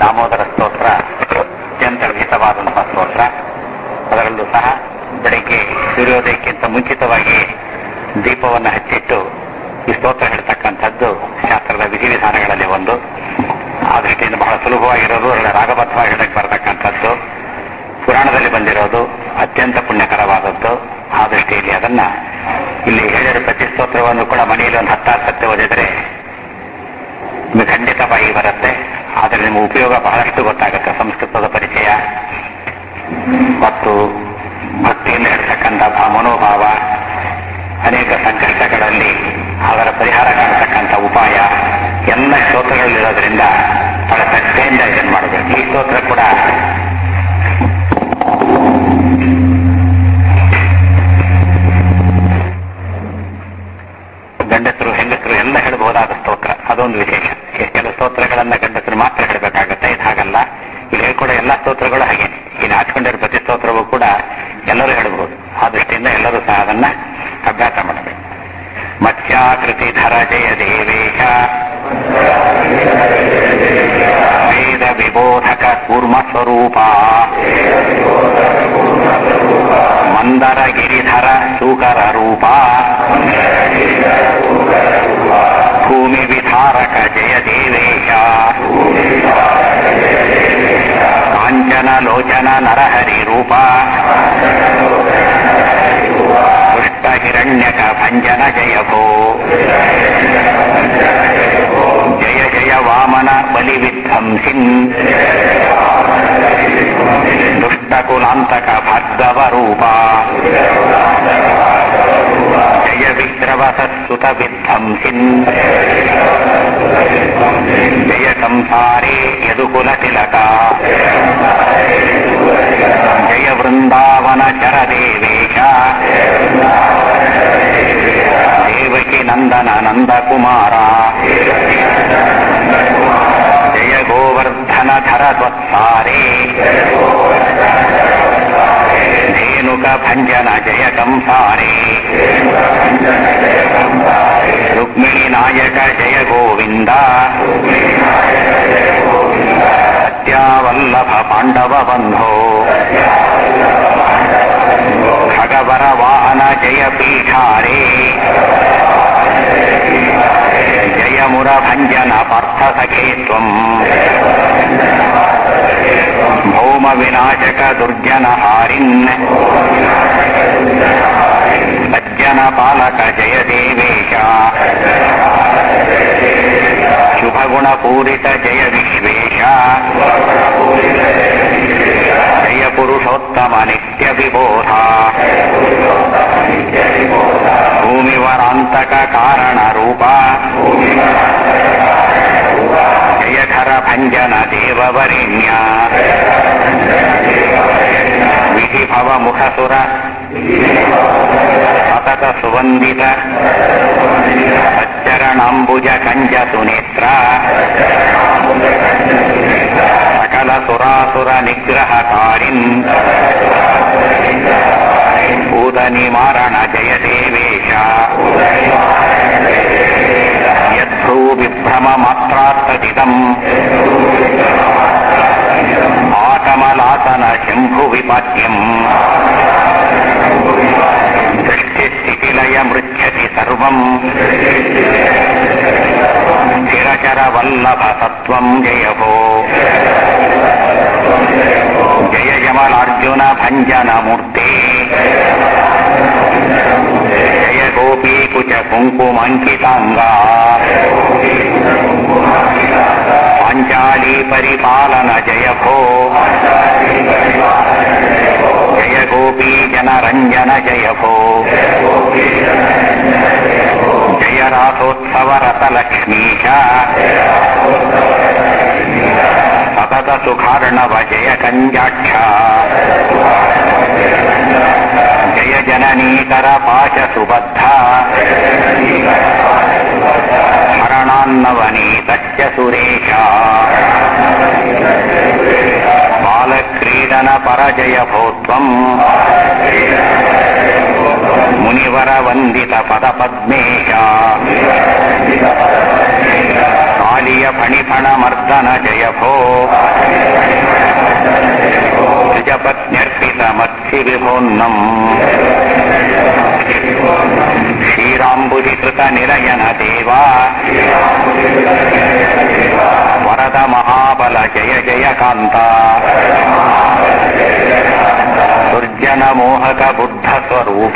ದಾಮೋದರ ಸ್ತೋತ್ರ ಅತ್ಯಂತ ವಿಹಿತವಾದಂತಹ ಸ್ತೋತ್ರ ಅದರಲ್ಲೂ ಸಹ ಬೆಳಿಗ್ಗೆ ಸೂರ್ಯೋದಯಕ್ಕಿಂತ ಮುಂಚಿತವಾಗಿ ದೀಪವನ್ನು ಹಚ್ಚಿಟ್ಟು ಈ ಸ್ತೋತ್ರ ಹೇಳ್ತಕ್ಕಂಥದ್ದು ಶಾಸ್ತ್ರದ ವಿಧಿವಿಧಾನಗಳಲ್ಲಿ ಒಂದು ಆ ದೃಷ್ಟಿಯಿಂದ ಬಹಳ ಸುಲಭವಾಗಿರೋದು ಒಳ್ಳೆ ರಾಗಬದ್ಧವಾಗಿ ಹೇಳಕ್ಕೆ ಬರತಕ್ಕಂಥದ್ದು ಪುರಾಣದಲ್ಲಿ ಬಂದಿರೋದು ಅತ್ಯಂತ ಪುಣ್ಯಕರವಾದದ್ದು ಆ ದೃಷ್ಟಿಯಲ್ಲಿ ಅದನ್ನ ಇಲ್ಲಿ ಹೇಳಿದ ಪ್ರತಿ ಸ್ತೋತ್ರವನ್ನು ಕೂಡ ಮನೆಯಲ್ಲಿ ಒಂದು ಹತ್ತಾರು ಸತ್ಯ ಓದಿದರೆ ನಿಮಗೆ ಖಂಡಿತ ಬಾಯಿ ಬರುತ್ತೆ ಆದರೆ ನಿಮಗೆ ಉಪಯೋಗ ಬಹಳಷ್ಟು ಗೊತ್ತಾಗುತ್ತೆ ಸಂಸ್ಕೃತದ ಪರಿಚಯ ಮತ್ತು ಭಕ್ತಿಯಿಂದ ಹೇಳ್ತಕ್ಕಂತಹ ಮನೋಭಾವ ಅನೇಕ ಸಂಕಷ್ಟಗಳಲ್ಲಿ ಅದರ ಪರಿಹಾರ ಕಾಣತಕ್ಕಂಥ ಉಪಾಯ ಎಲ್ಲ ಸ್ತೋತ್ರಗಳಲ್ಲಿರೋದ್ರಿಂದ ಬಹಳ ಶ್ರದ್ಧೆಯಿಂದ ಇದನ್ನು ಮಾಡಬೇಕು ಈ ಸ್ತೋತ್ರ ಕೂಡ ಗಂಡಸರು ಹೆಂಗಸರು ಎಲ್ಲ ಹೇಳಬಹುದಾದ ಸ್ತೋತ್ರ ಅದೊಂದು ವಿಶೇಷ ಕೆಲವು ಸ್ತೋತ್ರಗಳನ್ನ ಗಂಡಸರು ಮಾತ್ರ ಹೇಳಬೇಕಾಗುತ್ತೆ ಇದು ಹಾಗಲ್ಲ ಇಲ್ಲಿ ಹೇಳ್ಕೊಡೋ ಎಲ್ಲ ಸ್ತೋತ್ರಗಳು ಹಾಗೆ ಇಲ್ಲಿ ಹಾಚ್ಕೊಂಡಿರೋ ಪ್ರತಿ ಸ್ತೋತ್ರವೂ ಕೂಡ ಎಲ್ಲರೂ ಹೇಳಬಹುದು ಆ ದೃಷ್ಟಿಯಿಂದ ಎಲ್ಲರೂ ಸಹ ಅದನ್ನ ಅಭ್ಯಾಸ ಮಾಡಬೇಕು ಮತ್ಸ್ಯಾಕೃತಿ ಧರ ಜಯ ದೇವೇಶ ವೇದ ವಿಬೋಧಕ ಕೂರ್ಮ ಸ್ವರೂಪ ಮಂದರ ಗಿರಿಧರ ಸೂಕರ ರೂಪ ಭೂಮಿ ವಿಧಾರಕ ಜಯ ದೇವೇಶ ಕಾಂಚನ ಲೋಚನ ನರಹರಿ ರೂಪ ಪುಷ್ಟ ಹಿರಣ್ಯಕ ಭಂಜನ ಜಯ ಭೋ ಜಯ ಜಯ ವಾಮನ ಬಲಿ ವಿಧ್ವಂಸಿನ್ ದುಷ್ಟಕುಲಾಂತಕ ಭಾರ್ಗವ ರೂಪ ಜಯ ವಿಕ್ರವ ಸತ್ಸುತ ವಿಧ್ವಂಸಿನ್ ಜಯ ಸಂಸಾರೇ ಯದುಕುಲ ತಿಲಕ ಜಯ ವೃಂದಾವನ ಚರ ದೇವೇಶ ದೇವಕಿ ನಂದನ ನಂದಕುಮಾರ ಜಯ ಗೋವರ್ಧನ ಧರ ತ್ವತ್ಸಾರೇ ಧೇನುಕ ಭಂಜನ ಜಯ ಕಂಸಾರೇ ರುಕ್ಮಿಣಿ ನಾಯಕ ಜಯ ಗೋವಿಂದ ಸತ್ಯಾವಲ್ಲಭ ಪಾಂಡವ ಬಂಧೋ ಖಗವರ ವಾಹನ ಜಯ ಪೀಠಾರೇ ಜಯ ಮುರ ಭಂಜನ ಪಾರ್ಥ ಸಖೇ ತ್ವಂ ಭೌಮ ವಿನಾಶಕ ದುರ್ಜನ ಹಾರಿನ್ ಸಜ್ಜನ ಪಾಲಕ ಜಯ ದೇವೇಶ ಶುಭ ಗುಣ ಪೂರಿತ ಜಯ ವಿಶ್ವೇಶ ಜಯ ಪುರುಷೋತ್ತಮ ನಿತ್ಯ ವಿಬೋಧ ಭೂಮಿವರಾಂತಕ ಕಾರಣ ರೂಪ ಜಯಧರ ಭಂಜನ ದೇವವರಿಣ್ಯ ವಿಧಿ ಭವ ಮುಖಸುರ ಸತತ ಸುವಂದಿತ ಸಚ್ಚರಣಾಂಬುಜ ಕಂಜ ಸುನೇತ್ರ ಸಕಲ ಸುರಾಸುರ ನಿಗ್ರಹಕಾರಿನ್ ಭೂತ ನಿವಾರಣ ಜಯ ದೇವೇಶ ಯದ್ಭ್ರೂ ವಿಭ್ರಮ ಮಾತ್ರಾರ್ಥದಿದಂ ಆಕಮಲಾಸನ ಶಂಭು ವಿಪಾದ್ಯಂ ಸೃಷ್ಟಿಸ್ಥಿತಿಲಯ ಮೃಚ್ಛತಿ ಸರ್ವಂ ಸ್ಥಿರಚರ ವಲ್ಲಭ ಸತ್ವಂ ಜಯ ಭೋ ಜಯ ಯಮಲಾರ್ಜುನ ಭಂಜನ ಮೂರ್ತೆ ಜಯ ಗೋಪೀ ಕುಚ ಕುಂಕುಮಾಂಕಿತಾಂಗ ಪಾಂಚಾಲಿ ಪರಿಪಾಲನ ಜಯ ಭೋ ಜಯ ಗೋಪೀ ಜನರಂಜನ ಜಯ ಭೋ ಜಯ ರಾಸೋತ್ಸವ ರಥ ಲಕ್ಷ್ಮೀಶ ಸತತ ಸುಖಾರ್ಣವ ಜಯ ಕಂಜಾಕ್ಷ ಜಯ ಜನನೀಕರ ಪಾಶ ಸುಬದ್ಧ ಹರಣಾನ್ನವನೀತಶ್ಚ ಸುರೇಶ ಬಾಲಕ್ರೀಡನ ಪರಜಯ ಭೋತ್ವಂ ಮುನಿವರ ವಂದಿತ ಪದ ಪದ್ಮೇಶ ಕಾಲಿಯ ಫಣಿಫಣ ಮರ್ದನ ಜಯ ಭೋ ನಿಜಪತ್ನ್ಯರ್ಪಿತ ಮತ್ಸಿ ವಿಭೋನ್ನಂ ಶ್ರೀರಾಂಬುಧಿಕೃತ ನಿರಯನ ದೇವ ವರದ ಮಹಾಬಲ ಜಯ ಜಯ ಕಾಂತ ದುರ್ಜನ ಮೋಹಕ ಬುದ್ಧ ಸ್ವರೂಪ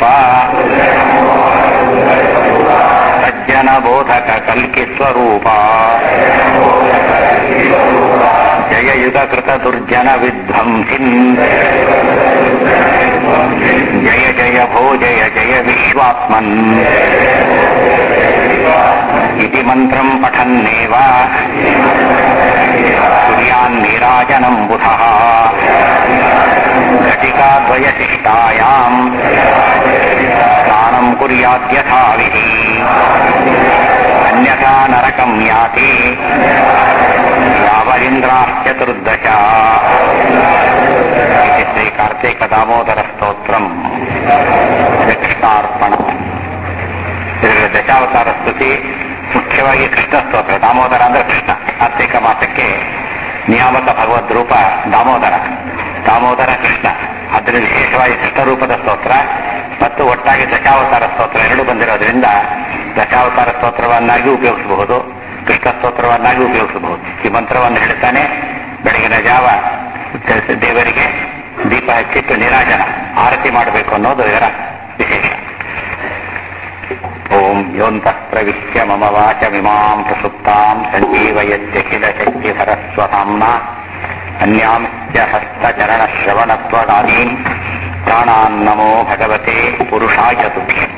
ಸಜ್ಜನ ಬೋಧಕ ಕಲ್ಕಿ ಸ್ವರೂಪ ಜಯ ಯುಗ ಕೃತ ದುರ್ಜನ ವಿಧ್ವಂಸಿನ್ ಜಯ ಜಯ ಭೋ ಜಯ ಜಯ ವಿಶ್ವಾತ್ಮನ್ ಇತಿ ಮಂತ್ರಂ ಪಠನ್ನೇವ ಸೂರ್ಯಾನ್ನಿರಾಜನಂ ಬುಧಃ घटिकाद्वयशिष्टायाम् स्नानम् कुर्याद्यथा विधि अन्यथा नरकम् याति यावरिन्द्राश्चतुर्दश इति श्रीकार्तिकदामोदरस्तोत्रम् ಕೃಷ್ಣಾರ್ಪಣ ಇದರ ದಶಾವತಾರ ಸ್ತುತಿ ಮುಖ್ಯವಾಗಿ ಕೃಷ್ಣ ಸ್ತೋತ್ರ ದಾಮೋದರ ಅಂದ್ರೆ ಕೃಷ್ಣ ಕಾರ್ತಿಕ ಮಾಸಕ್ಕೆ ನಿಯಾಮಕ ಭಗವದ್ ರೂಪ ದಾಮೋದರ ದಾಮೋದರ ಕೃಷ್ಣ ಅದರಿಂದ ವಿಶೇಷವಾಗಿ ಕೃಷ್ಣ ರೂಪದ ಸ್ತೋತ್ರ ಮತ್ತು ಒಟ್ಟಾಗಿ ದಶಾವತಾರ ಸ್ತೋತ್ರ ಎರಡು ಬಂದಿರೋದ್ರಿಂದ ದಶಾವತಾರ ಸ್ತೋತ್ರವನ್ನಾಗಿ ಉಪಯೋಗಿಸಬಹುದು ಕೃಷ್ಣ ಸ್ತೋತ್ರವನ್ನಾಗಿ ಉಪಯೋಗಿಸಬಹುದು ಈ ಮಂತ್ರವನ್ನು ಹೇಳ್ತಾನೆ ಬೆಳಗಿನ ಜಾವ ದೇವರಿಗೆ ದೀಪ ಹಚ್ಚಿಟ್ಟು ನಿರಾಜನ ಆರತಿ ಮಾಡಬೇಕು ಅನ್ನೋದು ಇದರ ವಿಶೇಷ ಓಂ ಯೋಂತಃ ಪ್ರವಿಶ್ಯ ಮಮ ವಾಚಮಿಮಾಂ ಪ್ರಸುಪ್ತಾಂ ಸಂಜೀವಯತ್ಯಖಿಲ ಶಕ್ತಿ ಸರಸ್ವತಾಂನ ಅನ್ಯಾಂಶ್ಚ ಹಸ್ತಚರಣಶ್ರವಣತ್ವಗಾದೀನ್ ಪ್ರಾಣಾನ್ನಮೋ ಭಗವತೆ ಪುರುಷಾಯ ತುಭ್ಯಂ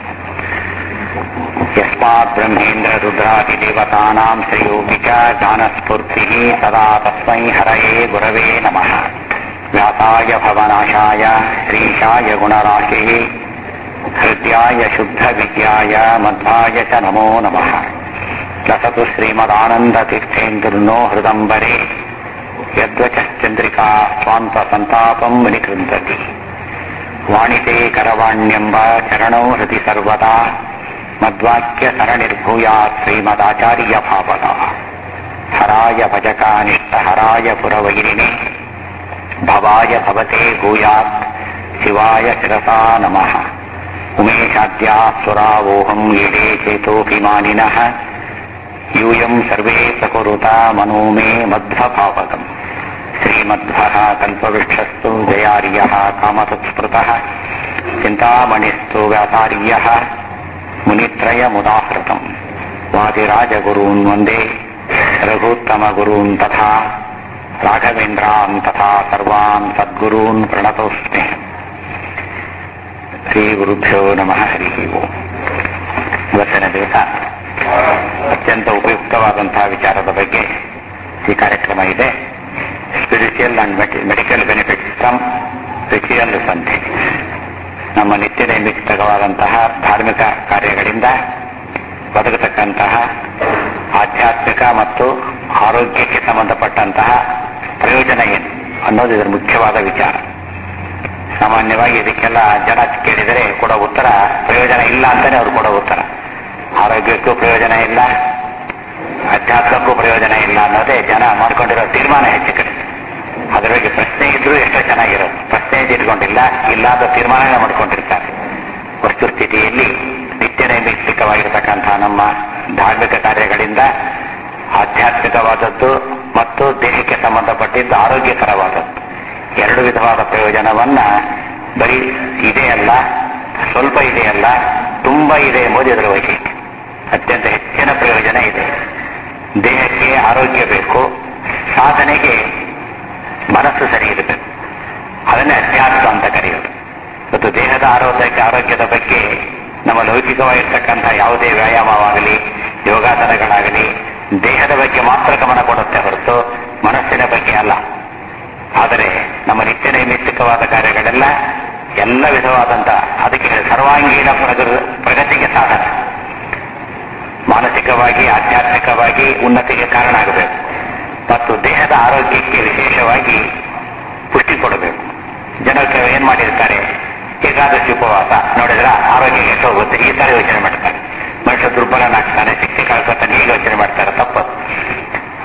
ಯಸ್ಮಾತ್ ಬ್ರಹ್ಮೇಂದ್ರ ರುದ್ರಾದಿದೇವತಾನಾಂ ಶ್ರೇಯೋಪಿ ಚ ಜ್ಞಾನಸ್ಫೂರ್ತಿಃ ಸದಾ ತಸ್ಮೈ ಹರಯೇ ಗುರವೇ ನಮಃ ವ್ಯಾಸಾಯ ಭವನಾಶಾಯ ಶ್ರೀಶಾಯ ಗುಣರಾಶಿಃ ಹೃದ್ಯಾಯ ಶುದ್ಧ ವಿದ್ಯಾಯ ಮಧ್ವಾಯ ಚ ನಮೋ ನಮಃ ಲಸತು ಶ್ರೀಮದಾನಂದತೀರ್ಥೇಂದ್ರನೋ ಹೃದಂಬರೆ ಯದ್ವಚಶ್ಚಂದ್ರಿಕಾ ಸ್ವಾಂತ ಸಂತಾಪಂ ವಿನಿಕೃಂತತಿ ವಾಣಿತೆ ಕರವಾಣ್ಯಂಬ ಚರಣೌ ಹೃದಿ ಸರ್ವದಾ ಮದ್ವಾಕ್ಯ ಸರಣಿರ್ಭೂಯಾತ್ ಶ್ರೀಮದಾಚಾರ್ಯ ಭಾವದ ಹರಾಯ ಭಜಕಾನಿಷ್ಠ ಹರಾಯ ಪುರವೈರಿಣೆ ಭವಾಯ ಭವತೆ ಭೂಯಾತ್ ಶಿವಾಯ ಶಿರಸಾ ನಮಃ ಉಮೇಶಾದ್ಯಾ ಸುರಾವೋಹಂ ಯೇಡೇ ಚೇತೋಭಿಮಾನಿನಃ ಯೂಯಂ ಸರ್ವೇ ಪ್ರಕುರುತ ಮನೋ ಮೇ ಮಧ್ವಭಾವಕಂ ಶ್ರೀಮಧ್ವಃ ಕಲ್ಪವೃಕ್ಷಸ್ತು ಜಯಾರ್ಯಃ ಕಾಮತತ್ಸ್ಮೃತಃ ಚಿಂತಾಮಣಿಸ್ತು ವ್ಯಾಸಾರ್ಯಃ ಮುನಿತ್ರಯಮುದಾಹೃತಂ ವಾದಿರಾಜಗುರೂನ್ ವಂದೇ ರಘೂತ್ತಮಗುರೂನ್ ತಥಾ ರಾಘವೇಂದ್ರಾನ್ ತಥಾ ಸರ್ವಾನ್ ಸದ್ಗುರೂನ್ ಪ್ರಣತೋಸ್ಮಿ ಶ್ರೀ ಗುರುಭ್ಯೋ ನಮಃ ಹರಿ ಓಂ ಇವತ್ತಿನ ದಿವಸ ಅತ್ಯಂತ ಉಪಯುಕ್ತವಾದಂತಹ ವಿಚಾರದ ಬಗ್ಗೆ ಈ ಕಾರ್ಯಕ್ರಮ ಇದೆ spiritual and medical benefits from ritual ಸಂಧಿ ನಮ್ಮ ನಿತ್ಯ ನೈಮಿತ್ತಕವಾದಂತಹ ಧಾರ್ಮಿಕ ಕಾರ್ಯಗಳಿಂದ ಬದುಕತಕ್ಕಂತಹ ಆಧ್ಯಾತ್ಮಿಕ ಮತ್ತು ಆರೋಗ್ಯಕ್ಕೆ ಸಂಬಂಧಪಟ್ಟಂತಹ ಪ್ರಯೋಜನ ಏನು ಅನ್ನೋದು ಇದರ ಮುಖ್ಯವಾದ ವಿಚಾರ ಸಾಮಾನ್ಯವಾಗಿ ಇದಕ್ಕೆಲ್ಲ ಜನ ಕೇಳಿದರೆ ಕೊಡೋ ಉತ್ತರ ಪ್ರಯೋಜನ ಇಲ್ಲ ಅಂತಾನೆ ಅವ್ರು ಕೊಡೋ ಉತ್ತರ ಆರೋಗ್ಯಕ್ಕೂ ಪ್ರಯೋಜನ ಇಲ್ಲ ಅಧ್ಯಾತ್ಮಕ್ಕೂ ಪ್ರಯೋಜನ ಇಲ್ಲ ಅನ್ನೋದೇ ಜನ ಮಾಡ್ಕೊಂಡಿರೋ ತೀರ್ಮಾನ ಹೆಚ್ಚು ಕಡೆ ಅದರ ಬಗ್ಗೆ ಪ್ರಶ್ನೆ ಇದ್ರೂ ಎಷ್ಟೋ ಚೆನ್ನಾಗಿರೋದು ಪ್ರಶ್ನೆ ಇಟ್ಕೊಂಡಿಲ್ಲ ಇಲ್ಲಾದ ತೀರ್ಮಾನ ಮಾಡ್ಕೊಂಡಿರ್ತಾರೆ ವಸ್ತುಸ್ಥಿತಿಯಲ್ಲಿ ನಿತ್ಯ ನೈಮಿತ್ತಿಕವಾಗಿರ್ತಕ್ಕಂತಹ ನಮ್ಮ ಧಾರ್ಮಿಕ ಕಾರ್ಯಗಳಿಂದ ಆಧ್ಯಾತ್ಮಿಕವಾದದ್ದು ಮತ್ತು ದೇಹಕ್ಕೆ ಸಂಬಂಧಪಟ್ಟಿದ್ದು ಆರೋಗ್ಯಕರವಾದದ್ದು ಎರಡು ವಿಧವಾದ ಪ್ರಯೋಜನವನ್ನ ಬರೀ ಇದೆಯಲ್ಲ ಸ್ವಲ್ಪ ಇದೆಯಲ್ಲ ತುಂಬಾ ಇದೆ ಎಂಬುದು ಇದರ ವೈಶಿಷ್ಟ್ಯ ಅತ್ಯಂತ ಹೆಚ್ಚಿನ ಪ್ರಯೋಜನ ಇದೆ ದೇಹಕ್ಕೆ ಆರೋಗ್ಯ ಬೇಕು ಸಾಧನೆಗೆ ಮನಸ್ಸು ಸರಿ ಇರಬೇಕು ಅದನ್ನೇ ಅಧ್ಯಾತ್ಮ ಅಂತ ಕರೆಯೋದು ಮತ್ತು ದೇಹದ ಆರೋಗ್ಯಕ್ಕೆ ಆರೋಗ್ಯದ ಬಗ್ಗೆ ನಮ್ಮ ಲೌಕಿಕವಾಗಿರ್ತಕ್ಕಂಥ ಯಾವುದೇ ವ್ಯಾಯಾಮವಾಗಲಿ ಯೋಗಾಸನಗಳಾಗಲಿ ದೇಹದ ಬಗ್ಗೆ ಮಾತ್ರ ಗಮನ ಕೊಡುತ್ತೆ ಹೊರತು ಮನಸ್ಸಿನ ಬಗ್ಗೆ ಅಲ್ಲ ಆದರೆ ನಮ್ಮ ನಿತ್ಯ ನೈಮಿತ್ತಿಕವಾದ ಕಾರ್ಯಗಳೆಲ್ಲ ಎಲ್ಲ ವಿಧವಾದಂತಹ ಅದಕ್ಕೆ ಸರ್ವಾಂಗೀಣ ಪ್ರಗ ಪ್ರಗತಿಗೆ ಸಾಧನ ಮಾನಸಿಕವಾಗಿ ಆಧ್ಯಾತ್ಮಿಕವಾಗಿ ಉನ್ನತಿಗೆ ಕಾರಣ ಆಗಬೇಕು ಮತ್ತು ದೇಹದ ಆರೋಗ್ಯಕ್ಕೆ ವಿಶೇಷವಾಗಿ ಪುಷ್ಟಿ ಕೊಡಬೇಕು ಜನಕ್ಕೆ ಏನ್ ಮಾಡಿರ್ತಾರೆ ಏಕಾದಶಿ ಉಪವಾಸ ನೋಡಿದ್ರ ಆರೋಗ್ಯ ಹೋಗುತ್ತೆ ಈ ತರ ಯೋಚನೆ ಮಾಡ್ತಾರೆ ಮನುಷ್ಯ ದುರ್ಬಲನಾಗ್ತಾನೆ ಶಕ್ತಿ ಕಳ್ಕೊತಾನೆ ಈಗ ಯೋಚನೆ ಮಾಡ್ತಾರೆ ತಪ್ಪು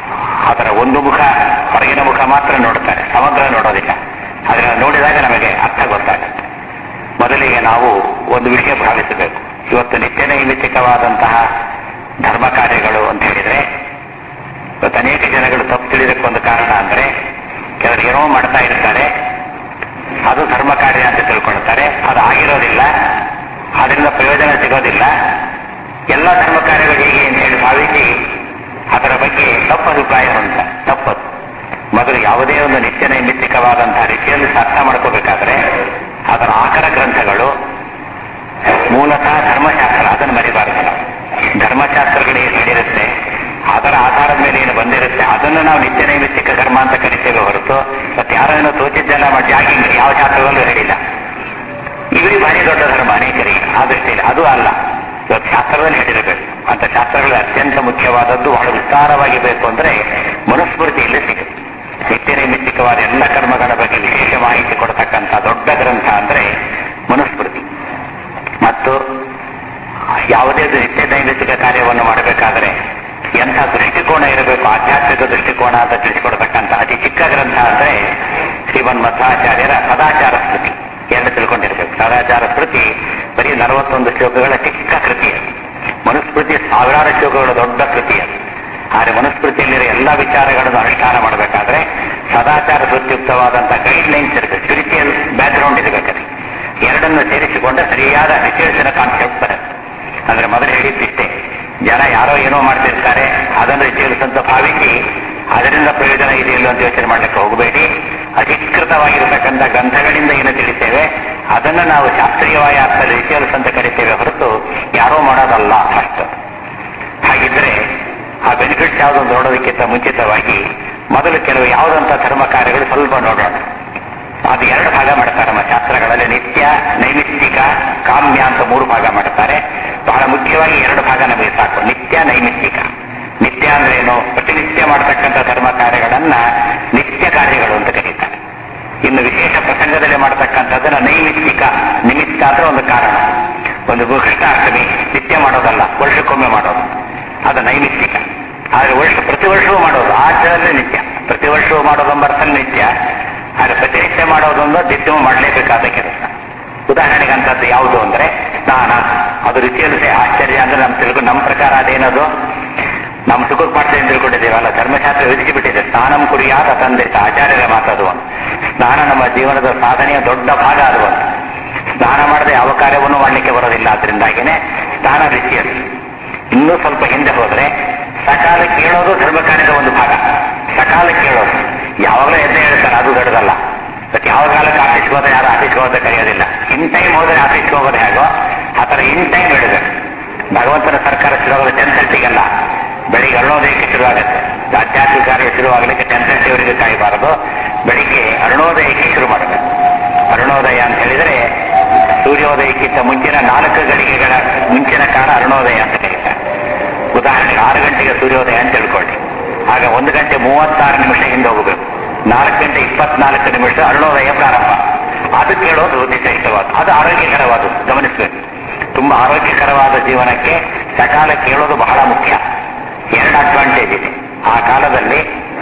ಅದರ ಒಂದು ಮುಖ ಹೊರಗಿನ ಮುಖ ಮಾತ್ರ ನೋಡ್ತಾರೆ ಸಮಗ್ರ ನೋಡೋದಿಲ್ಲ ಅದನ್ನ ನೋಡಿದಾಗ ನಮಗೆ ಅರ್ಥ ಗೊತ್ತಾಗುತ್ತೆ ಮೊದಲಿಗೆ ನಾವು ಒಂದು ವಿಷಯ ಭಾವಿಸಬೇಕು ಇವತ್ತು ನಿತ್ಯ ನೈಮಿತ್ತಿಕವಾದಂತಹ ಧರ್ಮ ಕಾರ್ಯಗಳು ಅಂತ ಹೇಳಿದ್ರೆ ಇವತ್ತು ಅನೇಕ ಜನಗಳು ತಪ್ಪು ತಿಳಿದಕ್ಕೊಂದು ಕಾರಣ ಅಂದ್ರೆ ಕೆಲವರು ಏನೋ ಮಾಡ್ತಾ ಇರ್ತಾರೆ ಅದು ಧರ್ಮ ಕಾರ್ಯ ಅಂತ ತಿಳ್ಕೊಳ್ತಾರೆ ಅದು ಆಗಿರೋದಿಲ್ಲ ಅದರಿಂದ ಪ್ರಯೋಜನ ಸಿಗೋದಿಲ್ಲ ಎಲ್ಲ ಧರ್ಮ ಕಾರ್ಯಗಳು ಹೇಗೆ ಅಂತ ಹೇಳಿ ಭಾವಿಸಿ ಅದರ ಬಗ್ಗೆ ತಪ್ಪು ಅಭಿಪ್ರಾಯ ಉಂಟ ತಪ್ಪದು ಮೊದಲು ಯಾವುದೇ ಒಂದು ನಿತ್ಯ ನೈಮಿತ್ತಿಕವಾದಂತಹ ರೀತಿಯಲ್ಲಿ ಅರ್ಥ ಮಾಡ್ಕೋಬೇಕಾದ್ರೆ ಅದರ ಆಕರ ಗ್ರಂಥಗಳು ಮೂಲತಃ ಧರ್ಮಶಾಸ್ತ್ರ ಅದನ್ನು ಮರಿಬಾರದು ನಾವು ಧರ್ಮಶಾಸ್ತ್ರಗಳು ಏನು ಹೇಳಿರುತ್ತೆ ಅದರ ಆಧಾರದ ಮೇಲೆ ಏನು ಬಂದಿರುತ್ತೆ ಅದನ್ನು ನಾವು ನಿತ್ಯ ನೈಮಿತ್ತಿಕ ಕರ್ಮ ಅಂತ ಕರಿತೇವೆ ಹೊರತು ಮತ್ತೆ ಯಾರನ್ನು ತೋಚಿದ್ದೆಲ್ಲ ಮಾಡಿ ಜಾಗಿಂಗ್ ಯಾವ ಶಾಸ್ತ್ರದಲ್ಲೂ ಹೇಳಿಲ್ಲ ಇವರಿಗೆ ಭಾರಿ ದೊಡ್ಡ ಧರ್ಮ ಅನೇಕರಿಗೆ ಆ ದೃಷ್ಟಿಯಲ್ಲಿ ಅದು ಅಲ್ಲ ಇವತ್ತು ಶಾಸ್ತ್ರದಲ್ಲಿ ಹೇಳಿರಬೇಕು ಅಂತ ಶಾಸ್ತ್ರಗಳು ಅತ್ಯಂತ ಮುಖ್ಯವಾದದ್ದು ಬಹಳ ವಿಸ್ತಾರವಾಗಿ ಬೇಕು ಅಂದ್ರೆ ಮನುಸ್ಮೃತಿಯಲ್ಲಿ ಸಿಗುತ್ತೆ ನಿತ್ಯ ನೈಮಿತ್ತಿಕವಾದ ಎಲ್ಲ ಕರ್ಮಗಳ ಬಗ್ಗೆ ವಿಶೇಷ ಮಾಹಿತಿ ಕೊಡ್ತಕ್ಕಂಥ ದೊಡ್ಡ ಗ್ರಂಥ ಅಂದ್ರೆ ಮನುಸ್ಮೃತಿ ಮತ್ತು ಯಾವುದೇ ಒಂದು ನಿತ್ಯ ನೈಮಿತ್ತಿಕ ಕಾರ್ಯವನ್ನು ಮಾಡಬೇಕಾದ್ರೆ ಎಂಥ ದೃಷ್ಟಿಕೋನ ಇರಬೇಕು ಆಧ್ಯಾತ್ಮಿಕ ದೃಷ್ಟಿಕೋನ ಅಂತ ತಿಳಿಸಿಕೊಡ್ತಕ್ಕಂಥ ಅತಿ ಚಿಕ್ಕ ಗ್ರಂಥ ಅಂದ್ರೆ ಶ್ರೀಮನ್ ಮಧ್ವಾಚಾರ್ಯರ ಸದಾಚಾರ ಸ್ಮೃತಿ ಎರಡು ತಿಳ್ಕೊಂಡಿರ್ಬೇಕು ಸದಾಚಾರ ಸ್ಮೃತಿ ಬರೀ ನಲವತ್ತೊಂದು ಶ್ಲೋಕಗಳ ಚಿಕ್ಕ ಕೃತಿ ಅದು ಮನುಸ್ಮೃತಿ ಸಾವಿರಾರು ಶ್ಲೋಕಗಳ ದೊಡ್ಡ ಕೃತಿ ಅದು ಆದರೆ ಮನುಸ್ಮೃತಿಯಲ್ಲಿರೋ ಎಲ್ಲ ವಿಚಾರಗಳನ್ನು ಅನುಷ್ಠಾನ ಮಾಡಬೇಕಾದ್ರೆ ಸದಾಚಾರ ಪ್ರತ್ಯುಕ್ತವಾದಂತಹ ಗೈಡ್ ಲೈನ್ಸ್ ಇರಬೇಕು ಸ್ಪಿರಿಚುವಲ್ ಬ್ಯಾಕ್ಗ್ರೌಂಡ್ ಇರಬೇಕದು ಎರಡನ್ನು ಸೇರಿಸಿಕೊಂಡ ಸರಿಯಾದ ರಿಚುವಲ್ಸಿನ ಕಾನ್ಸೆಪ್ಟ್ ಬರುತ್ತೆ ಅಂದ್ರೆ ಮೊದಲು ಹೇಳಿದ್ದಿಷ್ಟೇ ಜನ ಯಾರೋ ಏನೋ ಮಾಡ್ತಿರ್ತಾರೆ ಅದನ್ನು ರಿಚುವಲ್ಸ್ ಅಂತ ಭಾವಿಸಿ ಅದರಿಂದ ಪ್ರಯೋಜನ ಇದೆಯಲ್ಲ ಅಂತ ಯೋಚನೆ ಮಾಡ್ಲಿಕ್ಕೆ ಹೋಗಬೇಡಿ ಅಧಿಕೃತವಾಗಿರತಕ್ಕಂಥ ಗ್ರಂಥಗಳಿಂದ ಏನು ತಿಳಿತೇವೆ ಅದನ್ನು ನಾವು ಶಾಸ್ತ್ರೀಯವಾದ ಅರ್ಥದಲ್ಲಿ ರಿಚುವಲ್ಸ್ ಅಂತ ಕರಿತೇವೆ ಹೊರತು ಯಾರೋ ಮಾಡೋದಲ್ಲ ಫಸ್ಟ್ ಹಾಗಿದ್ರೆ ಆ ಬೆನಿಫಿಟ್ಸ್ ಯಾವುದು ನೋಡೋದಕ್ಕಿಂತ ಮುಂಚಿತವಾಗಿ ಮೊದಲು ಕೆಲವು ಯಾವುದಂತ ಧರ್ಮ ಕಾರ್ಯಗಳು ಸ್ವಲ್ಪ ನೋಡೋಣ ಅದು ಎರಡು ಭಾಗ ಮಾಡ್ತಾರೆ ನಮ್ಮ ಶಾಸ್ತ್ರಗಳಲ್ಲಿ ನಿತ್ಯ ನೈಮಿತ್ತಿಕ ಕಾಮ್ಯ ಅಂತ ಮೂರು ಭಾಗ ಮಾಡ್ತಾರೆ ಬಹಳ ಮುಖ್ಯವಾಗಿ ಎರಡು ಭಾಗ ನಮಗೆ ಸಾಕು ನಿತ್ಯ ನೈಮಿತ್ತಿಕ ನಿತ್ಯ ಅಂದ್ರೆ ಏನು ಪ್ರತಿನಿತ್ಯ ಮಾಡತಕ್ಕಂಥ ಧರ್ಮ ಕಾರ್ಯಗಳನ್ನ ನಿತ್ಯ ಕಾರ್ಯಗಳು ಅಂತ ಕರೀತಾರೆ ಇನ್ನು ವಿಶೇಷ ಪ್ರಸಂಗದಲ್ಲಿ ಮಾಡತಕ್ಕಂಥದ್ದನ್ನ ನೈಮಿತ್ತಿಕ ನಿಮಿತ್ತ ಅಂದ್ರೆ ಒಂದು ಕಾರಣ ಒಂದು ಕೃಷ್ಣಾಷ್ಟಮಿ ನಿತ್ಯ ಮಾಡೋದಲ್ಲ ವರ್ಷಕ್ಕೊಮ್ಮೆ ಮಾಡೋದು ಅದು ನೈಮಿತ್ತಿಕ ಆದ್ರೆ ವರ್ಷ ಪ್ರತಿ ವರ್ಷವೂ ಮಾಡೋದು ಆಚರಣೆ ನಿತ್ಯ ಪ್ರತಿ ವರ್ಷವೂ ಮಾಡೋದೆಂಬ ಅರ್ಥದಲ್ಲಿ ನಿತ್ಯ ಆದ್ರೆ ಪ್ರತಿನಿತ್ಯ ಮಾಡೋದೊಂದು ನಿತ್ಯವೂ ಮಾಡಲೇಬೇಕಾದ ಕೆಲಸ ಉದಾಹರಣೆಗೆ ಅಂತದ್ದು ಯಾವುದು ಅಂದ್ರೆ ಸ್ನಾನ ಅದು ರುಚಿಯಲ್ಲಿ ಆಶ್ಚರ್ಯ ಅಂದ್ರೆ ನಮ್ ತಿಳ್ಕೊ ನಮ್ಮ ಪ್ರಕಾರ ಅದೇನದು ನಮ್ಮ ಸುಖಕ್ಕೆ ಮಾಡ್ತೇವೆ ಅಂತ ತಿಳ್ಕೊಂಡಿದ್ದೇವಲ್ಲ ಧರ್ಮಶಾಸ್ತ್ರ ವಿಧಿಸಿಬಿಟ್ಟಿದೆ ಸ್ನಾನಂ ಕುರಿಯಾದ ತಂದೆ ಆಚಾರ್ಯರ ಮಾತದು ಒಂದು ಸ್ನಾನ ನಮ್ಮ ಜೀವನದ ಸಾಧನೆಯ ದೊಡ್ಡ ಭಾಗ ಅದು ಒಂದು ಸ್ನಾನ ಮಾಡದೆ ಯಾವ ಕಾರ್ಯವನ್ನು ಮಾಡಲಿಕ್ಕೆ ಬರೋದಿಲ್ಲ ಆದ್ರಿಂದಾಗಿನೇ ಸ್ನಾನ ರುಚಿಯಲ್ಲಿ ಇನ್ನೂ ಸ್ವಲ್ಪ ಹಿಂದೆ ಹೋದ್ರೆ ಸಕಾಲ ಕೇಳೋದು ಧರ್ಮ ಕಾರ್ಯದ ಒಂದು ಭಾಗ ಸಕಾಲ ಕೇಳೋದು ಯಾವಾಗಲೂ ಎದ್ದೆ ಹೇಳ್ತಾರೆ ಅದು ದೊಡ್ಡದಲ್ಲ ಬಟ್ ಯಾವ ಕಾಲಕ್ಕೆ ಆಫೀಸ್ಗೆ ಹೋದ್ರೆ ಯಾರು ಆಫೀಸ್ಗೆ ಹೋದ್ರೆ ಕರೆಯೋದಿಲ್ಲ ಇನ್ ಟೈಮ್ ಹೋದ್ರೆ ಆಫೀಸ್ಗೆ ಹೋಗೋದು ಹೇಗೋ ಆ ಥರ ಇನ್ ಟೈಮ್ ಹೇಳಬೇಕು ಭಗವಂತನ ಸರ್ಕಾರ ಶುರುವಾಗೋದು ಟೆನ್ ತರ್ಟಿಗಲ್ಲ ಬೆಳಿಗ್ಗೆ ಅರುಣೋದಯಕ್ಕೆ ಶುರುವಾಗುತ್ತೆ ಆಧ್ಯಾತ್ಮಿಕ ಕಾರ್ಯ ಶುರುವಾಗಲಿಕ್ಕೆ ಟೆನ್ ತರ್ಟಿವರೆಗೆ ಕಾಯಬಾರದು ಬೆಳಿಗ್ಗೆ ಅರುಣೋದಯಕ್ಕೆ ಶುರು ಮಾಡಬೇಕು ಅರುಣೋದಯ ಅಂತ ಹೇಳಿದರೆ ಸೂರ್ಯೋದಯಕ್ಕಿಂತ ಮುಂಚಿನ ನಾಲ್ಕು ಗಳಿಗೆಗಳ ಮುಂಚಿನ ಕಾಲ ಅರುಣೋದಯ ಅಂತ ಕರೀತಾರೆ ಉದಾಹರಣೆಗೆ ಆರು ಗಂಟೆಗೆ ಸೂರ್ಯೋದಯ ಅಂತ ತಿಳ್ಕೊಳ್ಳಿ ಆಗ ಒಂದು ಗಂಟೆ ಮೂವತ್ತಾರು ನಿಮಿಷ ಹಿಂದೆ ಹೋಗಬೇಕು ನಾಲ್ಕು ಗಂಟೆ ಇಪ್ಪತ್ನಾಲ್ಕು ನಿಮಿಷ ಅರುಣೋದಯ ಪ್ರಾರಂಭ ಅದು ಕೇಳೋದು ನಿಶ್ಚಿತವಾದ ಅದು ಆರೋಗ್ಯಕರವಾದ ಗಮನಿಸಬೇಕು ತುಂಬಾ ಆರೋಗ್ಯಕರವಾದ ಜೀವನಕ್ಕೆ ಸಕಾಲ ಕೇಳೋದು ಬಹಳ ಮುಖ್ಯ ಎರಡು ಅಡ್ವಾಂಟೇಜ್ ಇದೆ ಆ ಕಾಲದಲ್ಲಿ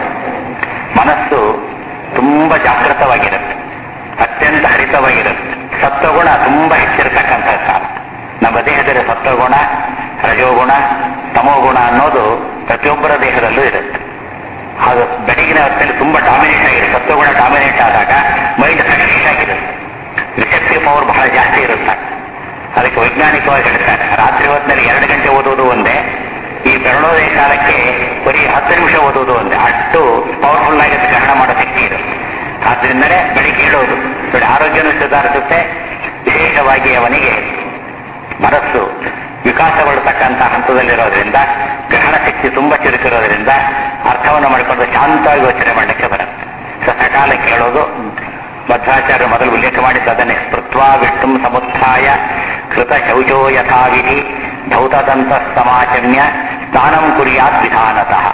ಮನಸ್ಸು ತುಂಬಾ ಜಾಗೃತವಾಗಿರುತ್ತೆ ಅತ್ಯಂತ ಹರಿತವಾಗಿರುತ್ತೆ ಸತ್ವಗುಣ ತುಂಬಾ ಹೆಚ್ಚಿರತಕ್ಕಂಥ ಕಾಲ ನಮ್ಮ ದೇಹದಲ್ಲಿ ಸತ್ವಗುಣ ರಜೋಗುಣ ತಮೋಗುಣ ಅನ್ನೋದು ಪ್ರತಿಯೊಬ್ಬರ ದೇಹದಲ್ಲೂ ಇರುತ್ತೆ ಅದು ಬೆಳಗಿನ ಹೊತ್ತಲ್ಲಿ ತುಂಬಾ ಡಾಮಿನೇಟ್ ಆಗಿದೆ ಸತ್ವಗುಣ ಡಾಮಿನೇಟ್ ಆದಾಗ ಮೈಂಡ್ ಫ್ರೆಶ್ ಆಗಿರುತ್ತೆ ರಿಸೆಪ್ಟಿವ್ ಪವರ್ ಬಹಳ ಜಾಸ್ತಿ ಇರುತ್ತೆ ಅದಕ್ಕೆ ವೈಜ್ಞಾನಿಕವಾಗಿ ಹೇಳ್ತಾರೆ ರಾತ್ರಿ ಹೊತ್ತಿನಲ್ಲಿ ಎರಡು ಗಂಟೆ ಓದೋದು ಒಂದೇ ಈ ಬೆರಳೋದಯ ಕಾಲಕ್ಕೆ ಬರೀ ಹತ್ತು ನಿಮಿಷ ಓದೋದು ಒಂದೇ ಅಷ್ಟು ಪವರ್ಫುಲ್ ಆಗಿ ಗ್ರಹಣ ಮಾಡೋ ಶಕ್ತಿ ಇರುತ್ತೆ ಆದ್ರಿಂದಲೇ ಬೆಳಿಗ್ಗೆ ಹೇಳೋದು ನೋಡಿ ಆರೋಗ್ಯನೂ ಸುಧಾರಿಸುತ್ತೆ ವಿಶೇಷವಾಗಿ ಅವನಿಗೆ ಮನಸ್ಸು ವಿಕಾಸಗೊಳ್ಳತಕ್ಕಂಥ ಹಂತದಲ್ಲಿರೋದ್ರಿಂದ ಗ್ರಹಣ ಶಕ್ತಿ ತುಂಬಾ ಚುರುಕಿರೋದ್ರಿಂದ ಅರ್ಥವನ್ನು ಮಾಡಿಕೊಂಡು ಶಾಂತವಾಗಿ ಯೋಚನೆ ಮಾಡಲಿಕ್ಕೆ ಬರುತ್ತೆ ಸೊ ಸಕಾಲ ಕೇಳೋದು ಮಧ್ವಾಚಾರ್ಯ ಮೊದಲು ಉಲ್ಲೇಖ ಮಾಡಿದ್ದು ಅದನ್ನೇ ಸ್ಮೃತ್ವಾ ವಿಷ್ಣು ಸಮುತ್ಥಾಯ ಕೃತ ಶೌಚೋ ಯಥಾವಿಧಿ ಧೌತದಂತ ಸಮಾಚಮ್ಯ ಸ್ನಾನಂ ಕುರಿಯಾತ್ ವಿಧಾನತಃ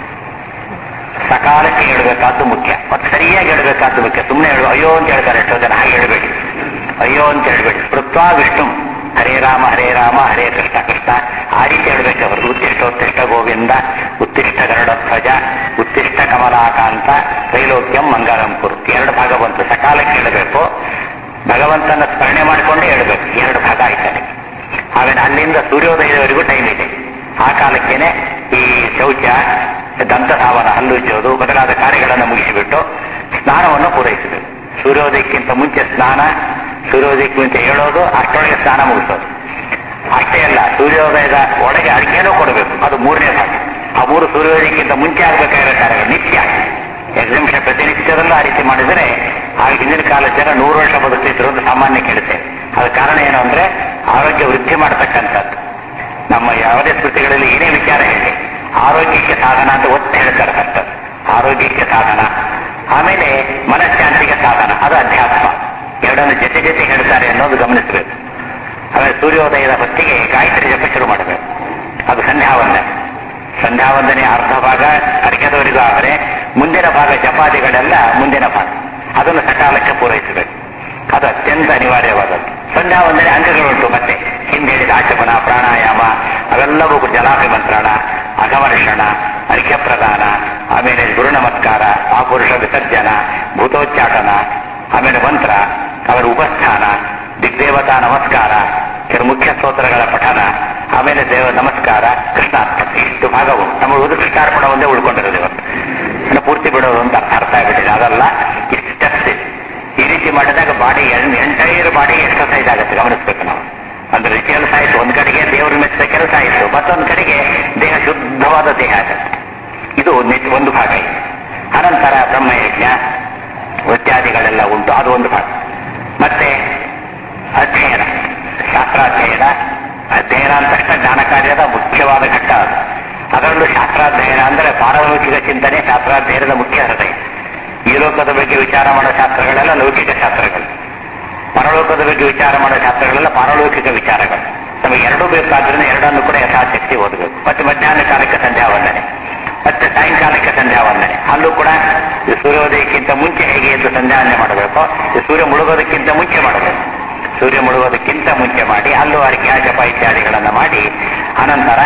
ಸಕಾಲಕ್ಕೆ ಹೇಳಬೇಕಾದ್ದು ಮುಖ್ಯ ಮತ್ತೆ ಸರಿಯಾಗಿ ಹೇಳಬೇಕಾದ್ದು ಮುಖ್ಯ ಸುಮ್ಮನೆ ಹೇಳು ಅಯ್ಯೋ ಅಂತ ಹೇಳ್ತಾರೆ ಎಷ್ಟೋ ಜನ ಹಾಗೆ ಹೇಳಬೇಡಿ ಅಯ್ಯೋ ಅಂತ ಹೇಳ್ಬೇಡಿ ಸ್ಮೃತ್ವಾ ವಿಷ್ಣು ಹರೇ ರಾಮ ಹರೇ ರಾಮ ಹರೇ ಕೃಷ್ಣ ಕೃಷ್ಣ ಆ ರೀತಿ ಹೇಳ್ಬೇಕು ಅವರು ಉತ್ತಿಷ್ಟ ಉತ್ತಿಷ್ಟ ಗೋವಿಂದ ಉತ್ತಿಷ್ಟ ಗರುಡ ಧ್ವಜ ಉತ್ತಿಷ್ಟ ಸಕಾಲಕ್ಕೆ ಹೇಳಬೇಕು ಭಗವಂತನ ಸ್ಮರಣೆ ಮಾಡಿಕೊಂಡೇ ಹೇಳಬೇಕು ಎರಡು ಭಾಗ ಆಯ್ತಾನೆ ಆಮೇಲೆ ಅಲ್ಲಿಂದ ಸೂರ್ಯೋದಯದವರೆಗೂ ಟೈಮ್ ಇದೆ ಆ ಕಾಲಕ್ಕೇನೆ ಈ ಶೌಚ ದಂತಧಾವನ ಹಲ್ಲುಜ್ಜೋದು ಮೊದಲಾದ ಕಾರ್ಯಗಳನ್ನು ಮುಗಿಸಿಬಿಟ್ಟು ಸ್ನಾನವನ್ನು ಪೂರೈಸಬೇಕು ಸೂರ್ಯೋದಯಕ್ಕಿಂತ ಮುಂಚೆ ಸ್ನಾನ ಸೂರ್ಯೋದಯಕ್ಕೆ ಮುಂಚೆ ಹೇಳೋದು ಅಷ್ಟೊಳಗೆ ಸ್ನಾನ ಮುಗಿಸೋದು ಅಷ್ಟೇ ಅಲ್ಲ ಸೂರ್ಯೋದಯದ ಒಳಗೆ ಅಡಿಕೆನೂ ಕೊಡಬೇಕು ಅದು ಮೂರನೇ ಭಾಗ ಆ ಮೂರು ಸೂರ್ಯೋದಯಕ್ಕಿಂತ ಮುಂಚೆ ಆಗಬೇಕಾಗಿರೋ ಕಾರ್ಯಗಳು ನಿತ್ಯ ಎಕ್ಸಿಬಿಷನ್ ಪ್ರತಿನಿತ್ಯದಲ್ಲೂ ಆ ರೀತಿ ಮಾಡಿದರೆ ಆಗ ಹಿಂದಿನ ಕಾಲದ ಜನ ನೂರು ವರ್ಷ ಬದುಕ್ತಿದ್ರು ಅಂತ ಸಾಮಾನ್ಯ ಕೇಳುತ್ತೆ ಅದ ಕಾರಣ ಏನು ಅಂದ್ರೆ ಆರೋಗ್ಯ ವೃದ್ಧಿ ಮಾಡತಕ್ಕಂಥದ್ದು ನಮ್ಮ ಯಾವುದೇ ಸ್ಮೃತಿಗಳಲ್ಲಿ ಏನೇ ವಿಚಾರ ಹೇಳಿ ಆರೋಗ್ಯಕ್ಕೆ ಸಾಧನ ಅಂತ ಒತ್ತು ಹೇಳ್ತಾರೆ ಫಸ್ಟ್ ಆರೋಗ್ಯಕ್ಕೆ ಸಾಧನ ಆಮೇಲೆ ಮನಃಶಾಂತಿಗೆ ಸಾಧನ ಅದು ಅಧ್ಯಾತ್ಮ ಎರಡನ್ನು ಜೊತೆ ಜೊತೆ ಹೇಳ್ತಾರೆ ಅನ್ನೋದು ಗಮನಿಸಬೇಕು ಆಮೇಲೆ ಸೂರ್ಯೋದಯದ ಹೊತ್ತಿಗೆ ಗಾಯತ್ರಿ ಜಪ ಶುರು ಮಾಡಬೇಕು ಅದು ಸಂಧ್ಯಾವಂದನೆ ಸಂಧ್ಯಾವಂದನೆ ಅರ್ಧ ಭಾಗ ಅರ್ಘ್ಯದವರಿಗೂ ಆದರೆ ಮುಂದಿನ ಭಾಗ ಜಪಾದಿಗಳೆಲ್ಲ ಮುಂದಿನ ಭಾಗ ಅದನ್ನು ಸಕಾಲಕ್ಕೆ ಪೂರೈಸಬೇಕು ಅದು ಅತ್ಯಂತ ಅನಿವಾರ್ಯವಾದದ್ದು ಸಂಧ್ಯಾವಂದನೆ ಅಂಗಗಳುಂಟು ಮತ್ತೆ ಹಿಂದೆ ಹೇಳಿದ ಆಚಮನ ಪ್ರಾಣಾಯಾಮ ಅವೆಲ್ಲವೂ ಜಲಾಭಿ ಮಂತ್ರಣ ಅಗಮರ್ಷಣ ಅರ್ಘ್ಯ ಪ್ರದಾನ ಆಮೇಲೆ ಗುರು ನಮಸ್ಕಾರ ಆ ಪುರುಷ ವಿಸರ್ಜನ ಭೂತೋಚ್ಚಾಟನ ಆಮೇಲೆ ಮಂತ್ರ ಅವರ ಉಪಸ್ಥಾನ ದಿಗ್ದೇವತಾ ನಮಸ್ಕಾರ ಕೆಲವು ಮುಖ್ಯ ಸ್ತೋತ್ರಗಳ ಪಠನ ಆಮೇಲೆ ದೇವ ನಮಸ್ಕಾರ ಕೃಷ್ಣಾರ್ಪಣೆ ಇಷ್ಟು ಭಾಗವು ನಮ್ಮ ಉಳಿದು ಕೃಷ್ಣಾರ್ಪಣ ಒಂದೇ ಉಳ್ಕೊಂಡಿರೋದು ಇವತ್ತು ಇನ್ನು ಪೂರ್ತಿ ಬಿಡೋದು ಅಂತ ಅರ್ಥ ಆಗ್ಬಿಟ್ಟಿದೆ ಅದಲ್ಲ ಇಷ್ಟು ಸ್ಟೆಪ್ಸ್ ಇದೆ ಈ ರೀತಿ ಮಾಡಿದಾಗ ಬಾಡಿ ಎಂಟೈರ್ ಬಾಡಿ ಎಕ್ಸರ್ಸೈಸ್ ಆಗುತ್ತೆ ಗಮನಿಸ್ಬೇಕು ನಾವು ಅಂದ್ರೆ ಕೆಲಸ ಆಯ್ತು ಒಂದ್ ಕಡೆಗೆ ದೇವ್ರ ಮೆಚ್ಚಿದ ಕೆಲಸ ಆಯ್ತು ಮತ್ತೊಂದು ಕಡೆಗೆ ದೇಹ ಶುದ್ಧವಾದ ದೇಹ ಆಗುತ್ತೆ ಇದು ನಿಜ- ಒಂದು ಭಾಗ ಇದೆ ಅನಂತರ ಬ್ರಹ್ಮಯಜ್ಞ ಇತ್ಯಾದಿಗಳೆಲ್ಲ ಉಂಟು ಅದು ಒಂದು ಭಾಗ ಮತ್ತೆ ಅಧ್ಯಯನ ಶಾಸ್ತ್ರಾಧ್ಯಯನ ಅಧ್ಯಯನ ಅಂತ ತಕ್ಷಣ ಜ್ಞಾನ ಕಾರ್ಯದ ಮುಖ್ಯವಾದ ಘಟ್ಟ ಅದು ಅದರಲ್ಲೂ ಶಾಸ್ತ್ರಾಧ್ಯಯನ ಅಂದ್ರೆ ಪಾರಲೌಕಿಕ ಚಿಂತನೆ ಶಾಸ್ತ್ರಾಧ್ಯಯನದ ಮುಖ್ಯ ಹೃದಯ ಈ ಲೋಕದ ಬಗ್ಗೆ ವಿಚಾರ ಮಾಡೋ ಶಾಸ್ತ್ರಗಳೆಲ್ಲ ಲೌಕಿಕ ಶಾಸ್ತ್ರಗಳು ಪರಲೋಕದ ಬಗ್ಗೆ ವಿಚಾರ ಮಾಡೋ ಶಾಸ್ತ್ರಗಳೆಲ್ಲ ಪಾರಲೌಕಿಕ ವಿಚಾರಗಳು ನಮಗೆ ಎರಡೂ ಬೇಕಾದ್ರಿಂದ ಎರಡನ್ನು ಕೂಡ ಯಥಾಶಕ್ತಿ ಓದಬೇಕು ಮತ್ತೆ ಮಧ್ಯಾಹ್ನ ಕಾಲಕ್ಕೆ ಸಂಧ್ಯಾ ವಂದನೆ ಮತ್ತೆ ಸಾಯಂಕಾಲಕ್ಕೆ ಸಂಧ್ಯಾ ವಂದನೆ ಅಲ್ಲೂ ಕೂಡ ಈ ಸೂರ್ಯೋದಯಕ್ಕಿಂತ ಮುಂಚೆ ಹೇಗೆ ಎದ್ದು ಸಂಧ್ಯಾ ವಂದನೆ ಮಾಡಬೇಕು ಈ ಸೂರ್ಯ ಮುಳುಗೋದಕ್ಕಿಂತ ಮುಂಚೆ ಮಾಡಬೇಕು ಸೂರ್ಯ ಮುಳುಗೋದಕ್ಕಿಂತ ಮುಂಚೆ ಮಾಡಿ ಅಲ್ಲೂ ಅರ್ಘ್ಯ ಜಪ ಇತ್ಯಾದಿಗಳನ್ನ ಮಾಡಿ ಅನಂತರ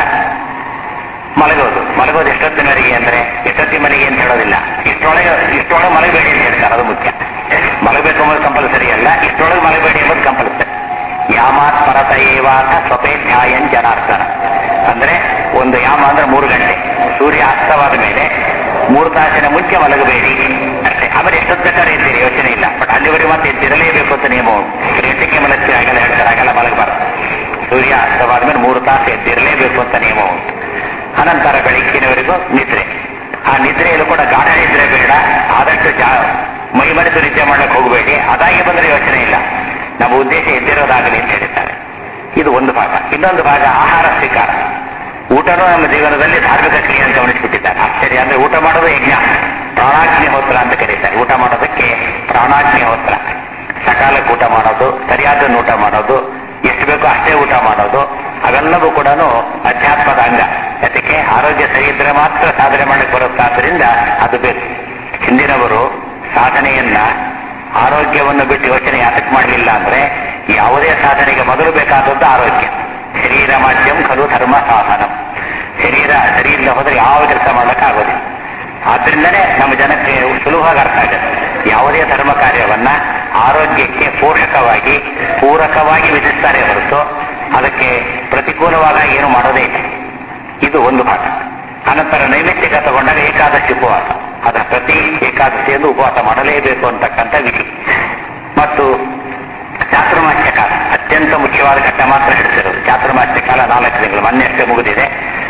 ಮಲಗೋದು ಮಲಗೋದು ಎಷ್ಟೊತ್ತಿನವರೆಗೆ ಅಂದ್ರೆ ಎಷ್ಟೊತ್ತಿ ಮನೆಗೆ ಅಂತ ಹೇಳೋದಿಲ್ಲ ಇಷ್ಟೊಳಗೆ ಇಷ್ಟೊಳಗೆ ಮಲಗಬೇಡಿ ಅಂತ ಹೇಳ್ತಾರೆ ಅದು ಮುಖ್ಯ ಮಲಗಬೇಕು ಎಂಬುದು ಕಂಪಲ್ಸರಿ ಅಲ್ಲ ಇಷ್ಟೊಳಗೆ ಮಲಗಬೇಡಿ ಎಂಬುದು ಕಂಪಲ್ಸರಿ ಯಾಮಾತ್ ಪರತ ಏವಾತ ಸ್ವಪೇಧ್ಯಾಯನ್ ಜನಾರ್ದನ ಅಂದ್ರೆ ಒಂದು ಯಾಮ ಅಂದ್ರೆ ಮೂರು ಗಂಟೆ ಸೂರ್ಯ ಅಸ್ತವಾದ ಮೇಲೆ ಮೂರು ತಾಸಿನ ಮುಂಚೆ ಮಲಗಬೇಡಿ ಅಷ್ಟೇ ಆಮೇಲೆ ಎಷ್ಟೊತ್ತು ಬೇಕಾದ್ರೆ ಇದ್ದೀರಿ ಯೋಚನೆ ಇಲ್ಲ ಬಟ್ ಅಲ್ಲಿವರೆಗೆ ಮತ್ತೆ ಎದ್ದಿರಲೇಬೇಕು ಅಂತ ನಿಯಮ ಉಂಟು ಎಂಟಕ್ಕೆ ಮಲಗ್ತೀವಿ ಆಗಲ್ಲ ಹೇಳ್ತಾರೆ ಆಗಲ್ಲ ಮಲಗಬಾರ್ದು ಸೂರ್ಯ ಅಸ್ತವಾದ ಮೇಲೆ ಮೂರು ತಾಸು ಎದ್ದಿರಲೇಬೇಕು ಅಂತ ನಿಯಮ ಉಂಟು ಅನಂತರ ಬೆಳಗ್ಗಿನವರೆಗೂ ನಿದ್ರೆ ಆ ನಿದ್ರೆಯಲ್ಲೂ ಕೂಡ ಗಾಢ ನಿದ್ರೆ ಬೇಡ ಆದಷ್ಟು ಜಾ ಮೈ ಮರೆತು ನಿದ್ದೆ ಮಾಡಕ್ಕೆ ಹೋಗಬೇಡಿ ಅದಾಗಿ ಬಂದ್ರೆ ಯೋಚನೆ ಇಲ್ಲ ನಮ್ಮ ಉದ್ದೇಶ ಎದ್ದಿರೋದಾಗಲಿ ಅಂತ ಹೇಳ್ತಾರೆ ಇದು ಒಂದು ಭಾಗ ಇನ್ನೊಂದು ಭಾಗ ಆಹಾರ ಸ್ವೀಕಾರ ಊಟನೂ ನಮ್ಮ ಜೀವನದಲ್ಲಿ ಧಾರ್ಮಿಕ ಕ್ರಿಯೆ ಅಂತ ಗಮನಿಸ್ಬಿಟ್ಟಿದ್ದಾರೆ ಆಶ್ಚರ್ಯ ಅಂದ್ರೆ ಊಟ ಮಾಡೋದು ಯಜ್ಞ ಪ್ರಾಣಾಗ್ನಿಹೋತ್ರ ಅಂತ ಕರೀತಾರೆ ಊಟ ಮಾಡೋದಕ್ಕೆ ಪ್ರಾಣಾಗ್ನಿಹೋತ್ರ ಸಕಾಲಕ್ಕೆ ಊಟ ಮಾಡೋದು ಸರಿಯಾದ ಊಟ ಮಾಡೋದು ಎಷ್ಟು ಬೇಕೋ ಅಷ್ಟೇ ಊಟ ಮಾಡೋದು ಅವೆಲ್ಲವೂ ಕೂಡ ಅಧ್ಯಾತ್ಮದ ಅಂಗ ಅದಕ್ಕೆ ಆರೋಗ್ಯ ಸರಿ ಇದ್ರೆ ಮಾತ್ರ ಸಾಧನೆ ಮಾಡಕ್ಕೆ ಬರುತ್ತಾದ್ರಿಂದ ಅದು ಬೇಕು ಹಿಂದಿನವರು ಸಾಧನೆಯನ್ನ ಆರೋಗ್ಯವನ್ನು ಬಿಟ್ಟು ಯೋಚನೆ ಯಾತಕ್ಕೆ ಮಾಡಲಿಲ್ಲ ಅಂದ್ರೆ ಯಾವುದೇ ಸಾಧನೆಗೆ ಮೊದಲು ಬೇಕಾದದ್ದು ಆರೋಗ್ಯ ಶರೀರ ಮಾಧ್ಯಮ ಖಲು ಧರ್ಮ ಸಾಧನ ಶರೀರ ಸರಿ ಇಲ್ಲ ಹೋದ್ರೆ ಯಾವ ಕೆಲಸ ಮಾಡಕ್ಕಾಗೋದಿಲ್ಲ ಆದ್ರಿಂದನೇ ನಮ್ಮ ಜನಕ್ಕೆ ಸುಲಭವಾಗಿ ಅರ್ಥ ಆಗುತ್ತೆ ಯಾವುದೇ ಧರ್ಮ ಕಾರ್ಯವನ್ನ ಆರೋಗ್ಯಕ್ಕೆ ಪೋಷಕವಾಗಿ ಪೂರಕವಾಗಿ ವಿಧಿಸ್ತಾರೆ ಹೊರತು ಅದಕ್ಕೆ ಪ್ರತಿಕೂಲವಾದ ಏನು ಮಾಡೋದೇ ಇಲ್ಲ ಇದು ಒಂದು ಭಾಗ ಅನಂತರ ನೈಮಿತ್ತಿಕ ತಗೊಂಡಾಗ ಏಕಾದಶಿ ಉಪವಾಸ ಅದರ ಪ್ರತಿ ಏಕಾದಶಿಯನ್ನು ಉಪವಾಸ ಮಾಡಲೇಬೇಕು ಅಂತಕ್ಕಂಥ ವಿಧಿ ಮತ್ತು ಚಾತುರ್ಮಾಸ್ಯ ಕಾಲ ಅತ್ಯಂತ ಮುಖ್ಯವಾದ ಘಟ್ಟ ಮಾತ್ರ ಹೇಳ್ತಿರೋದು ಚಾತುರ್ಮಾಸ್ಯ ಕಾಲ ನಾಲ್ಕು ತಿಂಗಳು ಮೊನ್ನೆ ಅಷ್ಟೇ ಮುಗಿದಿದೆ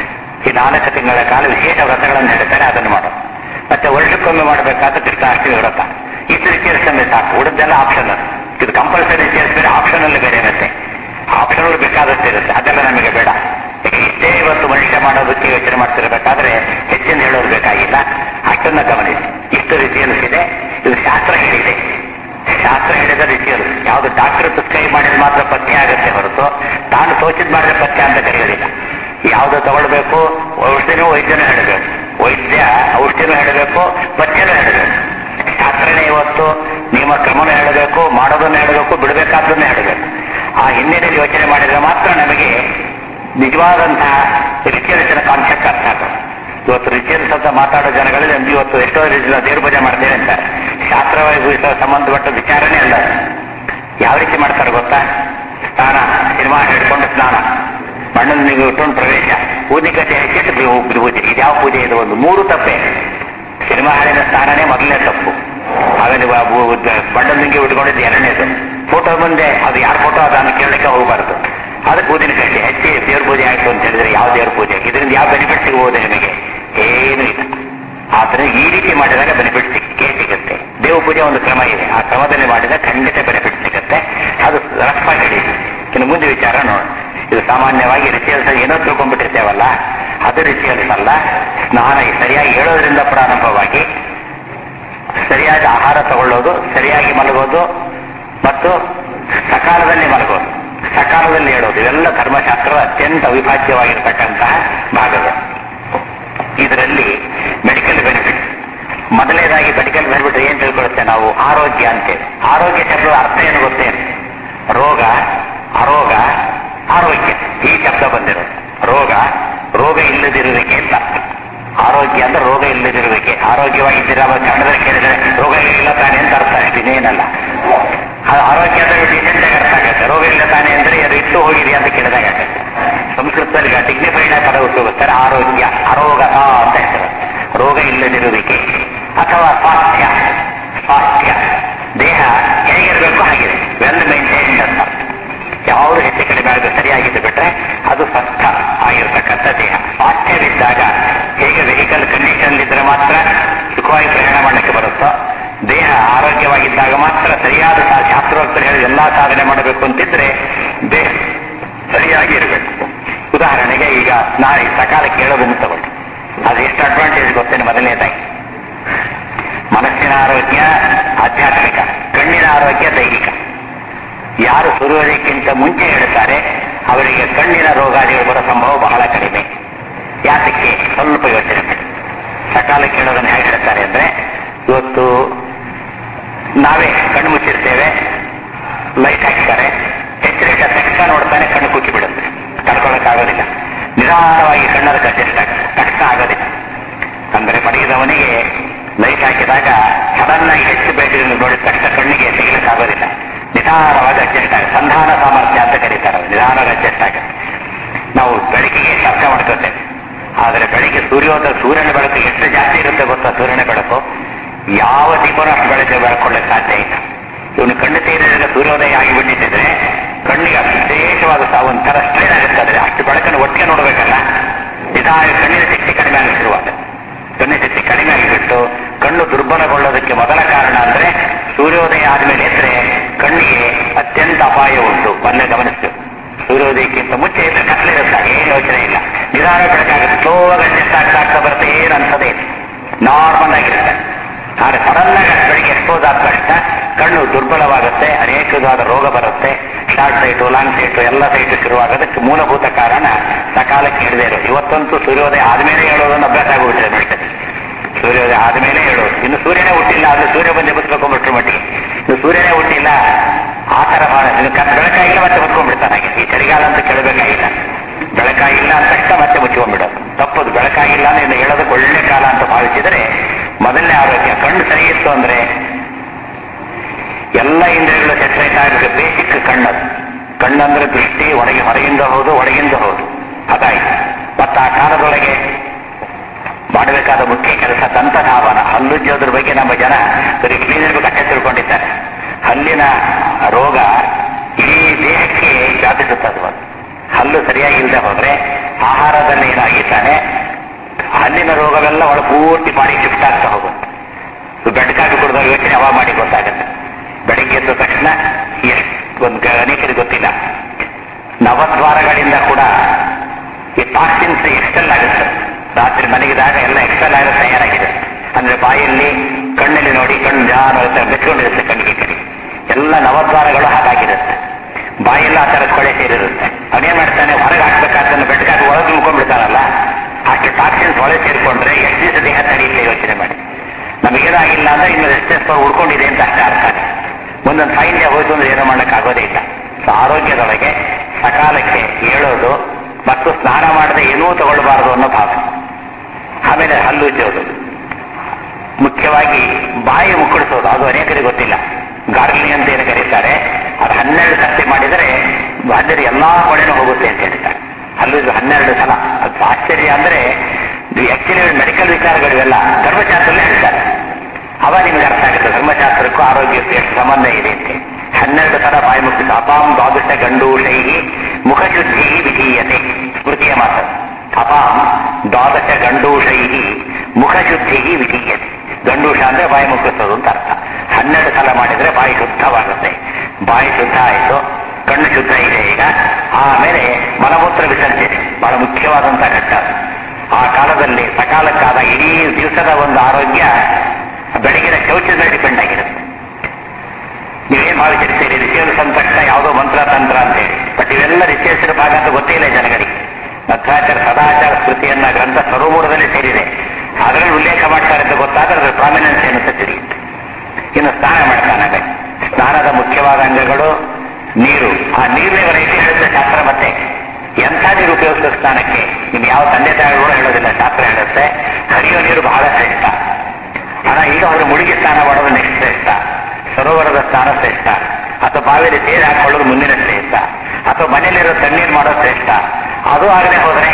ಈ ನಾಲ್ಕು ತಿಂಗಳ ಕಾಲ ವಿಶೇಷ ವ್ರತಗಳನ್ನು ಹೇಳ್ತಾರೆ ಅದನ್ನು ಮಾಡೋದು ಮತ್ತೆ ವರ್ಷಕ್ಕೊಮ್ಮೆ ಮಾಡಬೇಕಾದ ಕೃಷ್ಣಾಷ್ಟಮಿ ವ್ರತ ಇಷ್ಟು ಸೇರಿಸಂದ್ರೆ ಸಾಕು ಉಳಿದೆಲ್ಲ ಆಪ್ಷನ್ ಇದು ಕಂಪಲ್ಸರಿ ಸೇರಿಸಿದ್ರೆ ಆಪ್ಷನಲ್ ಬೇರೆ ಇರುತ್ತೆ ಆಪ್ಷನಲ್ ಬೇಕಾದಷ್ಟು ಇರುತ್ತೆ ಅದೆಲ್ಲ ನಮಗೆ ಬೇಡ ಯಾಕೆ ಇಷ್ಟೇ ಇವತ್ತು ಮನುಷ್ಯ ಮಾಡೋದಕ್ಕೆ ಯೋಚನೆ ಮಾಡ್ತಿರ್ಬೇಕಾದ್ರೆ ಹೆಚ್ಚಿನ ಹೇಳೋದು ಬೇಕಾಗಿಲ್ಲ ಅಷ್ಟನ್ನ ಗಮನಿಸಿ ಇಷ್ಟು ರೀತಿಯಲ್ಲಿದೆ ಇದು ಶಾಸ್ತ್ರ ಹೇಳಿದೆ ಶಾಸ್ತ್ರ ಹೇಳಿದ ರೀತಿಯಲ್ಲಿ ಯಾವುದು ಡಾಕ್ಟರ್ ಪ್ರಿಸ್ಕ್ರೈಬ್ ಮಾಡಿದ್ರೆ ಮಾತ್ರ ಪಥ್ಯ ಆಗುತ್ತೆ ಹೊರತು ತಾನು ತೋಚಿದ್ ಮಾಡಿದ್ರೆ ಪಥ್ಯ ಅಂತ ಕರೆಯೋದಿಲ್ಲ ಯಾವುದು ತಗೊಳ್ಬೇಕು ಔಷಧಿನೂ ವೈದ್ಯನೂ ಹೇಳಬೇಕು ವೈದ್ಯ ಔಷಧಿನೂ ಹೇಳಬೇಕು ಪಥ್ಯನೂ ಹೇಳಬೇಕು ಶಾಸ್ತ್ರನೇ ಇವತ್ತು ನಿಯಮ ಕ್ರಮನೂ ಹೇಳಬೇಕು ಮಾಡೋದನ್ನು ಹೇಳಬೇಕು ಬಿಡಬೇಕಾದ್ದನ್ನು ಹೇಳಬೇಕು ಆ ಹಿನ್ನೆಲೆಯಲ್ಲಿ ಯೋಚನೆ ಮಾಡಿದ್ರೆ ಮಾತ್ರ ನಮಗೆ ನಿಜವಾದಂತಹ ರಿಚುವಲ್ಸಿನ ಕಾನ್ಸೆಪ್ಟ್ ಅರ್ಥ ಆಗುತ್ತೆ ಇವತ್ತು ರಿಚುವಲ್ಸ್ ಅಂತ ಮಾತಾಡೋ ಜನಗಳಲ್ಲಿ ಒಂದು ಇವತ್ತು ಎಷ್ಟೋ ರೀತಿಯ ದೇವ್ರ ಪೂಜೆ ಮಾಡ್ತೇವೆ ಅಂತಾರೆ ಶಾಸ್ತ್ರವಾಗಿ ಸಂಬಂಧಪಟ್ಟ ವಿಚಾರನೇ ಅಲ್ಲ ಅದು. ಯಾವ ರೀತಿ ಮಾಡ್ತಾರೆ ಗೊತ್ತಾ ಸ್ನಾನ ಸಿನಿಮಾ ಹಿಡ್ಕೊಂಡು ಸ್ನಾನ ಮಣ್ಣನ್ನು ನೀವು ಇಟ್ಕೊಂಡು ಪ್ರವೇಶ ಊದಿಕತೆ ಹಚ್ಚಿಟ್ಟು ಬಿ- ಬಿಡುವುದಿಲ್ಲ ಇದು ಯಾವ ಪೂಜೆ ಇದು ಒಂದು ಮೂರು ತಪ್ಪೆ ಸಿನಿಮಾ ಹಾಡಿನ ಸ್ನಾನನೇ ಮೊದಲನೇ ತಪ್ಪು ಆಮೇಲೆ ಬಣ್ಣದಿಂಗೆ ಉಟ್ಕೊಂಡಿದ್ದು ಎರಡನೇದು ಫೋಟೋ ಮುಂದೆ ಅದು ಯಾರ ಫೋಟೋ ಅದನ್ನು ಕೇಳಲಿಕ್ಕೆ ಹೋಗಬಾರ್ದು ಅದಕ್ಕೆ ಊದಿನ ಕಟ್ಟಿ ಹಚ್ಚಿ ದೇವ್ರ ಪೂಜೆ ಆಯ್ತು ಅಂತ ಹೇಳಿದ್ರೆ ಯಾವ ದೇವ್ರ ಪೂಜೆ ಇದರಿಂದ ಯಾವ ಬೆನಿಫಿಟ್ ಸಿಗಬಹುದು ನಿಮಗೆ ಏನೂ ಇಲ್ಲ ಆದ್ರೆ ಈ ರೀತಿ ಮಾಡಿದಾಗ ಬೆನಿಫಿಟ್ ಸಿಕ್ಕೇ ಸಿಗುತ್ತೆ ದೇವ ಪೂಜೆ ಒಂದು ಕ್ರಮ ಇದೆ ಆ ಕ್ರಮದಲ್ಲಿ ಮಾಡಿದಾಗ ಖಂಡಿತ ಬೆನಿಫಿಟ್ ಸಿಗುತ್ತೆ ಅದು ರಫ್ ಆಗಿ ಹೇಳಿ ಇನ್ನು ಮುಂದೆ ವಿಚಾರ ನೋಡ ಇದು ಸಾಮಾನ್ಯವಾಗಿ ರಿಚುವಲ್ಸ್ ಏನೋ ತಿಳ್ಕೊಂಡ್ಬಿಟ್ಟಿರ್ತೇವಲ್ಲ ಅದು ರಿಚುವಲ್ಸ್ ಅಲ್ಲ ಸ್ನಾನ ಸರಿಯಾಗಿ ಹೇಳೋದ್ರಿಂದ ಪ್ರಾರಂಭವಾಗಿ ಸರಿಯಾದ ಆಹಾರ ತಗೊಳ್ಳೋದು ಸರಿಯಾಗಿ ಮಲಗೋದು ಮತ್ತು ಸಕಾಲದಲ್ಲಿ ಮಲಗೋದು ಸಕಾಲದಲ್ಲಿ ಹೇಳೋದು ಇವೆಲ್ಲ ಧರ್ಮಶಾಸ್ತ್ರದ ಅತ್ಯಂತ ಅವಿಭಾಜ್ಯವಾಗಿರ್ತಕ್ಕಂತಹ ಭಾಗಗಳು ಇದರಲ್ಲಿ ಮೆಡಿಕಲ್ ಬೆನಿಫಿಟ್ ಮೊದಲನೇದಾಗಿ ಮೆಡಿಕಲ್ ಬೆನಿಫಿಟ್ ಏನ್ ತಿಳ್ಕೊಳ್ಳುತ್ತೆ ನಾವು ಆರೋಗ್ಯ ಅಂತೇಳಿ ಆರೋಗ್ಯ ಶಬ್ದದ ಅರ್ಥ ಏನು ಗೊತ್ತೇನು ರೋಗ ಅರೋಗ ಆರೋಗ್ಯ ಈ ಶಬ್ದ ಬಂದಿರೋದು ರೋಗ ರೋಗ ಇಲ್ಲದಿರುವಿಕೆ ಅಂತ ಅರ್ಥ. ಆರೋಗ್ಯ ಅಂದ್ರೆ ರೋಗ ಇಲ್ಲದಿರುವಿಕೆ ಆರೋಗ್ಯವಾಗಿದ್ದೀರಾ ಕನ್ನಡದಲ್ಲಿ ಕೇಳಿದ್ರೆ ರೋಗ ಇಲ್ಲ ತಾನೆ ಅಂತ ಅರ್ಥ ಇನ್ನೇನಲ್ಲ ಅದು ಆರೋಗ್ಯ ಅಂದ್ರೆ ಡೀಸೆಂಟ್ ಆಗಿ ಅರ್ಥ ಆಗುತ್ತೆ ರೋಗ ಇಲ್ಲ ತಾನೆ ಅಂದ್ರೆ ಅದು ಇಟ್ಟು ಹೋಗಿದೆ ಅಂತ ಕೇಳಿದಾಗ ಆಗುತ್ತೆ ಸಂಸ್ಕೃತದಲ್ಲಿ ಡಿಗ್ನಿಫೈಡ್ ಪದ ಉಪಯೋಗಿಸ್ತಾರೆ ಆರೋಗ್ಯ ಅರೋಗತ ಅಂತ ಹೇಳ್ತಾರೆ ರೋಗ ಇಲ್ಲದಿರುವಿಕೆ ಅಥವಾ ಸ್ವಾಸ್ಥ್ಯ ಸ್ವಾಸ್ಥ್ಯ ದೇಹ ಹೇಗಿರಬೇಕು ಹಾಗಿದೆ ವೆಲ್ ಮೇಂಟೈನ್ಡ್ ಅಂತ ಅರ್ಥ. ಯಾವುದು ಹೆಚ್ಚು ಕಡಿಮೆ ಆಗದೆ ಸರಿಯಾಗಿದ್ದು ಬಿಟ್ರೆ ಅದು ಸ್ವಸ್ಥ ಆಗಿರ್ತಕ್ಕಂಥ ದೇಹ ಸ್ವಾಸ್ಥ್ಯವಿದ್ದಾಗ ಹೇಗೆ ವೆಹಿಕಲ್ ಕಂಡೀಷನ್ ಇದ್ರೆ ಮಾತ್ರ ಸುಖವಾಗಿ ಪ್ರಯಾಣ ಮಾಡಲಿಕ್ಕೆ ಬರುತ್ತೋ ದೇಹ ಆರೋಗ್ಯವಾಗಿದ್ದಾಗ ಮಾತ್ರ ಸರಿಯಾದ ಸಾ- ಶಾಸ್ತ್ರೋಕ್ತರು ಹೇಳಿದ ಎಲ್ಲಾ ಸಾಧನೆ ಮಾಡಬೇಕು ಅಂತಿದ್ರೆ ದೇಹ ಸರಿಯಾಗಿ ಇರಬೇಕು ಉದಾಹರಣೆಗೆ ಈಗ ನಾಳೆ ಸಕಾಲ ಕೇಳೋದನ್ನು ತಗೊಳ್ಳಿ ಅದು ಎಷ್ಟು ಅಡ್ವಾಂಟೇಜ್ ಗೊತ್ತೇನೆ ಮೊದಲನೇದಾಗಿ ಮನಸ್ಸಿನ ಆರೋಗ್ಯ ಆಧ್ಯಾತ್ಮಿಕ ಕಣ್ಣಿನ ಆರೋಗ್ಯ ದೈಹಿಕ ಯಾರು ಸೂರ್ಯೋದಯಕ್ಕಿಂತ ಮುಂಚೆ ಹೇಳ್ತಾರೆ ಅವರಿಗೆ ಕಣ್ಣಿನ ರೋಗಾದಿಗಳು ಬರೋ ಸಂಭವ ಬಹಳ ಕಡಿಮೆ ಯಾತಕ್ಕೆ ಸ್ವಲ್ಪ ಯೋಚನೆ ಮಾಡಿ ಸಕಾಲ ಕೇಳೋದನ್ನು ಹೇಗೆ ಹೇಳ್ತಾರೆ ಅಂದ್ರೆ ಇವತ್ತು ನಾವೇ ಕಣ್ಣು ಮುಚ್ಚಿರ್ತೇವೆ ಲೈಟ್ ಹಾಕ್ತಾರೆ ಎಚ್ಚರಿಕೆ ತಕ್ಷಣ ನೋಡ್ತಾನೆ ಕಣ್ಣು ಕುಕ್ಕಿ ಬಿಡುತ್ತೆ ತಡ್ಕೊಳಕ್ಕಾಗೋದಿಲ್ಲ ನಿಧಾನವಾಗಿ ಕಣ್ಣದ ಅಡ್ಜಸ್ಟ್ ಆಗುತ್ತೆ ತಕ್ಷಣ ಆಗೋದಿಲ್ಲ ಅಂದ್ರೆ ಮಡಗಿದವನಿಗೆ ಲೈಟ್ ಹಾಕಿದಾಗ ಸಡನ್ ಆಗಿ ಹೆಚ್ಚು ಬೇಟೆಯನ್ನು ನೋಡಿದ ತಕ್ಷಣ ಕಣ್ಣಿಗೆ ತೆಗಿಲಿಕ್ಕಾಗೋದಿಲ್ಲ ನಿಧಾನವಾಗಿ ಅಡ್ಜಸ್ಟ್ ಆಗುತ್ತೆ ಸಂಧಾನ ಸಾಮರ್ಥ್ಯ ಅಂತ ಕರೀತಾರೆ ಅದು. ನಿಧಾನವಾಗಿ ಅಡ್ಜಸ್ಟ್ ಆಗುತ್ತೆ ನಾವು ಬೆಳಕಿಗೆ ಶಬ್ದ ಮಾಡ್ಕೋತೇವೆ ಆದರೆ ಬೆಳಿಗ್ಗೆ ಸೂರ್ಯೋದಯ ಸೂರ್ಯನ ಬೆಳಕು ಎಷ್ಟು ಜಾಸ್ತಿ ಇರುತ್ತೆ ಗೊತ್ತಾ ಸೂರ್ಯನ ಬೆಳಕು ಯಾವ ದೀಪನೂ ಅಷ್ಟು ಬೆಳಗ್ಗೆ ಬೆಳಕೊಳ್ಳಕ್ಕೆ ಸಾಧ್ಯ ಇಲ್ಲ ಇವನು ಕಣ್ಣು ತೀರಿದಾಗ ಸೂರ್ಯೋದಯ ಆಗಿಬಿಟ್ಟಿದ್ರೆ ಕಣ್ಣಿಗೆ ವಿಶೇಷವಾದ ಸಹ ಒಂಥರ ಸ್ಟ್ರೈನ್ ಆಗುತ್ತೆ ಆದರೆ ಅಷ್ಟು ಬೆಳಕನ್ನು ಒಟ್ಟಿಗೆ ನೋಡಬೇಕಲ್ಲ ನಿಧಾನ ಕಣ್ಣಿನ ಶಕ್ತಿ ಕಡಿಮೆ ಆಗಲು ಶುರುವಾಗುತ್ತೆ ಕಣ್ಣಿನ ಶಕ್ತಿ ಕಡಿಮೆ ಆಗಿಬಿಟ್ಟು ಕಣ್ಣು ದುರ್ಬಲಗೊಳ್ಳೋದಕ್ಕೆ ಮೊದಲ ಕಾರಣ ಅಂದ್ರೆ ಸೂರ್ಯೋದಯ ಆದ್ಮೇಲೆ ಎದ್ರೆ ಕಣ್ಣಿಗೆ ಅತ್ಯಂತ ಅಪಾಯ ಉಂಟು ಮೊನ್ನೆ ಗಮನಿಸ್ತು ಸೂರ್ಯೋದಯಕ್ಕಿಂತ ಮುಂಚೆ ಇದ್ರೆ ಕತ್ಲಿರುತ್ತೆ ಏನು ಯೋಚನೆ ಇಲ್ಲ ನಿಧಾನ ಬೆಳಕಾಗುತ್ತೆ ಸ್ಲೋ ಅಡ್ಜಸ್ಟ್ ಆಗ್ತಾ ಆಗ್ತಾ ಬರುತ್ತೆ ಏನು ಅನ್ಸದೇ ಇಲ್ಲ ನಾರ್ಮಲ್ ಆಗಿರುತ್ತೆ ಆದರೆ ಸಡನ್ ಆಗಿ ಬೆಳಿಗ್ಗೆ ಎಕ್ಸ್ಪೋಸ್ ಆದ ತಕ್ಷಣ ಕಣ್ಣು ದುರ್ಬಲವಾಗುತ್ತೆ ಅನೇಕ ವಿಧವಾದ ರೋಗ ಬರುತ್ತೆ ಶಾರ್ಟ್ ಸೈಟು ಲಾಂಗ್ ಸೈಟು ಎಲ್ಲ ಸೈಟು ಶುರುವಾಗೋದಕ್ಕೆ ಮೂಲಭೂತ ಕಾರಣ ಸಕಾಲಕ್ಕೆ ಹಿಡಿದೇ ಇರೋದು ಇವತ್ತಂತೂ ಸೂರ್ಯೋದಯ ಆದ್ಮೇಲೆ ಹೇಳೋದನ್ನು ಅಭ್ಯಾಸ ಆಗಿಬಿಟ್ಟಿದೆ ಮೆಡಿಕಲ್ ಸೂರ್ಯೋದಯ ಆದ್ಮೇಲೆ ಹೇಳೋದು ಇನ್ನು ಸೂರ್ಯನೇ ಹುಟ್ಟಿಲ್ಲ ಅದು ಸೂರ್ಯ ಬಂದು ಬದುಕೋಕೊಂಡ್ಬಿಟ್ರು ಮಟ್ಟಿಗೆ ಇನ್ನು ಸೂರ್ಯನೇ ಹುಟ್ಟಿಲ್ಲ ಆ ತರ ಭಾಳ ಇನ್ನು ಕತ್ ಬೆಳಕಾಗಿಲ್ಲ ಮತ್ತೆ ಮುಚ್ಕೊಂಡ್ಬಿಡ್ತಾನೆ ಹಾಗೆ ಈ ಚಳಿಗಾಲ ಅಂತ ಕೇಳಬೇಕಾಗಿಲ್ಲ ಬೆಳಕಾಗಿಲ್ಲ ಅಂತ ತಕ್ಷಣ ಮತ್ತೆ ಮುಚ್ಕೊಂಡ್ಬಿಡೋದು ತಪ್ಪದು ಬೆಳಕಾಗಿಲ್ಲ ಅಂದ್ರೆ ಇನ್ನು ಹೇಳೋದಕ್ಕೆ ಒಳ್ಳೆ ಕಾಲ ಅಂತ ಭಾವಿಸಿದರೆ ಮೊದಲನೇ ಆರೋಗ್ಯ ಕಣ್ಣು ಸರಿ ಇತ್ತು ಅಂದ್ರೆ ಎಲ್ಲ ಇಂದ್ರಿಯಗಳು ಸೆಟ್ರೇಟ್ ಆಗಲಿಕ್ಕೆ ಬೇಸಿಕ್ ಕಣ್ಣದು ಕಣ್ಣಂದ್ರೆ ದೃಷ್ಟಿ ಒಳಗೆ ಹೊರಗಿಂದ ಹೌದು ಒಳಗಿಂದ ಹೌದು ಅದಾಯ್ತು ಮತ್ತು ಆ ಕಾಲದೊಳಗೆ ಮಾಡಬೇಕಾದ ಮುಖ್ಯ ಕೆಲಸ ದಂತಧಾವನ ಹಲ್ಲುಜ್ಜೋದ್ರ ಬಗ್ಗೆ ನಮ್ಮ ಜನ ಬರೀ ಕ್ಲೀನರ್ ಕಟ್ಟೆ ತಿಳ್ಕೊಂಡಿದ್ದಾರೆ ಹಲ್ಲಿನ ರೋಗ ಇಡೀ ದೇಹಕ್ಕೆ ವ್ಯಾಪಿಸುತ್ತದೆ ಅದು. ಹಲ್ಲು ಸರಿಯಾಗಿ ಇಲ್ಲದೆ ಹೋದ್ರೆ ಆಹಾರದಲ್ಲಿ ಏನಾಗಿದ್ದಾನೆ ಹಲ್ಲಿನ ರೋಗವೆಲ್ಲ ಒಳ ಪೂರ್ತಿ ಬಾಡಿ ಶಿಫ್ಟ್ ಆಗ್ತಾ ಹೋಗುತ್ತೆ ಬೆಡ್ ಕಾಫಿ ಕುಡಿದಾಗ ಯೋಚನೆ ಅವಾಗ ಮಾಡಿ ಗೊತ್ತಾಗುತ್ತೆ ಬೆಳಿಗ್ಗೆ ಎದ್ದ ತಕ್ಷಣ ಎಷ್ಟು ಒಂದು ಅನೇಕರಿಗೆ ಗೊತ್ತಿಲ್ಲ ನವದ್ವಾರಗಳಿಂದ ಕೂಡ ಈ ಟಾಕ್ಸಿನ್ಸ್ ಎಕ್ಸ್ಟೆಲ್ ಆಗುತ್ತೆ ರಾತ್ರಿ ಮಲಗಿದಾಗ ಎಲ್ಲ ಎಕ್ಸ್ಟೆಲ್ ಆಗಿ ತಯಾರಾಗಿದೆ ಅಂದ್ರೆ ಬಾಯಲ್ಲಿ ಕಣ್ಣಲ್ಲಿ ನೋಡಿ ಕಣ್ಣು ಜಾನ ಬೆಚ್ಕೊಂಡಿರುತ್ತೆ ಕಣ್ಣಿಗೆ ಕಡೆ ಎಲ್ಲ ನವದ್ವಾರಗಳು ಹಾಗಾಗಿರುತ್ತೆ ಬಾಯೆಲ್ಲ ಆ ಥರ ಕೊಳೆ ಸೇರಿರುತ್ತೆ ಅವನೇನ್ ಮಾಡ್ತಾನೆ ಹೊರಗೆ ಹಾಕ್ಬೇಕಾದ್ರೆ ಬೆಡ್ ಕಾಫಿ ಒಳಗೆ ತುಂಬ್ಕೊಂಡ್ಬಿಡ್ತಾನಲ್ಲ ಅಷ್ಟು ಟಾಕ್ಸಿನ್ಸ್ ಒಳಗೆ ಸೇರಿಕೊಂಡ್ರೆ ಎಷ್ಟು ದಿವಸ ದೇಹ ತಡೆಯುತ್ತೆ ಯೋಚನೆ ಮಾಡಿ ನಮಗೇನಾಗಿಲ್ಲ ಅಂದ್ರೆ ಇನ್ನು ರೆಸಿಸ್ಟೆನ್ಸ್ ಪವರ್ ಉಳ್ಕೊಂಡಿದೆ ಅಂತ ಅರ್ಥ ಅರ್ಥ ಮುಂದೊಂದು ಫೈನ್ ಡೇ ಹೋಯ್ತು ಅಂದ್ರೆ ಏನೋ ಮಾಡೋಕ್ಕಾಗೋದೇ ಇಲ್ಲ ಸೊ ಆರೋಗ್ಯದೊಳಗೆ ಸಕಾಲಕ್ಕೆ ಏಳೋದು ಮತ್ತು ಸ್ನಾನ ಮಾಡದೆ ಏನೂ ತಗೊಳ್ಬಾರದು ಅನ್ನೋ ಭಾವನೆ ಆಮೇಲೆ ಹಲ್ಲು ಉಜ್ಜೋದು ಮುಖ್ಯವಾಗಿ ಬಾಯಿ ಮುಕ್ಕಳಿಸೋದು ಅದು ಅನೇಕರಿಗೆ ಗೊತ್ತಿಲ್ಲ ಗಾರ್ಗ್ಲಿಂಗ್ ಅಂತ ಏನು ಕರೀತಾರೆ ಅದು ಹನ್ನೆರಡು ಸರ್ತಿ ಮಾಡಿದರೆ ಹನ್ನೆರಡು ಎಲ್ಲಾ ಕೊಳೆನೂ ಹೋಗುತ್ತೆ ಅಂತ ಹೇಳ್ತಾರೆ ಅಲ್ಲೂ ಇದು ಹನ್ನೆರಡು ಸಲ ಅದು ಆಶ್ಚರ್ಯ ಅಂದ್ರೆ ಆಕ್ಚುಲಿ ಮೆಡಿಕಲ್ ವಿಚಾರಗಳಿವೆಲ್ಲ ಧರ್ಮಶಾಸ್ತ್ರಲ್ಲೇ ಹೇಳ್ತಾರೆ ಅವ ನಿಮಗೆ ಅರ್ಥ ಆಗುತ್ತೆ ಧರ್ಮಶಾಸ್ತ್ರಕ್ಕೂ ಆರೋಗ್ಯಕ್ಕೂ ಎಷ್ಟು ಸಂಬಂಧ ಇದೆ ಅಂತ ಹನ್ನೆರಡು ಸಲ ಬಾಯಿ ಮುಟ್ಟಿದ್ದು ಅಪಾಂ ದ್ವಾದಶ ಗಂಡೂಷೈಹಿ ಮುಖಶುದ್ಧಿ ವಿಧೀಯತೆ ಸ್ಮೃತಿಯ ಮಾತು ಅಪಾಂ ದ್ವಾದಶ ಗಂಡೂಷೈಹಿ ಮುಖಶುದ್ಧಿ ವಿಧೀಯತೆ ಗಂಡೂಷ ಅಂದ್ರೆ ಬಾಯಿ ಮುಟ್ಟಿಸೋದು ಅಂತ ಅರ್ಥ ಹನ್ನೆರಡು ಸಲ ಮಾಡಿದ್ರೆ ಬಾಯಿ ಶುದ್ಧವಾಗುತ್ತೆ ಬಾಯಿ ಶುದ್ಧ ಆಯಿತು ಕಣ್ಣು ಶುದ್ಧ ಇದೆ ಈಗ ಆಮೇಲೆ ಮಲಮೂತ್ರ ವಿಸರ್ಜನೆ ಬಹಳ ಮುಖ್ಯವಾದಂತಹ ಘಟ್ಟ ಅದು. ಆ ಕಾಲದಲ್ಲಿ ಸಕಾಲಕ್ಕಾದ ಇಡೀ ದಿವಸದ ಒಂದು ಆರೋಗ್ಯ ಬೆಳಗಿನ ಶೌಚದ ಮೇಲೆ ಡಿಪೆಂಡ್ ಆಗಿರುತ್ತೆ ನೀವೇನ್ ಭಾವಿಸಿರ್ತೀರಿ ರಿಷಿಯಲ್ ಸಂತಕ್ಷಣ ಯಾವುದೋ ಮಂತ್ರ ತಂತ್ರ ಅಂತೇಳಿ ಬಟ್ ಇವೆಲ್ಲ ರಿಷಿಯಲ್ಸಿನ ಭಾಗ ಅಂತ ಗೊತ್ತೇ ಇಲ್ಲ ಜನಗಳಿಗೆ ಮಧ್ವಾಚಾರ ಸದಾಚಾರ ಸ್ಮೃತಿಯನ್ನ ಗ್ರಂಥ ಸ್ವರೂಪದಲ್ಲಿ ಸೇರಿದೆ ಅದರಲ್ಲಿ ಉಲ್ಲೇಖ ಮಾಡ್ತಾರೆ ಅಂತ ಗೊತ್ತಾದ್ರೆ ಅದರ ಪ್ರಾಮಿನೆನ್ಸ್ ಏನಂತ ತಿಳಿಯುತ್ತೆ ಇನ್ನು ಸ್ನಾನ ಮಾಡ್ತಾನಾಗ ಸ್ನಾನದ ಮುಖ್ಯವಾದ ಅಂಗಗಳು ನೀರು ಆ ನೀರಿನ ರೀತಿ ಹೇಳುತ್ತೆ ಶಾಸ್ತ್ರ ಮತ್ತೆ ಎಂಥ ನೀರು ಉಪಯೋಗಿಸೋ ಸ್ನಾನಕ್ಕೆ ನಿಮ್ಗೆ ಯಾವ ತಂದೆ ತಾಯಿಗಳು ಹೇಳೋದಿಲ್ಲ ಶಾಸ್ತ್ರ ಹೇಳುತ್ತೆ ಹರಿಯೋ ನೀರು ಬಹಳ ಶ್ರೇಷ್ಠ ಹಣ ಈಗ ಅವರು ಮುಳುಗಿ ಸ್ನಾನ ಮಾಡೋದು ನೆಕ್ಸ್ಟ್ ಶ್ರೇಷ್ಠ ಸರೋವರದ ಸ್ನಾನ ಶ್ರೇಷ್ಠ ಅಥವಾ ಬಾವಿಯಲ್ಲಿ ತೇರು ಹಾಕೊಳ್ಳೋದು ಮುಂದಿನ ಶ್ರೇಷ್ಠ ಅಥವಾ ಮನೆಯಲ್ಲಿರೋ ತಣ್ಣೀರು ಮಾಡೋದು ಶ್ರೇಷ್ಠ ಅದು ಆಗದೆ ಹೋದ್ರೆ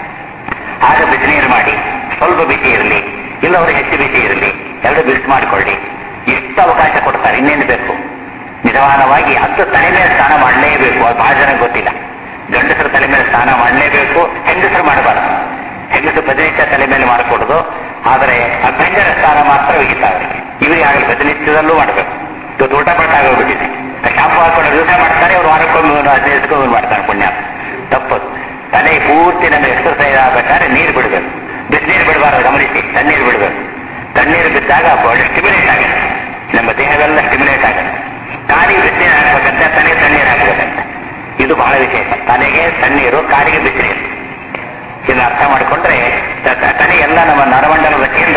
ಆಗ ಬಿಸಿನೀರು ಮಾಡಿ ಸ್ವಲ್ಪ ಬಿಸಿ ಇರಲಿ ಇಲ್ಲ ಅವರು ಹೆಚ್ಚು ಬಿಸಿ ಇರಲಿ ಎರಡು ಬಿಸಿ ಮಾಡಿಕೊಳ್ಳಿ ಎಷ್ಟು ಅವಕಾಶ ಕೊಡ್ತಾರೆ ಇನ್ನೇನು ಬೇಕು ನಿಧಾನವಾಗಿ ಅದು ತಲೆ ಮೇಲೆ ಸ್ನಾನ ಮಾಡಲೇಬೇಕು ಅದು ಬಹಳ ಜನ ಗೊತ್ತಿಲ್ಲ ಗಂಡಸರು ತಲೆ ಮೇಲೆ ಸ್ನಾನ ಮಾಡಲೇಬೇಕು ಹೆಂಗಸರು ಮಾಡಬಾರದು ಹೆಂಗಸರು ಪ್ರತಿನಿತ್ಯ ತಲೆ ಮೇಲೆ ಮಾಡಿಕೊಡುದು ಆದರೆ ಅಭ್ಯಂಜನ ಸ್ನಾನ ಮಾತ್ರ ವಿಹಿತ ಅವರಿಗೆ ಇವರಿಗೆ ಆಗಲಿ ಪ್ರತಿನಿತ್ಯದಲ್ಲೂ ಮಾಡಬೇಕು ಇವತ್ತು ಊಟ ಪಟ್ಟ ಆಗೋಗ್ಬಿಟ್ಟಿದೆ ಶಾಂಪು ಹಾಕೊಂಡು ದಿವಸ ಮಾಡ್ತಾರೆ ಅವ್ರು ವಾರಕ್ಕೊಮ್ಮೆ ಹದಿನೈದು ಮಾಡ್ತಾರೆ ಪುಣ್ಯ ತಪ್ಪದು ತಲೆ ಪೂರ್ತಿ ನಮಗೆ ಎಕ್ಸರ್ಸೈಸ್ ಆಗ್ಬೇಕಾದ್ರೆ ನೀರು ಬಿಡಬೇಕು ಬಿಸಿನೀರು ಬಿಡಬಾರದು ಗಮನಿಸಿ ತಣ್ಣೀರು ಬಿಡಬೇಕು ತಣ್ಣೀರು ಬಿದ್ದಾಗ ಬಾಡಿ ಸ್ಟಿಮ್ಯುಲೇಟ್ ಆಗುತ್ತೆ ನಮ್ಮ ದೇಹವೆಲ್ಲ ಸ್ಟಿಮ್ಯುಲೇಟ್ ಆಗುತ್ತೆ ಕಾಲಿಗೆ ಬಿಸಿನೀರು ಹಾಕ್ಬೇಕಂತೆ ತಲೆಗೆ ತಣ್ಣೀರು ಹಾಕ್ಬೇಕಂತೆ ಇದು ಬಹಳ ವಿಶೇಷ ತಲೆಗೆ ತಣ್ಣೀರು ಕಾಲಿಗೆ ಬಿಸಿನೀರು ಇದನ್ನ ಅರ್ಥ ಮಾಡಿಕೊಂಡ್ರೆ ತ- ತ- ತಲೆ ಎಲ್ಲ ನಮ್ಮ ನರಮಂಡಲದ ಕೇಂದ್ರ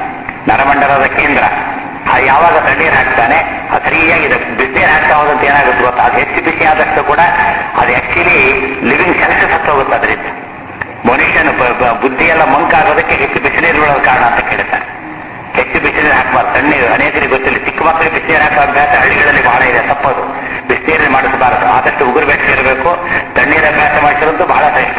ನರಮಂಡಲದ ಕೇಂದ್ರ ಆ ಯಾವಾಗ ತಣ್ಣೀರು ಹಾಕ್ತಾನೆ ಅದು ಸರಿಯಾಗಿ ಇದು ಬಿಸಿನೀರು ಹಾಕ್ತಾ ಹೋದಂತ ಏನಾಗುತ್ತೆ ಗೊತ್ತಾ ಅದು ಹೆಚ್ಚು ಬಿಸಿ ಆದಷ್ಟು ಕೂಡ ಅದು ಆಕ್ಚುಲಿ ಲಿವಿಂಗ್ ಸೆಲ್ಸ್ ಸತ್ತೋಗುತ್ತೆ ಅದರಿಂದ ಮನುಷ್ಯನ ಬ- ಬ- ಬುದ್ಧಿ ಎಲ್ಲ ಮಂಕಾಗೋದಕ್ಕೆ ಹೆಚ್ಚು ಬಿಸಿನೀರು ಬೀಳೋದು ಕಾರಣ ಅಂತ ಕೇಳ್ತಾರೆ ಹೆಚ್ಚು ಬಿಸಿನೀರು ಹಾಕಬಾರ್ದು ತಣ್ಣೀರು ಅನೇಕರಿಗೆ ಗೊತ್ತಿಲ್ಲ ಚಿಕ್ಕ ಮಕ್ಕಳಿಗೆ ಬಿಸಿನೀರು ಹಾಕುವ ಅಭ್ಯಾಸ ಹಳ್ಳಿಗಳಲ್ಲಿ ಬಹಳ ಇದೆ ತಪ್ಪದು ಬಿಸಿನೀರು ಮಾಡಿಸಬಾರದು ಆದಷ್ಟು ಉಗುರು ಬೆಚ್ಚಗಿರಬೇಕು ತಣ್ಣೀರು ಅಭ್ಯಾಸ ಮಾಡಿಸಿರೋದು ಬಹಳ ಶ್ರೇಷ್ಠ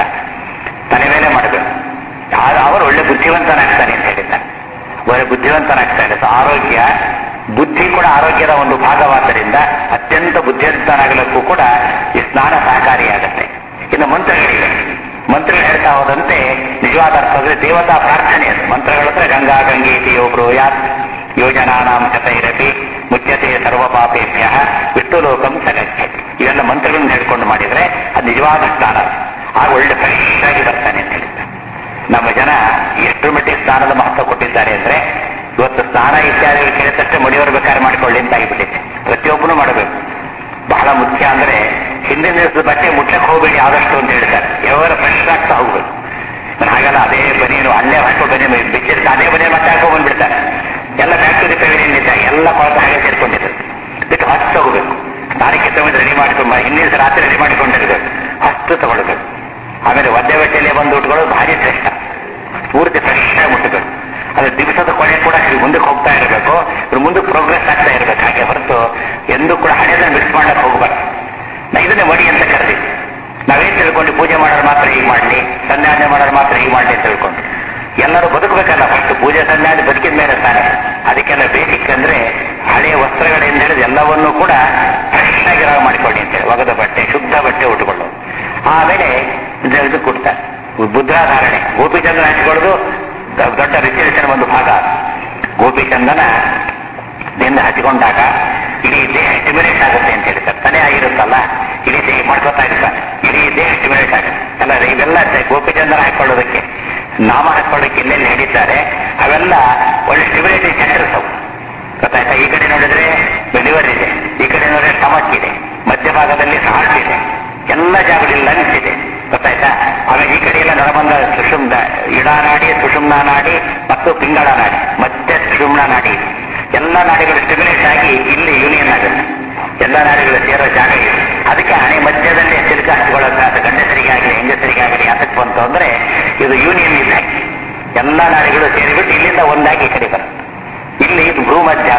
ತಲೆ ಮೇಲೆ ಮಾಡಬೇಕು ಆಗ ಅವರು ಒಳ್ಳೆ ಬುದ್ಧಿವಂತನಾಗ್ತಾನೆ ಅಂತ ಹೇಳಿದ್ದಾರೆ ಒಳ್ಳೆ ಬುದ್ಧಿವಂತನಾಗ್ತಾನೆ ಸೊ ಆರೋಗ್ಯ ಬುದ್ಧಿ ಕೂಡ ಆರೋಗ್ಯದ ಒಂದು ಭಾಗವಾದ್ದರಿಂದ ಅತ್ಯಂತ ಬುದ್ಧಿವಂತನಾಗಲಿಕ್ಕೂ ಕೂಡ ಈ ಸ್ನಾನ ಸಹಕಾರಿಯಾಗುತ್ತೆ ಇನ್ನು ಮಂತ್ರಗಳಿವೆ ಮಂತ್ರಗಳು ಹೇಳ್ತಾ ಹೋದಂತೆ ನಿಜವಾದ ಅರ್ಥದಲ್ಲಿ ದೇವತಾ ಪ್ರಾರ್ಥನೆ ಅದು ಮಂತ್ರಗಳ ಹತ್ರ ಗಂಗಾ ಗಂಗೇತಿ ಯೋ ಬ್ರೂಯಾತ್ ಯೋಜನಾನಾಂ ಕಥೈರಪಿ ಮುಚ್ಯತೆ ಸರ್ವ ಪಾಪೇಭ್ಯ ವಿಷ್ಣು ಲೋಕಂ ಸಗಚ್ಚತಿ ಇವೆಲ್ಲ ಮಂತ್ರಗಳನ್ನು ಹೇಳ್ಕೊಂಡು ಮಾಡಿದ್ರೆ ಅದು ನಿಜವಾದ ಸ್ನಾನ ಆಗ ಒಳ್ಳೆ ಫ್ರೆಶ್ ಆಗಿ ಬರ್ತಾನೆ ಅಂತ ಹೇಳಿದ್ದಾರೆ ನಮ್ಮ ಜನ ಎಷ್ಟು ಮಟ್ಟಿಗೆ ಸ್ನಾನದ ಮಹತ್ವ ಕೊಟ್ಟಿದ್ದಾರೆ ಅಂದ್ರೆ ಇವತ್ತು ಸ್ನಾನ ಇತ್ಯಾದಿಗಳು ಕೇಳಿದಷ್ಟೇ ಮುಡಿಯವರು ಬೇಕಾದ್ರೆ ಮಾಡಿಕೊಳ್ಳಿ ಅಂತ ಆಗಿಬಿಟ್ಟಿದೆ ಪ್ರತಿಯೊಬ್ಬನು ಮಾಡಬೇಕು ಬಹಳ ಮುಖ್ಯ ಅಂದ್ರೆ ಹಿಂದಿನ ದಿವಸದ ಬಟ್ಟೆ ಮುಟ್ಟಕ್ಕೆ ಹೋಗಬೇಡಿ ಆದಷ್ಟು ಅಂತ ಹೇಳ್ತಾರೆ ಯಾವಾಗ ಫ್ರೆಶ್ ಆಗ್ತಾ ಹೋಗ್ಬೇಕು ನಾನು ಹಾಗಲ್ಲ ಅದೇ ಬನಿಯನು ಅಲ್ಲೇ ಹಾಕೋ ಬನಿ ಬಿಚ್ಚಿರ್ತ ಅದೇ ಬನಿಯನ್ ಮತ್ತೆ ಹಾಕೋ ಬಂದ್ಬಿಡ್ತಾರೆ ಎಲ್ಲ ಬ್ಯಾಕ್ ಟು ದಿ ಪೆವಿಲಿಯನ್ ಇದ್ದಾಗ ಎಲ್ಲ ಕೊಳತ ಹಾಗೆ ಸೇರ್ಕೊಂಡಿದ್ದಾರೆ ಬಿಟ್ಟು ಹತ್ತು ತಗೋಬೇಕು ಸ್ನಾನಕ್ಕೆ ತಗೊಂಡು ರೆಡಿ ಮಾಡ್ಕೊಂಬ ಹಿಂದಿನ ದಿವಸ ರಾತ್ರಿ ರೆಡಿ ಮಾಡಿಕೊಂಡಿರ್ಬೇಕು ಹತ್ತು ತಗೊಳ್ಬೇಕು ಆಮೇಲೆ ಒದ್ದೆ ಬಟ್ಟೆಯಲ್ಲೇ ಬಂದು ಉಟ್ಕೊಳ್ಳೋದು ಭಾರಿ ಶ್ರೇಷ್ಠ ಪೂರ್ತಿ ಫ್ರೆಶ್ ಆಗಿ ಮುಟ್ಟಬೇಕು ಅದು ದಿವಸದ ಕೊನೆ ಕೂಡ ಹೀಗೆ ಮುಂದಕ್ಕೆ ಹೋಗ್ತಾ ಇರಬೇಕು ಇವ್ರು ಮುಂದಕ್ಕೆ ಪ್ರೋಗ್ರೆಸ್ ಆಗ್ತಾ ಇರಬೇಕು ಹಾಗೆ ಹೊರತು ಎಂದೂ ಕೂಡ ಹಳೆದನ್ನು ಮಿಸ್ ಮಾಡಕ್ಕೆ ಹೋಗ್ಬಾರ್ದು ನಾ ಇದನ್ನೇ ಮಡಿ ಅಂತ ಕರೆದಿ ನಾವೇನ್ ತಿಳ್ಕೊಂಡು ಪೂಜೆ ಮಾಡೋರು ಮಾತ್ರ ಹೀಗೆ ಮಾಡಲಿ ಸಂಧ್ಯಾನೆ ಮಾಡೋರು ಮಾತ್ರ ಹೀಗೆ ಮಾಡಲಿ ಅಂತ ತಿಳ್ಕೊಂಡು ಎಲ್ಲರೂ ಬದುಕಬೇಕಲ್ಲ ಫಸ್ಟ್ ಪೂಜೆ ಸಂಧ್ಯಾನೆ ಬದುಕಿದ ಮೇಲೆ ತಾನೆ ಅದಕ್ಕೆಲ್ಲ ಬೇಸಿಕ್ ಅಂದ್ರೆ ಹಳೆಯ ವಸ್ತ್ರಗಳಿಂದ ಹಿಡಿದು ಎಲ್ಲವನ್ನೂ ಕೂಡ ಫ್ರೆಶ್ ಆಗಿರೋ ಮಾಡಿಕೊಳ್ಳಿ ಅಂತೇಳಿ ಒಗದ ಬಟ್ಟೆ ಶುದ್ಧ ಬಟ್ಟೆ ಉಟ್ಕೊಳ್ಳೋದು ಆಮೇಲೆ ಇದು ಇದು ಕೊಡ್ತಾರೆ ಬುದ್ಧಾಧಾರಣೆ ಗೋಪಿಚಂದನ ಹಚ್ಕೊಳ್ಳೋದು ದ- ದೊಡ್ಡ ರಿಚರಿಸಿನ ಒಂದು ಭಾಗ ಗೋಪಿಚಂದನ ದಿಂದ ಹಚ್ಕೊಂಡಾಗ ಇಡೀ ದೇಹ ಸ್ಟಿಮ್ಯುಲೇಟ್ ಆಗುತ್ತೆ ಅಂತ ಹೇಳ್ತಾರೆ ತಲೆ ಆಗಿರುತ್ತಲ್ಲ ಇಡೀ ದೇಹ ಮಾಡ್ಕೊತಾ ಇರ್ತಾನೆ ಇಡೀ ದೇಹ ಸ್ಟಿಮ್ಯುಲೇಟ್ ಆಗುತ್ತೆ ಅಲ್ಲ ಇವೆಲ್ಲ ದೆ- ಗೋಪಿಚಂದನ ಹಾಕೊಳ್ಳೋದಕ್ಕೆ ನಾಮ ಹಾಕೊಳ್ಳೋದಕ್ಕೆ ಎಲ್ಲೆಲ್ಲಿ ಹೇಳಿದ್ದಾರೆ ಅವೆಲ್ಲ ಒಳ್ಳೆ ಸ್ಟಿಮ್ಯುಲೇಟಿಂಗ್ ಸೆಂಟರ್ಸ್ ಅವು ಗೊತ್ತಾಯ್ತಾ ಈ ಕಡೆ ನೋಡಿದ್ರೆ ಲಿವರ್ ಇದೆ ಈ ಕಡೆ ನೋಡಿದ್ರೆ ಸ್ಟಮಕ್ ಇದೆ ಮಧ್ಯಭಾಗದಲ್ಲಿ ಹಾರ್ಟ್ ಇದೆ ಎಲ್ಲ ಜಾಗದಲ್ಲಿ ಲಂಗ್ಸ್ ಇದೆ ಗೊತ್ತಾಯ್ತಾ ಆಮೇಲೆ ಈ ಕಡೆ ಎಲ್ಲ ನರಬಂಧ ಸುಷುಮ್ನ ಇಡಾನಾಡಿ ಸುಷುಮ್ನ ನಾಡಿ ಮತ್ತು ಪಿಂಗಳ ನಾಡಿ ಮಧ್ಯ ಸುಷುಮ್ನ ನಾಡಿ ಇದೆ. ಎಲ್ಲ ನಾಡಿಗಳು ಸ್ಟಿಮ್ಯುಲೇಟ್ ಆಗಿ ಇಲ್ಲಿ ಯೂನಿಯನ್ ಆಗುತ್ತೆ ಎಲ್ಲ ನಾಡಿಗಳು ಸೇರೋ ಜಾಗ ಇದೆ ಅದಕ್ಕೆ ಹಣೆ ಮಧ್ಯದಲ್ಲಿ ಸಿಲ್ಕ ಹಚ್ಕೊಳ್ಳೋ ಅಭ್ಯಾಸ ಗಂಡಸರಿಗಾಗಲಿ ಹೆಂಗಸರಿಗಾಗಲಿ ಯಾತಕ್ಕೆ ಬಂತು ಅಂದ್ರೆ ಇದು ಯೂನಿಯನ್ ಇದ್ದಾಗ ಎಲ್ಲ ನಾಡಿಗಳು ಸೇರಿಬಿಟ್ಟು ಇಲ್ಲಿಂದ ಒಂದಾಗಿ ಈ ಕಡೆ ಬರುತ್ತೆ ಇಲ್ಲಿ ಇದು ಭೂಮಧ್ಯ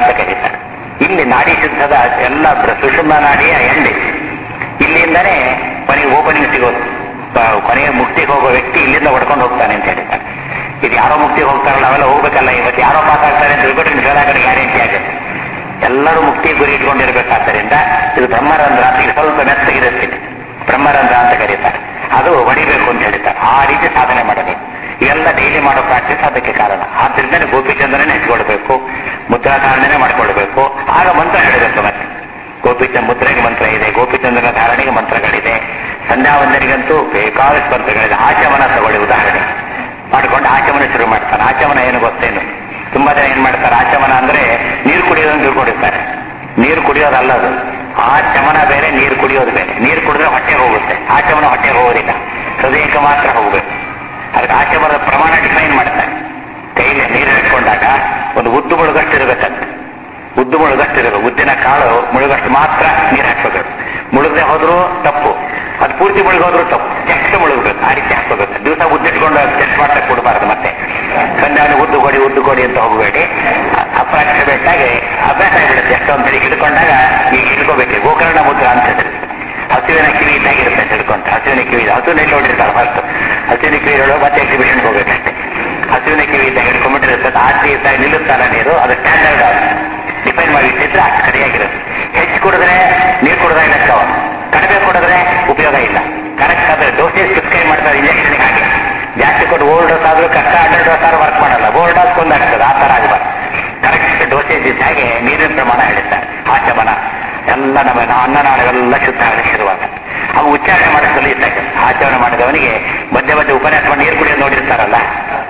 ನಾಡಿ ಶುದ್ಧದ ಎಲ್ಲ ಬ್ರ- ಸುಷುಮ್ನ ನಾಡಿಯ ಎಂಡೆ ಇಲ್ಲಿಂದನೇ ಕೊನೆಗೆ ಓಪನಿಂಗ್ ಸಿಗೋದು ಬ- ಕೊನೆಗೆ ಮುಕ್ತಿಗೆ ಹೋಗೋ ವ್ಯಕ್ತಿ ಇಲ್ಲಿಂದ ಹೊಡ್ಕೊಂಡು ಹೋಗ್ತಾನೆ ಅಂತ ಹೇಳ್ತಾರೆ ಇದು ಯಾರೋ ಮುಕ್ತಿಗೆ ಹೋಗ್ತಾರಲ್ಲ ಅವೆಲ್ಲ ಹೋಗ್ಬೇಕಲ್ಲ ಇವತ್ತು ಯಾರೋ ಪಾಸ್ ಆಗ್ತಾರೆ ಅಂತ ತಿಳ್ಕೊಂಡ್ರೆ ಫೇಲ್ ಆಗೋದು ಗ್ಯಾರಂಟಿ ಆಗುತ್ತೆ ಎಲ್ಲರೂ ಮುಕ್ತಿ ಗುರಿ ಇಟ್ಕೊಂಡಿರ್ಬೇಕಾದ್ದರಿಂದ ಇದು ಬ್ರಹ್ಮರಂಧ್ರ ಅಂತ ಇದು ಸ್ವಲ್ಪ ಮೆತ್ತಗಿರುತ್ತೆ ಬ್ರಹ್ಮರಂಧ್ರ ಅಂತ ಕರೀತಾರೆ ಅದು ಹೊಡಿಬೇಕು ಅಂತ ಹೇಳ್ತಾರೆ ಆ ರೀತಿ ಸಾಧನೆ ಮಾಡಬೇಕು ಇವೆಲ್ಲ ಡೈಲಿ ಮಾಡೋ ಪ್ರಾಕ್ಟೀಸ್ ಅದಕ್ಕೆ ಕಾರಣ ಆದ್ರಿಂದನೇ ಗೋಪಿಚಂದ್ರನೇ ನೆಚ್ಕೊಳ್ಬೇಕು ಮುದ್ರಾಧಾರಣೆ ಮಾಡ್ಕೊಳ್ಬೇಕು ಆಗ ಮಂತ್ರ ಹೇಳಬೇಕು ಮತ್ತೆ ಗೋಪಿಚಂದ್ರ ಮುದ್ರೆಗೆ ಮಂತ್ರ ಇದೆ ಗೋಪಿಚಂದ್ರನ ಧಾರಣೆಗೆ ಮಂತ್ರಗಳಿದೆ ಸಂಧ್ಯಾ ವಂದನೆಗಂತೂ ಬೇಕಾದಷ್ಟು ಮಂತ್ರಗಳಿದೆ ಆಚಮನ ತಗೊಳ್ಳಿ ಉದಾಹರಣೆ ಮಾಡ್ಕೊಂಡು ಆಚಮನ ಶುರು ಮಾಡ್ತಾನೆ ಆಚಮನ ಏನು ಗೊತ್ತೇನು ತುಂಬಾ ಜನ ಏನ್ ಮಾಡ್ತಾರೆ ಆಚಮನ ಅಂದ್ರೆ ನೀರು ಕುಡಿಯೋದನ್ನು ತಿಳ್ಕೊಂಡಿರ್ತಾರೆ ನೀರು ಕುಡಿಯೋದಲ್ಲ ಅದು ಆಚಮನ ಬೇರೆ ನೀರು ಕುಡಿಯೋದು ಬೇರೆ ನೀರು ಕುಡಿದ್ರೆ ಹೊಟ್ಟೆ ಹೋಗುತ್ತೆ ಆಚಮನ ಹೊಟ್ಟೆ ಹೋಗೋದಿಲ್ಲ ಹೃದಯಕ್ಕೆ ಮಾತ್ರ ಹೋಗಬೇಕು ಅದಕ್ಕೆ ಆಚಮನದ ಪ್ರಮಾಣ ಡಿಫೈನ್ ಮಾಡ್ತಾರೆ ಕೈಲಿ ನೀರು ಹಿಡ್ಕೊಂಡಾಗ ಒಂದು ಉದ್ದು ಮುಳುಗಷ್ಟು ಇರಬೇಕಂತ ಉದ್ದು ಮುಳುಗಷ್ಟು ಇರಬೇಕು ಉದ್ದಿನ ಕಾಳು ಮುಳುಗಷ್ಟು ಮಾತ್ರ ನೀರು ಹಾಕ್ಕೋಬೇಕು ಮುಳುಗದೆ ಹೋದ್ರೂ ತಪ್ಪು ಅದು ಪೂರ್ತಿ ಮುಳುಗೋದ್ರೂ ತಪ್ಪು ಜಸ್ಟ್ ಮುಳುಗಬೇಕು ಆ ರೀತಿ ಹಾಕೋಬೇಕು ದಿವಸ ಉದ್ದಿಟ್ಕೊಂಡು ಟೆಸ್ಟ್ ಮಾಡ್ತಾ ಕೊಡಬಾರ್ದು ಮತ್ತೆ ಸಂಜೆ ಉದ್ದು ಕೊಡಿ ಉದ್ದು ಕೊಡಿ ಅಂತ ಹೋಗಬೇಡಿ ಅಪ್ರಾಕ್ಸಿಮೇಟ್ ಆಗಿ ಅಭ್ಯಾಸ ಆಗಿಬಿಡುತ್ತೆ ಎಷ್ಟೊಂದು ಬೆಳಿಗ್ಗೆ ಹಿಡ್ಕೊಂಡಾಗ ಈಗ ಹಿಡ್ಕೋಬೇಕು ಗೋಕರ್ಣ ಮುದ್ರ ಅಂತ ಹೆಸರು ಹಸುವಿನ ಕಿವಿ ಇದ್ದಾಗಿರುತ್ತೆ ಅಂತ ಹಿಡ್ಕೊಂಡ್ರೆ ಹಸುವಿನ ಕಿವಿ ಹಸುವಿನ ನೋಡಿರ್ತಾರೆ ಫಸ್ಟ್ ಹಸುವಿನ ಕಿವಿ ಹೇಳೋ ಮತ್ತೆ ಎಕ್ಸಿಬಿಷನ್ ಹೋಗ್ಬೇಕಷ್ಟೇ ಹಸುವಿನ ಕಿವಿ ಇದ್ದಾಗ ಹಿಡ್ಕೊಂಡ್ಬಿಟ್ಟಿರುತ್ತೆ ಆರ್ತಿ ಇದ್ದಾಗ ನಿಲ್ಲುತ್ತಲ್ಲ ನೀರು ಅದು ಸ್ಟ್ಯಾಂಡರ್ಡ್ ಡಿಫೈನ್ ಮಾಡಿ ಇಟ್ಟಿದ್ರೆ ಅಷ್ಟು ಸರಿಯಾಗಿರುತ್ತೆ ಹೆಚ್ಚು ಕುಡಿದ್ರೆ ನೀರು ಕುಡಿದಾಗ ಲೆಕ್ಕವ ಕಡಿಮೆ ಕುಡಿದ್ರೆ ಉಪಯೋಗ ಇಲ್ಲ ಕರೆಕ್ಟ್ ಆದ್ರೆ ಡೋಸೇಜ್ ಪ್ರಿಸ್ಕ್ರೈಬ್ ಮಾಡ್ತಾರೆ ಇಂಜೆಕ್ಷನ್ ಹಾಗೆ ಜಾಸ್ತಿ ಕೊಟ್ಟು ಓಲ್ಡ್ ಡೋಸ್ ಆದ್ರೂ ಕಷ್ಟ ಹಂಡ್ರೆಡ್ ಡೋಸ್ ಆದ್ರೂ ವರ್ಕ್ ಮಾಡಲ್ಲ ಓಲ್ಡ್ ಡೋಸ್ ಕೊಂದಾಗ್ತದೆ ಆ ತರ ಆಗಬಾರ್ದು ಕರೆಕ್ಟ್ ಡೋಸೇಜ್ ಇದ್ದ ಹಾಗೆ ನೀರಿನ ಪ್ರಮಾಣ ಹೇಳುತ್ತಾರೆ ಆಚಮನ ಎಲ್ಲ ನಮ್ಮ ಅನ್ನನಾಳಗಳೆಲ್ಲ ಶುದ್ಧ ಆಗಲಿಕ್ಕೆ ಶುರುವಾದ ಅವು ಉಚ್ಚಾರಣೆ ಮಾಡಕ್ಕೆ ಕಲಿಯುತ್ತಾರೆ ಆಚರಣೆ ಮಾಡಿದವನಿಗೆ ಮಧ್ಯೆ ಮಧ್ಯೆ ಉಪನ್ಯಾಸ ಮಾಡಿ ನೀರು ಕುಡಿಯೋದು ನೋಡಿರ್ತಾರಲ್ಲ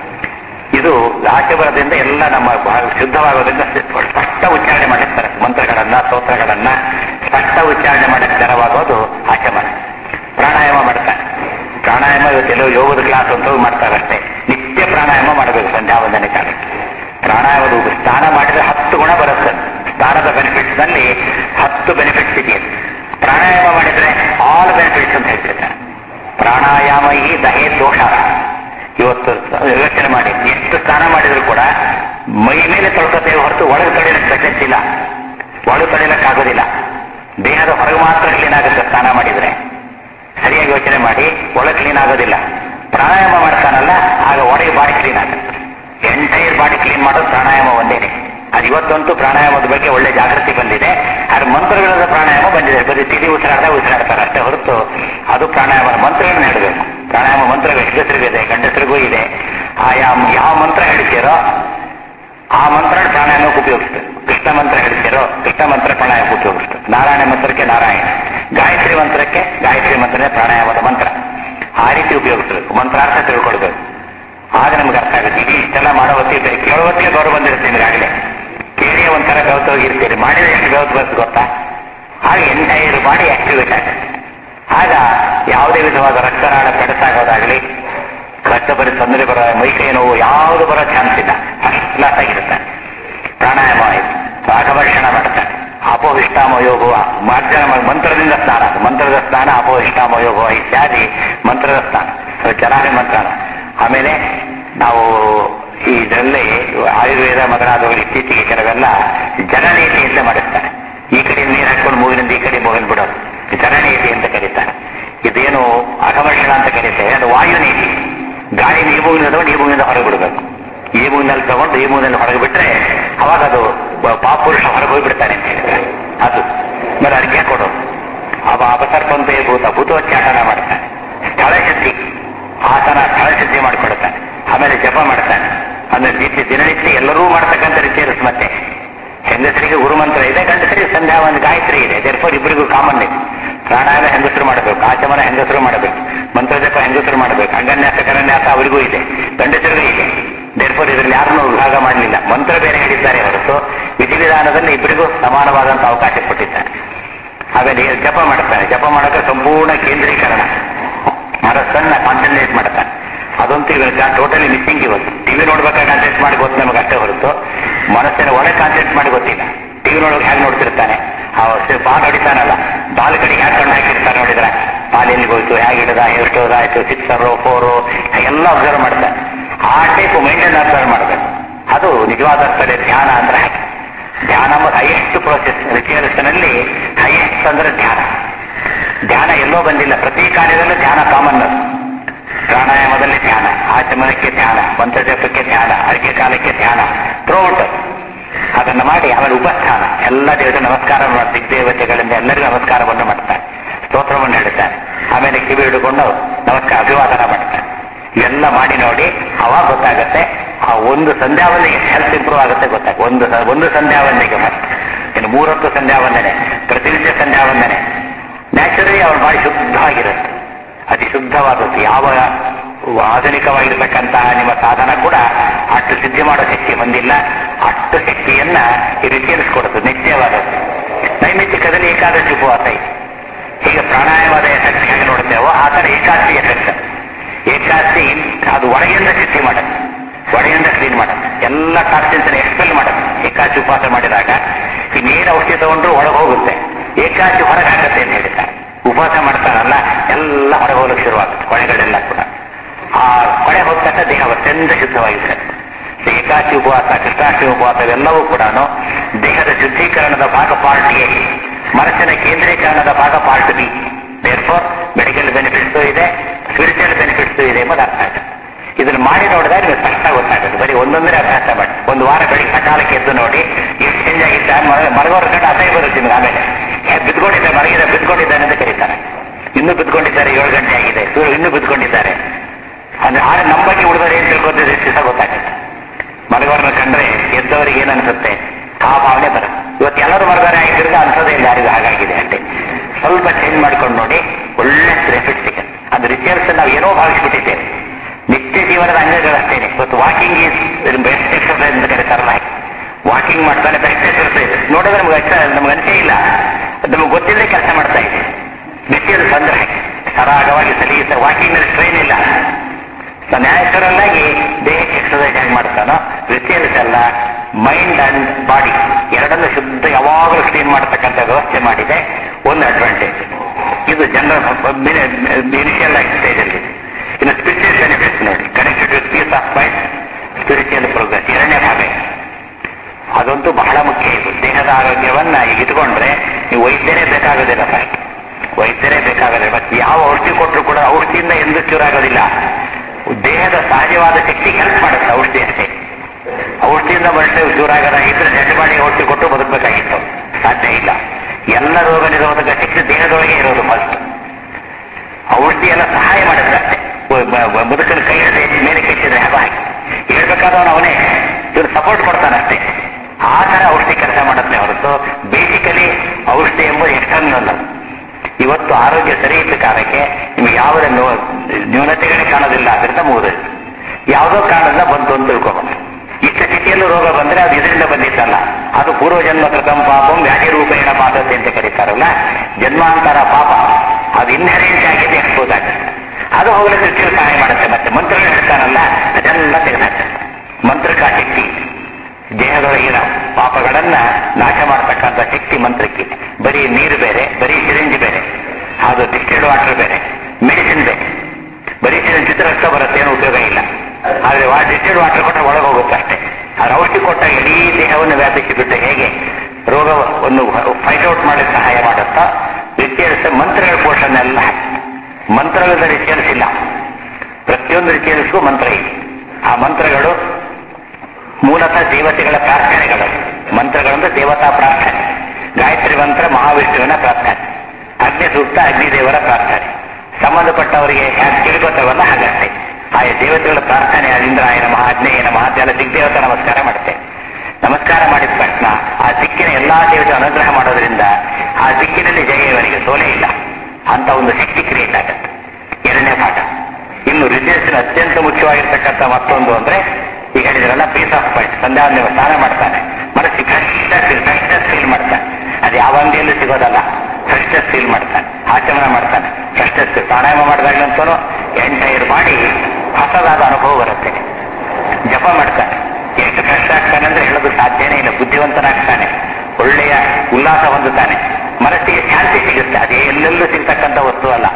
ಇದು ಆಚರಣದಿಂದ ಎಲ್ಲ ನಮ್ಮ ಬಹಳ ಶುದ್ಧವಾಗೋದ್ರಿಂದ ಸ್ಪಷ್ಟ ಉಚ್ಚಾರಣೆ ಮಾಡಿರ್ತಾರೆ ಮಂತ್ರಗಳನ್ನ ಸ್ತೋತ್ರಗಳನ್ನ ಸ್ಪಷ್ಟ ಉಚ್ಚಾರಣೆ ಮಾಡಕ್ಕೆ ನೆರವಾಗೋದು ಆಚಮನ ಪ್ರಾಣಾಯಾಮ ಮಾಡ್ತಾರೆ ಪ್ರಾಣಾಯಾಮ ಇವತ್ತೆಲ್ಲೋ ಯೋಗದ ಕ್ಲಾಸ್ ಅಂತ ಮಾಡ್ತಾರೆ ಅಷ್ಟೇ ನಿತ್ಯ ಪ್ರಾಣಾಯಾಮ ಮಾಡಬೇಕು ಸಂಧ್ಯಾ ವಂದನೆ ಕಾಲಕ್ಕೆ ಪ್ರಾಣಾಯಾಮದ ಉಪ- ಸ್ನಾನ ಮಾಡಿದ್ರೆ ಹತ್ತು ಗುಣ ಬರುತ್ತೆ ಸ್ನಾನದ ಬೆನಿಫಿಟ್ಸ್ ನಲ್ಲಿ ಹತ್ತು ಬೆನಿಫಿಟ್ಸ್ ಇದೆಯಂತೆ ಪ್ರಾಣಾಯಾಮ ಮಾಡಿದ್ರೆ ಆಲ್ ಬೆನಿಫಿಟ್ಸ್ ಅಂತ ಹೇಳ್ತಿರ್ತಾರೆ ಪ್ರಾಣಾಯಾಮ ಈ ದಹೆ ದೋಷ ಇವತ್ತು ಯೋಚನೆ ಮಾಡಿ ಎಷ್ಟು ಸ್ನಾನ ಮಾಡಿದ್ರು ಕೂಡ ಮೈ ಮೇಲೆ ತೊಳ್ಕೊತೇವೆ ಹೊರತು ಒಳಗೆ ತೊಳೆಯಲಿಕ್ಕೆ ಪ್ರಶಸ್ತಿ ಇಲ್ಲ ಒಳಗೆ ತೊಳೆಯಲಿಕ್ಕಾಗೋದಿಲ್ಲ ದೇಹದ ಹೊರಗೆ ಮಾತ್ರ ಕ್ಲೀನ್ ಆಗುತ್ತೆ ಸ್ನಾನ ಮಾಡಿದ್ರೆ ಸರಿಯಾಗಿ ಯೋಚನೆ ಮಾಡಿ ಒಳಗೆ ಕ್ಲೀನ್ ಆಗೋದಿಲ್ಲ ಪ್ರಾಣಾಯಾಮ ಮಾಡ್ತಾನಲ್ಲ ಆಗ ಒಳಗೆ ಬಾಡಿ ಕ್ಲೀನ್ ಆಗುತ್ತೆ ಎಂಟೈರ್ ಬಾಡಿ ಕ್ಲೀನ್ ಮಾಡೋದು ಪ್ರಾಣಾಯಾಮ ಒಂದೇನೆ ಅದು ಇವತ್ತಂತೂ ಪ್ರಾಣಾಯಾಮದ ಬಗ್ಗೆ ಒಳ್ಳೆ ಜಾಗೃತಿ ಬಂದಿದೆ ಆದ್ರೆ ಮಂತ್ರಗಳ ಪ್ರಾಣಾಯಾಮ ಬಂದಿದೆ ಬರೀ ತಿಳಿ ಉಸಿರಾಡ್ದಾಗ ಉಸಿರಾಡ್ತಾರೆ ಅಷ್ಟೇ ಹೊರತು ಅದು ಪ್ರಾಣಾಯಾಮ ಮಂತ್ರಗಳನ್ನ ಹೇಳಬೇಕು ಪ್ರಾಣಾಯಾಮ ಮಂತ್ರಗಳು ಹೆಂಗಸರಿಗೂ ಇದೆ ಗಂಡಸರಿಗೂ ಇದೆ ಆಯಾ ಯಾವ ಮಂತ್ರ ಹೇಳ್ತೀರೋ ಆ ಮಂತ್ರ ಪ್ರಾಣಾಯಾಮಕ್ಕೆ ಉಪಯೋಗಿಸ್ತದೆ ಕೃಷ್ಣ ಮಂತ್ರ ಹೇಳ್ತೀರೋ ಕೃಷ್ಣ ಮಂತ್ರ ಪ್ರಾಣಾಯಾಮಕ್ಕೆ ಉಪಯೋಗಿಸ್ತದೆ ನಾರಾಯಣ ಮಂತ್ರಕ್ಕೆ ನಾರಾಯಣ ಗಾಯತ್ರಿ ಮಂತ್ರಕ್ಕೆ ಗಾಯತ್ರಿ ಮಂತ್ರನೇ ಪ್ರಾಣಾಯಾಮದ ಮಂತ್ರ ಆ ರೀತಿ ಉಪಯೋಗಿಸಬೇಕು ಮಂತ್ರಾರ್ಥ ತಿಳ್ಕೊಳ್ಬೇಕು ಆಗ ನಮ್ಗೆ ಅರ್ಥ ಆಗುತ್ತೆ ಈಗ ಇಷ್ಟೆಲ್ಲ ಮಾಡೋ ಹೊತ್ತಿಗೆ ಕೇಳೋ ಹೊತ್ತಿಗೆ ಗೌರವ ಬಂದಿರುತ್ತೆ ನಿಮಗಾಗಲೇ ಕೇಳಿ ಒಂಥರ ಗೌತವಾಗಿರ್ತೀರಿ ಮಾಡಿದ್ರೆ ಎಷ್ಟು ಗೌತ ಬರುತ್ತೆ ಗೊತ್ತಾ ಆಗ ಎಂಟೈರ್ ಬಾಡಿ ಆಕ್ಟಿವೇಟ್ ಆಗುತ್ತೆ ಆಗ ಯಾವುದೇ ವಿಧವಾದ ರಕ್ತನಾಳ ಕಡಿತಾಗೋದಾಗಲಿ ರಕ್ತ ಬರೀ ತೊಂದರೆ ಬರೋ ಮೈಕೈ ನೋವು ಯಾವುದು ಬರೋ ಚಾನ್ಸ್ ಇಲ್ಲ ಫಸ್ಟ್ ಕ್ಲಾಸ್ ಆಗಿರುತ್ತೆ ಪ್ರಾಣಾಯಾಮ ಆಯ್ತು ರಾಘವರ್ಷಣ ಮಾಡ್ತಾರೆ ಅಪೋಹಿಷ್ಟಾಮ ಯೋಗ ಮಾರ್ಜನ ಮಂತ್ರದಿಂದ ಸ್ನಾನ ಅದು. ಮಂತ್ರದ ಸ್ನಾನ ಅಪೋಹಿಷ್ಟಾಮ ಯೋಗ ಇತ್ಯಾದಿ ಮಂತ್ರದ ಸ್ನಾನ ಅದು ಚಲಾರಿ ಮಂತ್ರ ಆಮೇಲೆ ನಾವು ಈ ಇದರಲ್ಲಿ ಆಯುರ್ವೇದ ಮೊದಲಾದವರು ಇತ್ತೀಚೆಗೆ ಕೆಲವೆಲ್ಲ ಜನನೀತಿಯಿಂದ ಮಾಡಿಸ್ತಾರೆ ಈ ಕಡೆ ನೀರು ಹಾಕೊಂಡು ಮೂಗಿನಿಂದ ಈ ಕಡೆ ಮೂಗಿನ ಬಿಡೋದು ಜನನೀತಿ ಅಂತ ಕರೀತಾರೆ ಇದೇನು ಅಘಮರ್ಷಣ ಅಂತ ಕರೀತೇವೆ ಅದು ವಾಯು ನೀತಿ ಗಾಳಿ ಈ ಮೂಗಿನ ತಗೊಂಡು ಈ ಮೂಗಿನಿಂದ ಹೊರಗೆ ಬಿಡಬೇಕು ಈ ಮೂಗಿನಲ್ಲಿ ತಗೊಂಡು ಈ ಮೂಗಿನಲ್ಲಿ ಹೊರಗೆ ಬಿಟ್ರೆ ಅವಾಗ ಅದು ಬ- ಪಾಪುರುಷ ಹೊರಗೆ ಹೋಗ್ಬಿಡ್ತಾನೆ ಅಂತ ಹೇಳ್ತಾರೆ ಅದು ಮೇಲೆ ಅದಕ್ಕೆ ಕೊಡೋದು ಅವ ಅಪಸರ್ಪಂತೆ ಭೂತ ಭೂತೋಚ್ಚಾಟನ ಮಾಡ್ತಾನೆ ಸ್ಥಳ ಶುದ್ಧಿ ಆತನ ಸ್ಥಳ ಶುದ್ಧಿ ಮಾಡಿಕೊಡುತ್ತಾನೆ ಆಮೇಲೆ ಜಪ ಮಾಡ್ತಾನೆ ಅಂದ್ರೆ ನಿತ್ಯ ದಿನನಿತ್ಯ ಎಲ್ಲರೂ ಮಾಡ್ತಕ್ಕಂಥ ರೀತಿಯ ಮತ್ತೆ ಹೆಂಗಸರಿಗೆ ಗುರುಮಂತ್ರ ಇದೆ ಗಂಡಸರಿಗೆ ಸಂಧ್ಯಾ ಒಂದು ಗಾಯತ್ರಿ ಇದೆ ದೇರ್ಫೋರ್ ಇಬ್ಬರಿಗೂ ಕಾಮನ್ ಇದೆ ಪ್ರಾಣಾಯಾಮ ಹೆಂಗಸರು ಮಾಡಬೇಕು ಆಚಮನ ಹೆಂಗಸರು ಮಾಡಬೇಕು ಮಂತ್ರಜಪ ಹೆಂಗಸರು ಮಾಡಬೇಕು ಅಂಗನ್ಯಾಸ ಕರನ್ಯಾಸ ಅವರಿಗೂ ಇದೆ ಗಂಡಸರಿಗೂ ಇದೆ ದೇರ್ಫೋರ್ ಇದರಲ್ಲಿ ಯಾರನ್ನೂ ವಿಭಾಗ ಮಾಡಲಿಲ್ಲ ಮಂತ್ರ ಬೇರೆ ಹೇಳಿದ್ದಾರೆ ಹೊರತು ವಿಧಿವಿಧಾನದಲ್ಲಿ ಇಬ್ಬರಿಗೂ ಸಮಾನವಾದಂತ ಅವಕಾಶ ಕೊಟ್ಟಿದ್ದಾರೆ ಆಮೇಲೆ ಜಪ ಮಾಡ್ತಾನೆ ಜಪ ಮಾಡೋಕೆ ಸಂಪೂರ್ಣ ಕೇಂದ್ರೀಕರಣ ಮನಸ್ಸನ್ನ ಕಾನ್ಸಂಟ್ರೇಟ್ ಮಾಡ್ತಾನೆ ಅದಂತೂ ಇವಾಗ ಟೋಟಲಿ ಮಿಸ್ಸಿಂಗ್ ಇವತ್ತು ಟಿವಿ ನೋಡ್ಬೇಕಾದ್ರೆ ಕಾನ್ಸಂಟ್ರೇಟ್ ಮಾಡಿ ಗೊತ್ತು ನಮಗೆ ಅಷ್ಟೇ ಹೊರತು ಮನಸ್ಸಿನ ಒಳಗೆ ಕಾನ್ಸಂಟ್ರೇಟ್ ಮಾಡಿ ಗೊತ್ತಿಲ್ಲ ಟಿವಿ ನೋಡೋಕೆ ಹೇಗೆ ನೋಡ್ತಿರ್ತಾನೆ ಆ ಬಾಲ್ ಹೊಡಿತಾನಲ್ಲ ಬಾಲ್ ಕಡೆಗೆ ಹ್ಯಾಕ್ ಕಣ್ಣು ಹಾಕಿರ್ತಾನೆ ನೋಡಿದ್ರೆ ಬಾಲ್ ಎಲ್ಲಿ ಹೋಯ್ತು ಹೇಗೆ ಹಿಡಿದ ಎಷ್ಟು ಆಯ್ತು ಸಿಕ್ಸರು ಫೋರು ಎಲ್ಲ ಅಬ್ಸರ್ವ್ ಮಾಡ್ತಾನೆ ಆ ಟೈಪ್ ಮೈಂಡನ್ನು ಅಬ್ಸರ್ವ್ ಮಾಡಬೇಕು ಅದು ನಿಜವಾದ ಅರ್ಥದಲ್ಲಿ ಧ್ಯಾನ ಅಂದ್ರೆ ಹಾಗೆ ಧ್ಯಾನ ಹೈಯೆಸ್ಟ್ ಪ್ರೋಸೆಸ್ ರಿಚುವಲ್ಸ್ನಲ್ಲಿ ಹೈಯೆಸ್ಟ್ ಅಂದ್ರೆ ಧ್ಯಾನ ಧ್ಯಾನ ಎಲ್ಲೋ ಬಂದಿಲ್ಲ ಪ್ರತಿ ಕಾರ್ಯದಲ್ಲೂ ಧ್ಯಾನ ಕಾಮನ್ ಪ್ರಾಣಾಯಾಮದಲ್ಲಿ ಧ್ಯಾನ ಆಚಮನಕ್ಕೆ ಧ್ಯಾನ ಮಂತ್ರಜಪಕ್ಕೆ ಧ್ಯಾನ ಅಡಿಕೆ ಕಾಲಕ್ಕೆ ಧ್ಯಾನ ಥ್ರೋಟ್ ಅದನ್ನು ಮಾಡಿ ಆಮೇಲೆ ಉಪಸ್ಥಾನ ಎಲ್ಲ ದೇವತೆ ನಮಸ್ಕಾರ ಮಾಡಿ ದಿಗ್ದೇವತೆಗಳಿಂದ ಎಲ್ಲರಿಗೂ ನಮಸ್ಕಾರವನ್ನು ಮಾಡ್ತಾರೆ ಸ್ತೋತ್ರವನ್ನು ಹೇಳ್ತಾರೆ ಆಮೇಲೆ ಕಿವಿ ಹಿಡ್ಕೊಂಡು ನಮಸ್ಕಾರ ಅಭಿವಾದನ ಮಾಡ್ತಾರೆ ಇವೆಲ್ಲ ಮಾಡಿ ನೋಡಿ ಅವಾಗ ಗೊತ್ತಾಗುತ್ತೆ ಆ ಒಂದು ಸಂಧ್ಯಾವಂದನೆಗೆ ಹೆಲ್ತ್ ಇಂಪ್ರೂವ್ ಆಗುತ್ತೆ ಗೊತ್ತಾಗ ಒಂದು ಸ- ಒಂದು ಸಂಧ್ಯಾವಂದನೆಗೆ ಮತ್ತೆ ಇನ್ನು ಮೂರೊತ್ತು ಸಂಧ್ಯಾವಂದನೆ ಪ್ರತಿನಿತ್ಯ ಸಂಧ್ಯಾವಂದನೆ ನ್ಯಾಚುರಲಿ ಅವಳ ಬಾಡಿ ಶುದ್ಧವಾಗಿರುತ್ತೆ ಅತಿ ಶುದ್ಧವಾದದ್ದು ಯಾವ ಆಧುನಿಕವಾಗಿರ್ತಕ್ಕಂತಹ ನಿಮ್ಮ ಸಾಧನ ಕೂಡ ಅಷ್ಟು ಸಿದ್ಧಿ ಮಾಡೋ ಶಕ್ತಿ ಹೊಂದಿಲ್ಲ ಅಷ್ಟು ಶಕ್ತಿಯನ್ನ ಈ ರಿಚುವಲ್ಸ್ ಕೊಡುತ್ತೆ ನಿತ್ಯವಾದದ್ದು ನೈಮಿತ್ತಿಕದಲ್ಲಿ ಏಕಾದಶಿ ಉಪವಾಸ ಇದೆ ಹೀಗೆ ಪ್ರಾಣಾಯಾಮದ ಎಫೆಕ್ಟ್ ಹೇಗೆ ನೋಡ್ತೇವೋ ಆ ಥರ ಏಕಾದಶಿ ಎಫೆಕ್ಟ್ ಏಕಾದಶಿ ಅದು ಒಳಗಿಂದ ಶುದ್ಧಿ ಮಾಡುತ್ತೆ ಒಳಗಿಂದ ಕ್ಲೀನ್ ಮಾಡುತ್ತೆ ಎಲ್ಲ ಟಾಕ್ಸಿನ್ಸ್ ಎಕ್ಸ್ಪೆಲ್ ಮಾಡುತ್ತೆ ಏಕಾದಶಿ ಉಪವಾಸ ಮಾಡಿದಾಗ ಇನ್ನೇನು ಔಷಧಿ ತಗೊಂಡ್ರು ಒಳಗೆ ಹೋಗುತ್ತೆ ಏಕಾದಶಿ ಹೊರಗೆ ಹಾಕತ್ತೆ ಅಂತ ಹೇಳಿದ್ದಾರೆ ಉಪವಾಸ ಮಾಡ್ತಾರಲ್ಲ ಎಲ್ಲ ಹೊರಗೆ ಹೋಗಲಿಕ್ಕೆ ಶುರುವಾಗುತ್ತೆ ಕೊಳೆಗಳೆಲ್ಲ ಕೂಡ ಆ ಕೊಳೆ ಹೋದ ತಕ್ಷಣ ದೇಹ ಅತ್ಯಂತ ಶುದ್ಧವಾಗಿರುತ್ತೆ ಏಕಾದಶಿ ಉಪವಾಸ ಕೃಷ್ಣಾಷ್ಟಮಿ ಉಪವಾಸ ಇವೆಲ್ಲವೂ ಕೂಡ ದೇಹದ ಶುದ್ಧೀಕರಣದ ಭಾಗ ಪಾರ್ಟ್ ಎ ಮನಸ್ಸಿನ ಕೇಂದ್ರೀಕರಣದ ಭಾಗ part B therefore medical benefits ಇದೆ ಸ್ಪಿರಿಚುವಲ್ ಬೆನಿಫಿಟ್ಸು ಇದೆ ಎಂಬುದು ಅರ್ಥ ಆಗುತ್ತೆ ಇದನ್ನು ಮಾಡಿ ನೋಡಿದಾಗ ನಿಮಗೆ ಸ್ಪಷ್ಟ ಗೊತ್ತಾಗುತ್ತೆ ಬರೀ ಒಂದೊಂದನೇ ಅಭ್ಯಾಸ ಮಾಡಿ ಒಂದು ವಾರ ಬೆಳಿಗ್ಗೆ ಸಕಾಲಕ್ಕೆ ಎದ್ದು ನೋಡಿ ಎಷ್ಟು ಚೇಂಜ್ ಆಗಿದ್ದ ಮಲಗೋರ ಕಂಡು ಅಸಹ್ಯ ಬರುತ್ತೆ ನಿಮ್ಗೆ ಆಮೇಲೆ ಹೇ, ಬಿದ್ಕೊಂಡಿದ್ದೆ ಮಲಗಿದ ಬಿದ್ಕೊಂಡಿದ್ದಾನೆ ಅಂತ ಕರೀತಾರೆ ಇನ್ನೂ ಬಿದ್ಕೊಂಡಿದ್ದಾರೆ ಏಳು ಗಂಟೆ ಆಗಿದೆ ಸೂರ್ಯ ಇನ್ನೂ ಬಿದ್ಕೊಂಡಿದ್ದಾರೆ ಅಂದ್ರೆ ಆಗ ನಮ್ಮ ಬಗ್ಗೆ ಉಳಿದವರು ಏನ್ ತಿಳ್ಕೊತಿದ್ರೆ ದಿವಸ ಗೊತ್ತಾಗುತ್ತೆ ಮಲಗೋರನ್ನ ಕಂಡ್ರೆ ಎದ್ದವರಿಗೆ ಏನ್ ಅನ್ಸುತ್ತೆ ಆ ಭಾವನೆ ಬರ ಇವತ್ತು ಎಲ್ಲರೂ ಮಲಗೋರೆ ಆಗಿದ್ರಿಂದ ಅನ್ಸೋದೇ ಇಲ್ಲ ಯಾರಿಗೂ ಹಾಗಾಗಿದೆ ಅಷ್ಟೇ ಸ್ವಲ್ಪ ಚೇಂಜ್ ಮಾಡ್ಕೊಂಡು ನೋಡಿ ಒಳ್ಳೆ ಬೆನಿಫಿಟ್ ಸಿಗುತ್ತೆ ಅದು ರಿಚುವಲ್ಸ್ ನಾವು ಏನೋ ಭಾವಿಸ್ಬಿಟ್ಟಿದ್ದೇವೆ ನಿತ್ಯ ಜೀವನದ ಅಂಗಗಳಷ್ಟೇನೆ ಇವತ್ತು ವಾಕಿಂಗ್ ಈಸ್ ಬೆಸ್ಟ್ ಎಕ್ಸರ್ಸೈಸ್ ಅಂತ ಕರೀತಾರಲ್ಲ ವಾಕಿಂಗ್ ಮಾಡ್ತಾನೆ ಬೆಸ್ಟ್ ಎಕ್ಸರ್ಸೈಸ್ ನೋಡಿದ್ರೆ ನಮ್ಗೆ ಅಷ್ಟ ನಮ್ಗೆ ಅನಿಸೇ ಇಲ್ಲ ಅದು ನಮ್ಗೆ ಗೊತ್ತಿಲ್ಲದೆ ಕೆಲಸ ಮಾಡ್ತಾ ಇದೆ ನಿತ್ಯದ ಸಂದ್ರೆ ಸರಾಗವಾಗಿ ಸಲೀಸ ವಾಕಿಂಗ್ ನಲ್ಲಿ ಸ್ಟ್ರೈನ್ ಇಲ್ಲ ನ್ಯಾಚುರಲ್ ಆಗಿ ದೇಹಕ್ಕೆ ಎಕ್ಸರ್ಸೈಸ್ ಹೇಗೆ ಮಾಡ್ತಾನೋ ರಿಚುವಲ್ಸ್ ಎಲ್ಲ ಮೈಂಡ್ ಅಂಡ್ ಬಾಡಿ ಎರಡನ್ನು ಶುದ್ಧ ಯಾವಾಗಲೂ ಕ್ಲೀನ್ ಮಾಡತಕ್ಕಂಥ ವ್ಯವಸ್ಥೆ ಮಾಡಿದೆ ಒಂದು ಅಡ್ವಾಂಟೇಜ್ ಇದು ಜನರಲ್ ಇನಿಷಿಯಲ್ ಆಗಿ ಸ್ಟೇಜ್ ಅಲ್ಲಿ ಇನ್ನು ಸ್ಪಿರಿಚುವಲ್ ಬೆನಿಫಿಟ್ಸ್ ನೋಡಿ connected with peace of mind spiritual progress ಎರಡನೇ ಭಾಗ ಇದು. ಅದಂತೂ ಬಹಳ ಮುಖ್ಯ ಇದು ದೇಹದ ಆರೋಗ್ಯವನ್ನ ಈಗ ಇಟ್ಕೊಂಡ್ರೆ ನೀವು ವೈದ್ಯರೇ ಬೇಕಾಗೋದಿಲ್ಲ ಫಸ್ಟ್ ವೈದ್ಯರೇ ಬೇಕಾಗೋದಿಲ್ಲ ಮತ್ತೆ ಯಾವ ಔಷಧಿ ಕೊಟ್ಟರು ಕೂಡ ಔಷಧಿಯಿಂದ ಎಂದೂ ಚೂರಾಗೋದಿಲ್ಲ ದೇಹದ ಸಹಜವಾದ ಶಕ್ತಿ ಹೆಲ್ಪ್ ಮಾಡುತ್ತೆ ಔಷಧಿ ಅಷ್ಟೇ ಔಷಧಿಯಿಂದ ಮನುಷ್ಯ ಚೂರಾಗದಾಗಿದ್ರೆ ಜಟಮಾಡಿ ಔಷಧಿ ಕೊಟ್ಟು ಬದುಕಬೇಕಾಗಿತ್ತು ಸಾಧ್ಯ ಇಲ್ಲ ಎಲ್ಲ ರೋಗ ನಿರೋಧಕ ಶಕ್ತಿ ದೇಹದೊಳಗೆ ಇರೋದು ಫಸ್ಟ್ ಔಷಧಿ ಎಲ್ಲ ಸಹಾಯ ಮಾಡುತ್ತೆ ಅಷ್ಟೇ ಬದುಕನ್ನು ಕೈ ಹಿಡಿದು ಮೇಲೆ ಕೆಟ್ಟಿದ್ರೆ ಹಾಗೆ ಹಾಗೆ ಹೇಳ್ಬೇಕಾದವನು ಅವನೇ ಇವ್ರು ಸಪೋರ್ಟ್ ಕೊಡ್ತಾನಷ್ಟೇ ಆ ತರ ಔಷಧಿ ಕೆಲಸ ಮಾಡುತ್ತೆ ಹೊರತು ಬೇಸಿಕಲಿ ಔಷಧಿ ಎಂಬುದು ಎಕ್ಸ್ಟರ್ನಲ್ ಇವತ್ತು ಆರೋಗ್ಯ ಸರಿ ಇದ್ದ ಕಾರಣಕ್ಕೆ ನಿಮಗೆ ಯಾವುದೇ ನೋ- ನ್ಯೂನತೆಗಳೇ ಕಾಣೋದಿಲ್ಲ ಅದರಿಂದ ಮುಗಿದೋಯ್ತು ಯಾವುದೋ ಕಾರಣದಿಂದ ಬಂತು ಅಂತ ತಿಳ್ಕೊಬೋದು ಇಷ್ಟ ಸ್ಥಿತಿಯಲ್ಲೂ ರೋಗ ಬಂದ್ರೆ ಅದು ಇದರಿಂದ ಬಂದಿತ್ತಲ್ಲ ಅದು ಪೂರ್ವಜನ್ಮ ಕೃತಂ ಪಾಪಂ ವ್ಯಾಧಿ ರೂಪೇಣ ಪಾದತೆ ಅಂತ ಕರೀತಾರಲ್ಲ ಜನ್ಮಾಂತರ ಪಾಪ ಅದು ಇನ್ಹೆರೆಂಟ್ ಆಗಿದೆ ಎಕ್ಸ್ಪೋಸ್ ಆಗುತ್ತೆ ಅದು ಹೋಗ್ಲಿಕ್ಕೆ ಹೆಚ್ಚು ಸಹಾಯ ಮಾಡುತ್ತೆ ಮತ್ತೆ ಮಂತ್ರಗಳು ಹೇಳ್ತಾರಲ್ಲ ಅದೆಲ್ಲ ತೆಗೆದಾಕ್ತಾರೆ ಮಂತ್ರಕ ಶಕ್ತಿ ದೇಹದೊಳಗಿನ ಪಾಪಗಳನ್ನ ನಾಶ ಮಾಡತಕ್ಕಂಥ ಶಕ್ತಿ ಮಂತ್ರಕ್ಕಿದೆ ಬರೀ ನೀರು ಬೇರೆ ಬರೀ ಸಿರಿಂಜ್ ಬೇರೆ ಅದು ಡಿಸ್ಟಿಲ್ಡ್ ವಾಟರ್ ಬೇರೆ ಮೆಡಿಸಿನ್ ಬೇರೆ ಬರೀ ಸಿರಿಂಜ್ ಇದ್ರೆ ರಕ್ತ ಬರುತ್ತೆ ಏನು ಉಪಯೋಗ ಇಲ್ಲ ಆದ್ರೆ ಡಿಸ್ಟಿಲ್ಡ್ ವಾಟರ್ ಕೊಟ್ಟರೆ ಒಳಗೆ ಹೋಗುತ್ತೆ ಅಷ್ಟೇ ಆದ್ರೆ ಔಷಧಿ ಕೊಟ್ಟಾಗ ಇಡೀ ದೇಹವನ್ನು ವ್ಯಾಪಿಸಿ ಬಿಟ್ಟು ಹೇಗೆ ರೋಗವನ್ನು ಫೈಟ್ ಔಟ್ ಮಾಡಲಿಕ್ಕೆ ಸಹಾಯ ಮಾಡುತ್ತಾ ರಿಚುವಲ್ಸ್ ಮಂತ್ರಗಳ ಪೋಷಣೆ ಎಲ್ಲ ಮಂತ್ರಗಳ ರಿಚುವಲ್ಸ್ ಇಲ್ಲ ಪ್ರತಿಯೊಂದು ರಿಚುವಲ್ಸ್ಗೂ ಮಂತ್ರ ಇದೆ ಆ ಮಂತ್ರಗಳು ಮೂಲತಃ ದೇವತೆಗಳ ಪ್ರಾರ್ಥನೆಗಳು ಮಂತ್ರಗಳಂದ್ರೆ ದೇವತಾ ಪ್ರಾರ್ಥನೆ ಗಾಯತ್ರಿ ಮಂತ್ರ ಮಹಾವಿಷ್ಣುವಿನ ಪ್ರಾರ್ಥನೆ ಅಗ್ನಿ ಸೂಕ್ತ ಅಗ್ನಿದೇವರ ಪ್ರಾರ್ಥನೆ ಸಂಬಂಧಪಟ್ಟವರಿಗೆ ಹ್ಯಾಕ್ ತಿಳ್ಕೊತವಲ್ಲ ಹಾಗಷ್ಟೇ ಆಯಾ ದೇವತೆಗಳ ಪ್ರಾರ್ಥನೆ ಇಂದ್ರಾಯ ನಮಃ ಅಗ್ನೇಯ ನಮಃ ಎಲ್ಲ ದಿಗ್ದೇವತ ನಮಸ್ಕಾರ ಮಾಡುತ್ತೆ ನಮಸ್ಕಾರ ಮಾಡಿದ ತಕ್ಷಣ ಆ ದಿಕ್ಕಿನ ಎಲ್ಲಾ ದೇವತೆ ಅನುಗ್ರಹ ಮಾಡೋದ್ರಿಂದ ಆ ದಿಕ್ಕಿನಲ್ಲಿ ಜಯವರಿಗೆ ಸೋಲೆ ಇಲ್ಲ ಅಂತ ಒಂದು ಶಕ್ತಿ ಕ್ರಿಯೇಟ್ ಆಗುತ್ತೆ ಎರಡನೇ ಪಾಠ ಇನ್ನು ರಿಜೇಷನ್ ಅತ್ಯಂತ ಮುಖ್ಯವಾಗಿರ್ತಕ್ಕಂಥ ಮತ್ತೊಂದು ಅಂದ್ರೆ ಈಗ ಹೇಳಿದ್ರಲ್ಲ ಪೀಸ್ ಆಫ್ ಮೈಂಡ್ ಸಂಧ್ಯಾವಂದನೆ ಸ್ನಾನ ಮಾಡ್ತಾನೆ ಮನಸ್ಸಿಗೆ ಫ್ರೆಶ್ ಫ್ರೆಶ್ನೆಸ್ ಫೀಲ್ ಮಾಡ್ತಾನೆ ಅದು ಯಾವ ಅಂಗಡಿಯಲ್ಲೂ ಸಿಗೋದಲ್ಲ ಫ್ರೆಶ್ನೆಸ್ ಫೀಲ್ ಮಾಡ್ತಾನೆ ಆಚಮನ ಮಾಡ್ತಾನೆ ಫ್ರೆಶ್ನೆಸ್ ಪ್ರಾಣಾಯಾಮ ಮಾಡಿದಾಗಲಂತೂ ಎಂಟೈರ್ ಮಾಡಿ ಹೊಸದಾದ ಅನುಭವ ಬರುತ್ತೆ ಜಪ ಮಾಡ್ತಾನೆ ಎಷ್ಟು ಫ್ರೆಶ್ ಆಗ್ತಾನೆ ಅಂದ್ರೆ ಹೇಳೋದು ಸಾಧ್ಯನೇ ಇಲ್ಲ ಬುದ್ಧಿವಂತನಾಗ್ತಾನೆ ಒಳ್ಳೆಯ ಉಲ್ಲಾಸ ಹೊಂದುತ್ತಾನೆ ಮನಸ್ಸಿಗೆ ಶಾಂತಿ ಸಿಗುತ್ತೆ ಅದೇ ಎಲ್ಲೆಲ್ಲೂ ಸಿಗ್ತಕ್ಕಂಥ ವಸ್ತು ಅಲ್ಲ